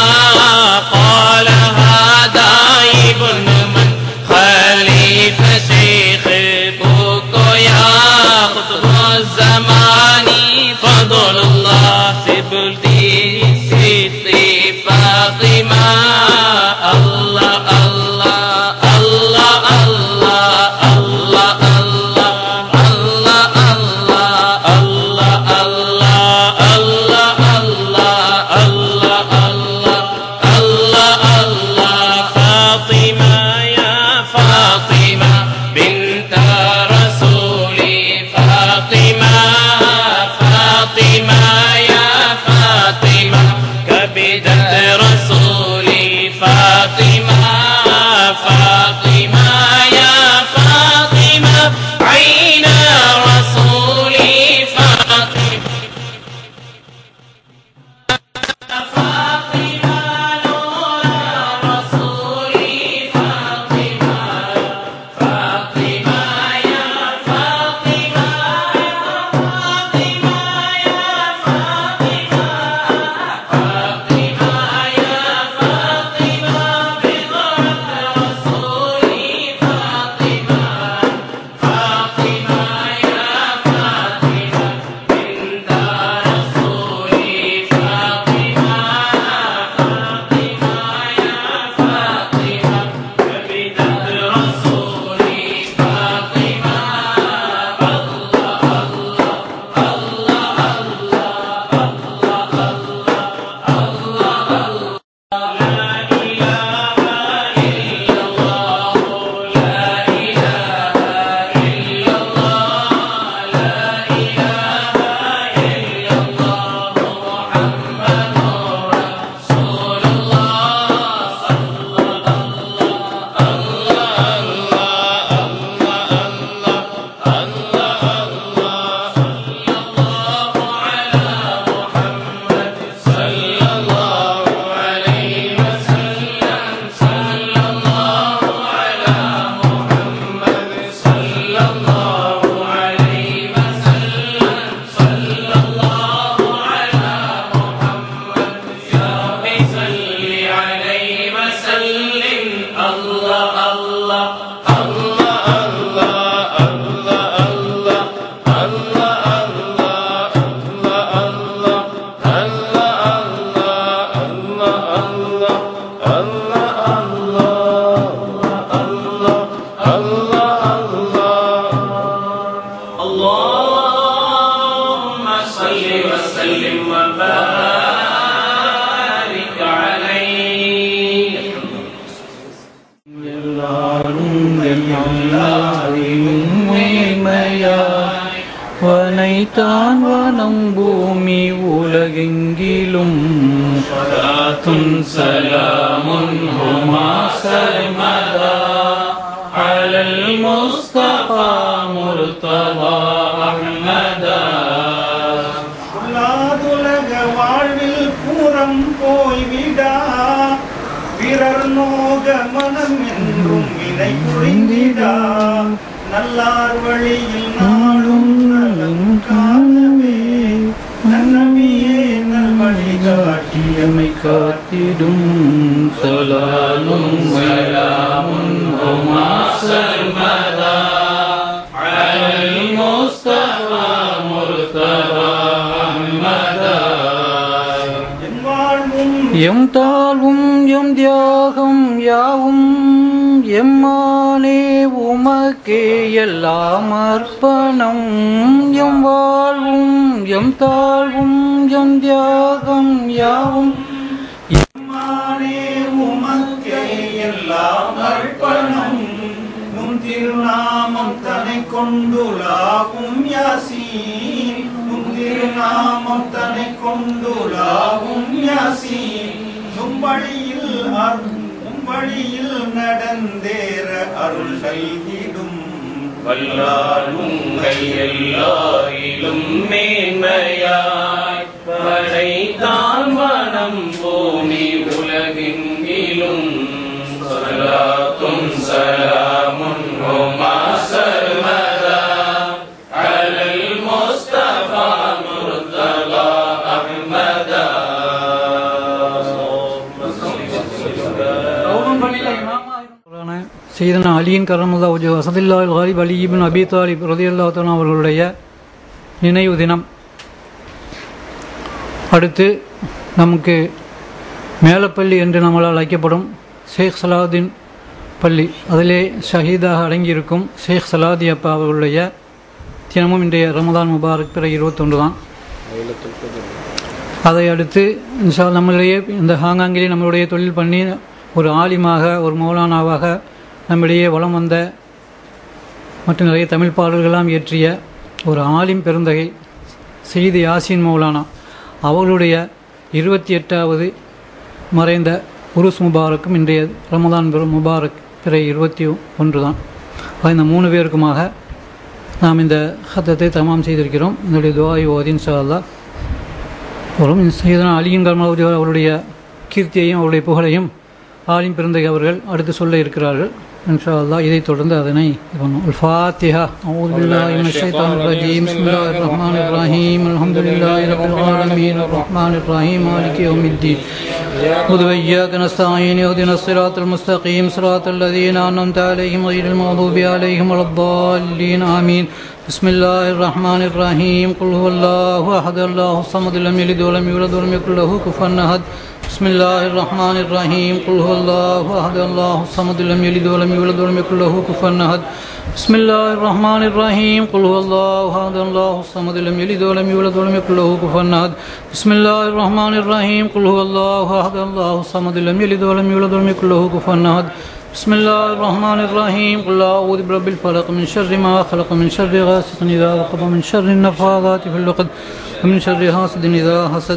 قالها دايب من خليفة شيخ بوكو يا قطب الزمان فضل الله سبلتي ستي فاطمة الله الله الله الله الله الله الله الله الله الله الله الله الله الله الله فاطمة يا فاطمة بنت رسولي فاطمة فاطمة يا فاطمة كبدة رسولي فاطمة فاطمة يا فاطمة عين رسولي فاطمة اللهم صل وسلم وبارك عليه வனைத்தான் வனம் பூமி உலகெங்கிலும் صلاة سلام هما سرمدا على المصطفى مرتضى أحمدا பொல்லாதுலக வாழ்வில் புறம் போய்விடா பிறர் நோக மனம் என்றும் வினை புரிந்திடா நல்லார் வழியில் நாளும் நலம் காணவே நன்னமியே நல்வழி காட்டியமை காத்திடும் சலாலும் سلام هما سرمدا على المصطفى مرتضى أحمدا என் வாழ்வும் எம் தாழ்வும் எம் தியாகம் யாவும் எம்மானே உமக்கே எல்லாம் அர்ப்பணம் எம் வாழ்வும் எம் தாழ்வும் எம் தியாகம் யாவும் மானே உமக்கே எல்லாம் அர்ப்பணம் உம் திருநாமம் தனை கொண்டுலாகும் யாசீன் உம் திருநாமம் தனை கொண்டுலாகும் யாசீன் உம் வழியில் அருள் உம் வழியில் நடந்தேற அருள் நல்கிடும் வல்லார் உங்கள் எல்லாரிலும் மேன்மையாய் படைத்தான் வனம் பூமி உலகெங்கிலும் சலாத்தும் சலாமுன் ஹுமா சர்மதா அலல் முஸ்தபா முர்தலா அஹ்மதா செய்தனா அலியின் கரமுல்லா உஜு அசதுல்லா ஹாலிப் அலி இபின் அபி தாலிப் ரதியுல்லா தலா அவர்களுடைய நினைவு தினம் அடுத்து நமக்கு மேலப்பள்ளி என்று நம்மளால் அழைக்கப்படும் ஷேக் சலாவுதீன் பள்ளி அதிலே ஷஹீதாக அடங்கியிருக்கும் ஷேக் சலாதி அப்பா அவர்களுடைய தினமும் இன்றைய ரமதான் முபாரக் பிற இருபத்தொன்று தான் அதை அடுத்து இன்ஷா நம்மளிடையே இந்த ஹாங்காங்கிலே நம்மளுடைய தொழில் பண்ணி ஒரு ஆலிமாக ஒரு மௌலானாவாக நம்மிடையே வலம் வந்த மற்றும் நிறைய தமிழ் பாடல்களாம் இயற்றிய ஒரு ஆலிம் பெருந்தகை செய்தி யாசின் மௌலானா அவர்களுடைய இருபத்தி எட்டாவது மறைந்த உருஸ் முபாரக்கும் இன்றைய ரமதான் பெரும் முபாரக் பிறை இருபத்தி ஒன்று தான் இந்த மூணு பேருக்குமாக நாம் இந்த ஹத்தத்தை தமாம் செய்திருக்கிறோம் இதனுடைய துவாய் ஓதின் ஷா வரும் செய்தனா அலியின் கர்மாவதி அவருடைய கீர்த்தியையும் அவருடைய புகழையும் ஆலிம் பிறந்தகை அவர்கள் அடுத்து சொல்ல இருக்கிறார்கள் இன்ஷா அல்லாஹ் இதைத் தொடர்ந்து அதனை இது பண்ணும் الفاتحة أعوذ بالله من الشيطان الرجيم بسم الله الرحمن الرحيم الحمد لله رب العالمين الرحمن الرحيم مالك يوم الدين خذ وإياك نستعين اهدنا الصراط المستقيم صراط الذين أنعمت عليهم غير المغضوب عليهم ولا الضالين آمين بسم الله الرحمن الرحيم قل هو الله أحد الله الصمد لم يلد ولم يولد ولم يكن له كفوا أحد بسم الله الرحمن الرحيم قل هو الله أحد الله الصمد لم يلد ولم يولد ولم يكن له كفوا أحد بسم الله الرحمن الرحيم قل هو الله أحد الله الصمد لم يلد ولم يولد ولم يكن له كفوا أحد بسم الله الرحمن الرحيم قل هو الله أحد الله الصمد لم يلد ولم يولد ولم يكن له كفوا أحد بسم الله الرحمن الرحيم قل أعوذ برب الفلق من شر ما خلق من شر غاسق إذا وقب من شر النفاذات في العقد ومن شر حاسد إذا حسد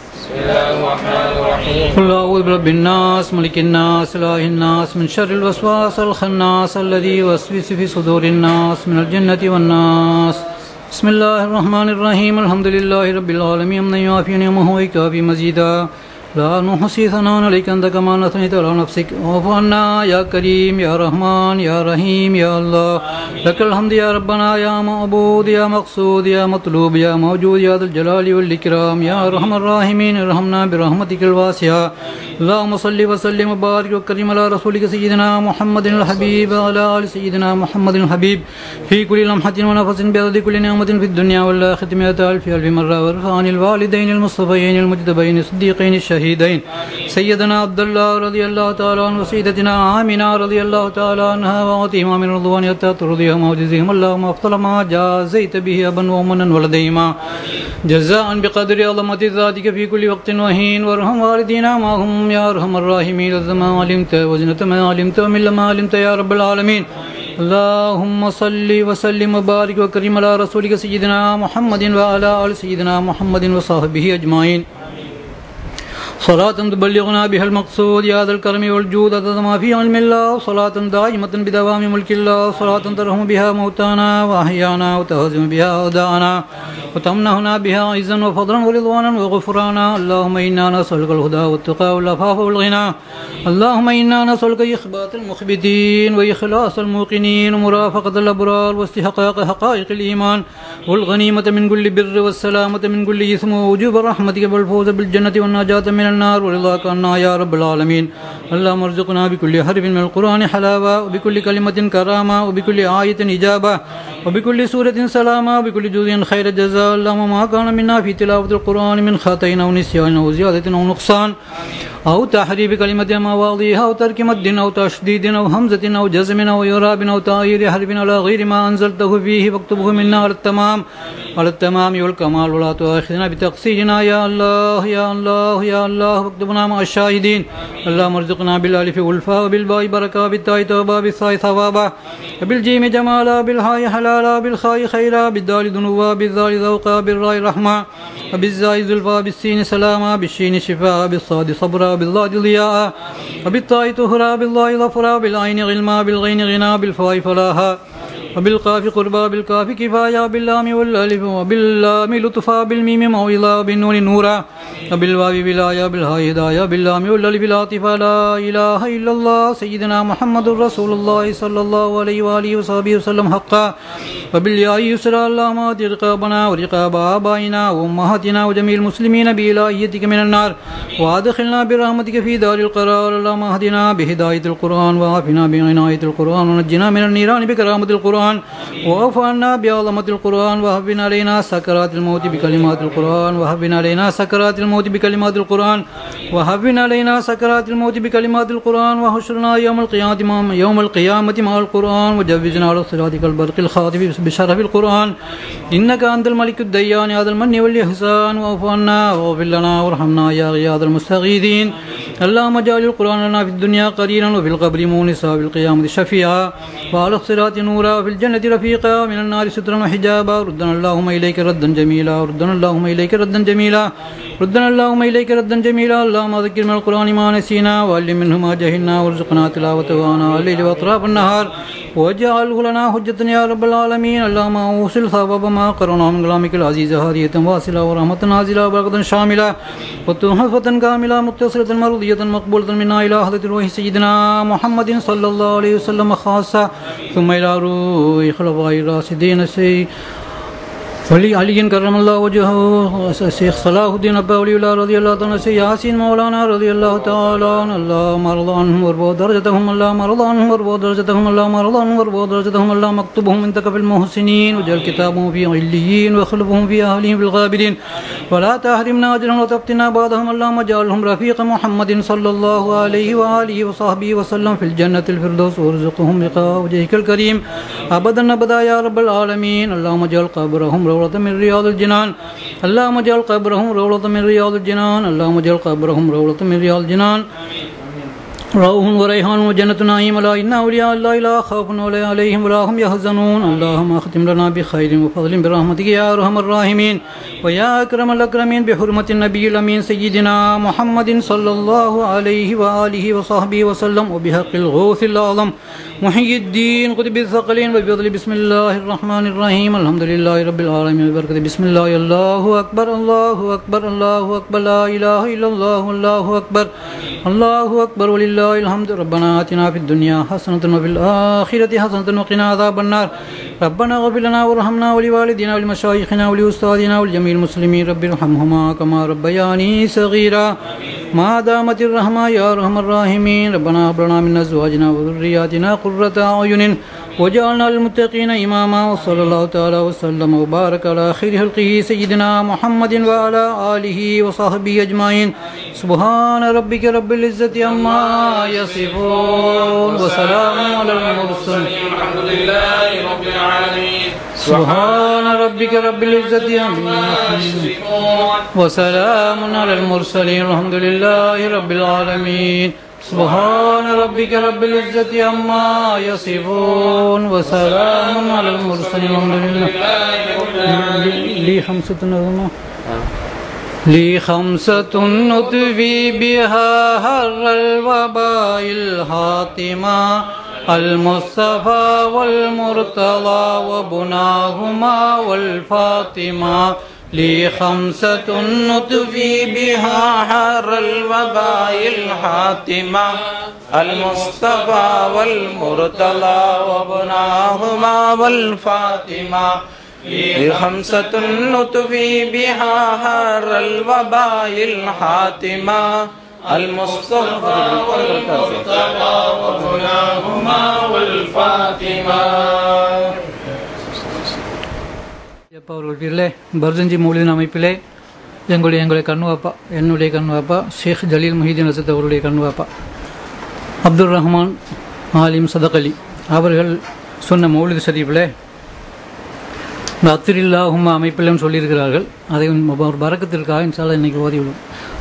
قل أعوذ برب الناس ملك الناس إله الناس من شر الوسواس الخناس الذي يوسوس في صدور الناس من الجنة والناس بسم الله الرحمن الرحيم الحمد لله رب العالمين من يعافي نعمه ويكافي مزيدا لا نحصي ثناء عليك أنت كما نثنيت على نفسك واعف عنا يا كريم يا رحمن يا رحيم يا الله لك الحمد يا ربنا يا معبود يا مقصود يا مطلوب يا موجود يا ذا الجلال والإكرام يا أرحم الراحمين ارحمنا برحمتك الواسعة اللهم صل وسلم وبارك وكرم على رسولك سيدنا محمد الحبيب وعلى آل سيدنا محمد الحبيب في كل لمحة ونفس بعدد كل نعمة في الدنيا والآخرة مئة ألف ألف مرة وارفع عن الوالدين المصطفين المجتبين الصديقين الشهيدين سيدنا عبد الله رضي الله تعالى عنه وسيدتنا آمنة رضي الله تعالى عنها وعطيهما من رضوان حتى ترضيهم وجزيهم اللهم أفضل ما جازيت به أبا وأمنا ولديهما جزاء بقدر عظمة ذاتك في كل وقت وحين وارحم والدينا معهم يا أرحم الراحمين ذا ما علمت وزنة ما علمت ومن لما علمت يا رب العالمين اللهم صل وسلم وبارك وكرم على رسولك سيدنا محمد وعلى آل سيدنا محمد وصحبه أجمعين صلاة تبلغنا بها المقصود يا ذا الكرم والجود عدد ما في علم الله صلاة دائمة بدوام ملك الله صلاة ترحم بها موتانا وأحيانا وتهزم بها أعداءنا وتمنحنا بها عزا وفضلا ورضوانا وغفرانا اللهم إنا نسألك الهدى والتقى والعفاف والغنى اللهم إنا نسألك إخبات المخبتين وإخلاص الموقنين ومرافقة الأبرار واستحقاق حقائق الإيمان والغنيمة من كل بر والسلامة من كل إثم ووجوب رحمتك والفوز بالجنة والنجاة من النار ورضاك عنا يا رب العالمين اللهم ارزقنا بكل حرف من القرآن حلاوة وبكل كلمة كرامة وبكل آية إجابة وبكل سورة سلامة وبكل جزء خير جزاء اللهم ما كان منا في تلاوة القرآن من خطأ أو نسيان أو زيادة أو نقصان أو تحريف كلمة مواضيها أو ترك مد أو تشديد أو همزة أو جزم أو إعراب أو تغيير حرف على غير ما أنزلته فيه فاكتبه منا على التمام على التمام والكمال ولا تؤاخذنا بتقصيرنا يا الله يا الله يا الله واكتبنا مع الشاهدين اللهم ارزقنا بالالف والفاء وبالباء بركة بالتاء توبة بالثاء ثوابا وبالجيم جمالا بالهاء حلالا بالخاء خيرا بالدال ذنوبا بالذال ذوقا بالراء رحمة وبالزاء زلفا بالسين سلاما بالشين شفاء بالصاد صبرا بالضاد ضياء وبالطاء طهرا بالله ظفرا بالعين غلما بالغين غنى بالفاء فلاها وبالقاف قربى بالكاف كفاية وباللام والألف وباللام لطفا بالميم موعظة وبالنون نورا وبالواو ولاية بالهاء هداية باللام والألف العاطفة لا إله إلا الله سيدنا محمد رسول الله صلى الله عليه وآله وصحبه وسلم حقا وبالياء يسرى اللهم آت رقابنا ورقاب آبائنا وأمهاتنا وجميع المسلمين بإلهيتك من النار وأدخلنا برحمتك في دار القرار اللهم اهدنا بهداية القرآن وعافنا بعناية القرآن ونجنا من النيران بكرامة القرآن واعف عنا بعظمة القرآن وهبنا علينا سكرات الموت بكلمات القرآن وهبنا علينا سكرات الموت بكلمات القرآن وهبنا علينا سكرات الموت بكلمات القرآن وحشرنا يوم القيامة مع يوم القيامة مع القرآن وجوزنا على صراطك البرق الخاطف بشرف القرآن إنك أنت الملك الديان هذا المن والإحسان واعف عنا واغفر لنا وارحمنا يا غياث المستغيثين اللهم اجعل القرآن لنا في الدنيا قرينا وفي القبر مونسا وفي القيامة شفيعا وعلى الصراط نورا وفي الجنة رفيقا ومن النار سترا وحجابا ردنا اللهم إليك ردا جميلا ردنا اللهم إليك ردا جميلا ردنا اللهم إليك ردا جميلا اللهم ذكر من القرآن ما نسينا وعلم منه ما جهلنا وارزقنا تلاوته آناء الليل وأطراف النهار واجعله لنا حجة يا رب العالمين اللهم أوصل ثواب ما قرنا من كلامك العزيز هادية واصلة ورحمة نازلة وبركة شاملة وتحفة كاملة متصلة مرضية مقبولة منا إلى حضرة روح سيدنا محمد صلى الله عليه وسلم خاصة ثم إلى روح خلفاء الراشدين السيد ولي علي كرم الله وجهه الشيخ صلاح الدين أبا الله رضي الله تعالى سي ياسين مولانا رضي الله تعالى عنه اللهم ارض عنهم وارفع درجتهم اللهم ارض عنهم وارفع درجتهم اللهم ارض عنهم وارفع درجتهم اللهم اكتبهم عندك في المحسنين وجعل كتابهم في عليين واخلفهم في أهلهم في الغابرين ولا تحرمنا أجرهم وتفتنا بعضهم اللهم اجعلهم رفيق محمد صلى الله عليه وآله وصحبه وسلم في الجنة الفردوس وارزقهم لقاء وجهك الكريم أبدا أبدا يا رب العالمين اللهم اجعل قبرهم روضة من رياض الجنان اللهم اجعل قبرهم روضة من رياض الجنان اللهم اجعل قبرهم روضة من رياض الجنان روح وريحان وجنة نعيم لا إن أولياء الله لا خوف ولا عليهم ولا هم يحزنون اللهم اختم لنا بخير وفضل برحمتك يا أرحم الراحمين ويا أكرم الأكرمين بحرمة النبي الأمين سيدنا محمد صلى الله عليه وآله وصحبه وسلم وبحق الغوث الأعظم محيي الدين قطب الثقلين وبفضل بسم الله الرحمن الرحيم الحمد لله رب العالمين وبركة بسم الله الله أكبر الله أكبر الله أكبر لا إله إلا الله الله أكبر الله أكبر ولله الحمد ربنا آتنا في الدنيا حسنة وفي الآخرة حسنة وقنا عذاب النار ربنا اغفر لنا وارحمنا ولوالدينا ولمشايخنا ولأستاذنا ولجميع المسلمين رب ارحمهما كما ربياني صغيرا ما دامت الرحمة يا أرحم الراحمين ربنا هب لنا من أزواجنا وذرياتنا قرة أعين وجعلنا للمتقين إماما وصلى الله تعالى وسلم وبارك على خير خلقه سيدنا محمد وعلى آله وصحبه أجمعين سبحان ربك رب العزة عما يصفون وسلام على المرسلين الحمد لله رب العالمين سبحان ربك رب العزة عما يصفون وسلام على المرسلين الحمد لله رب العالمين سبحان ربك رب العزة عما يصفون وسلام على المرسلين الحمد لله لي خمسة نظمة لي خمسة نطفي بها هر الوباء الحاطمة المصطفى والمرتضى وبناهما والفاطمة لي خمسة نطفي بها حر الوباء الحاتمة المصطفى والمرتضى وبناهما والفاطمة لي خمسة نطفي بها حر الوباء الحاتمة المصطفى والمرتضى وبناهما والفاطمة அப்பா அவர்கள் பேரில் பர்தஞ்சி மௌலின் அமைப்பிலே எங்களுடைய எங்களுடைய கண்ணுவாப்பா என்னுடைய கண்ணுவாப்பா ஷேக் ஜலீல் முஹீதீன் அசத் அவருடைய கண்ணுவாப்பா அப்துல் ரஹ்மான் ஆலிம் சதக் அலி அவர்கள் சொன்ன மௌலிது ஷரீஃபில் இந்த அத்திரில்லாஹும் அமைப்பிலும் சொல்லியிருக்கிறார்கள் அதை ஒரு பறக்கத்திற்காக இன்ஷால்லா இன்னைக்கு ஓதிவிடும்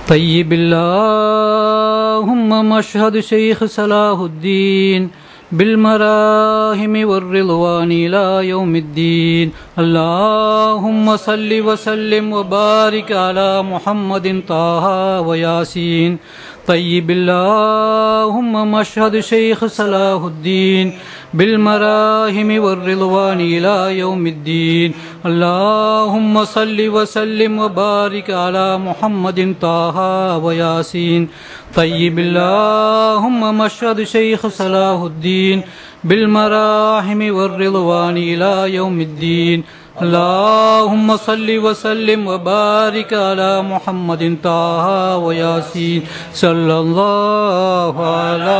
طيب مشهد شيخ صلاح الدين بالمراهم والرضوان إلى يوم الدين اللهم صل وسلم وبارك على محمد طه وياسين طيب اللهم مشهد شيخ صلاح الدين بالمراهم والرضوان إلى يوم الدين اللهم صل وسلم وبارك على محمد طه وياسين طيب اللهم مشهد شيخ صلاح الدين بالمراحم والرضوان إلى يوم الدين اللهم صل وسلم وبارك على محمد طه وياسين صلى الله على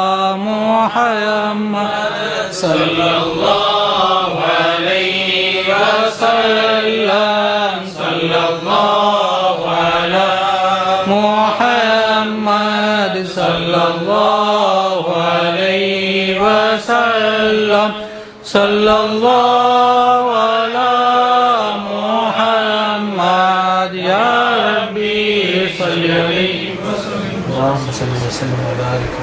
محمد صلى الله عليه وسلم صلى الله على محمد صلى الله عليه وسلم صلى الله على محمد يا ربي صل عليه اللهم صل وسلم وبارك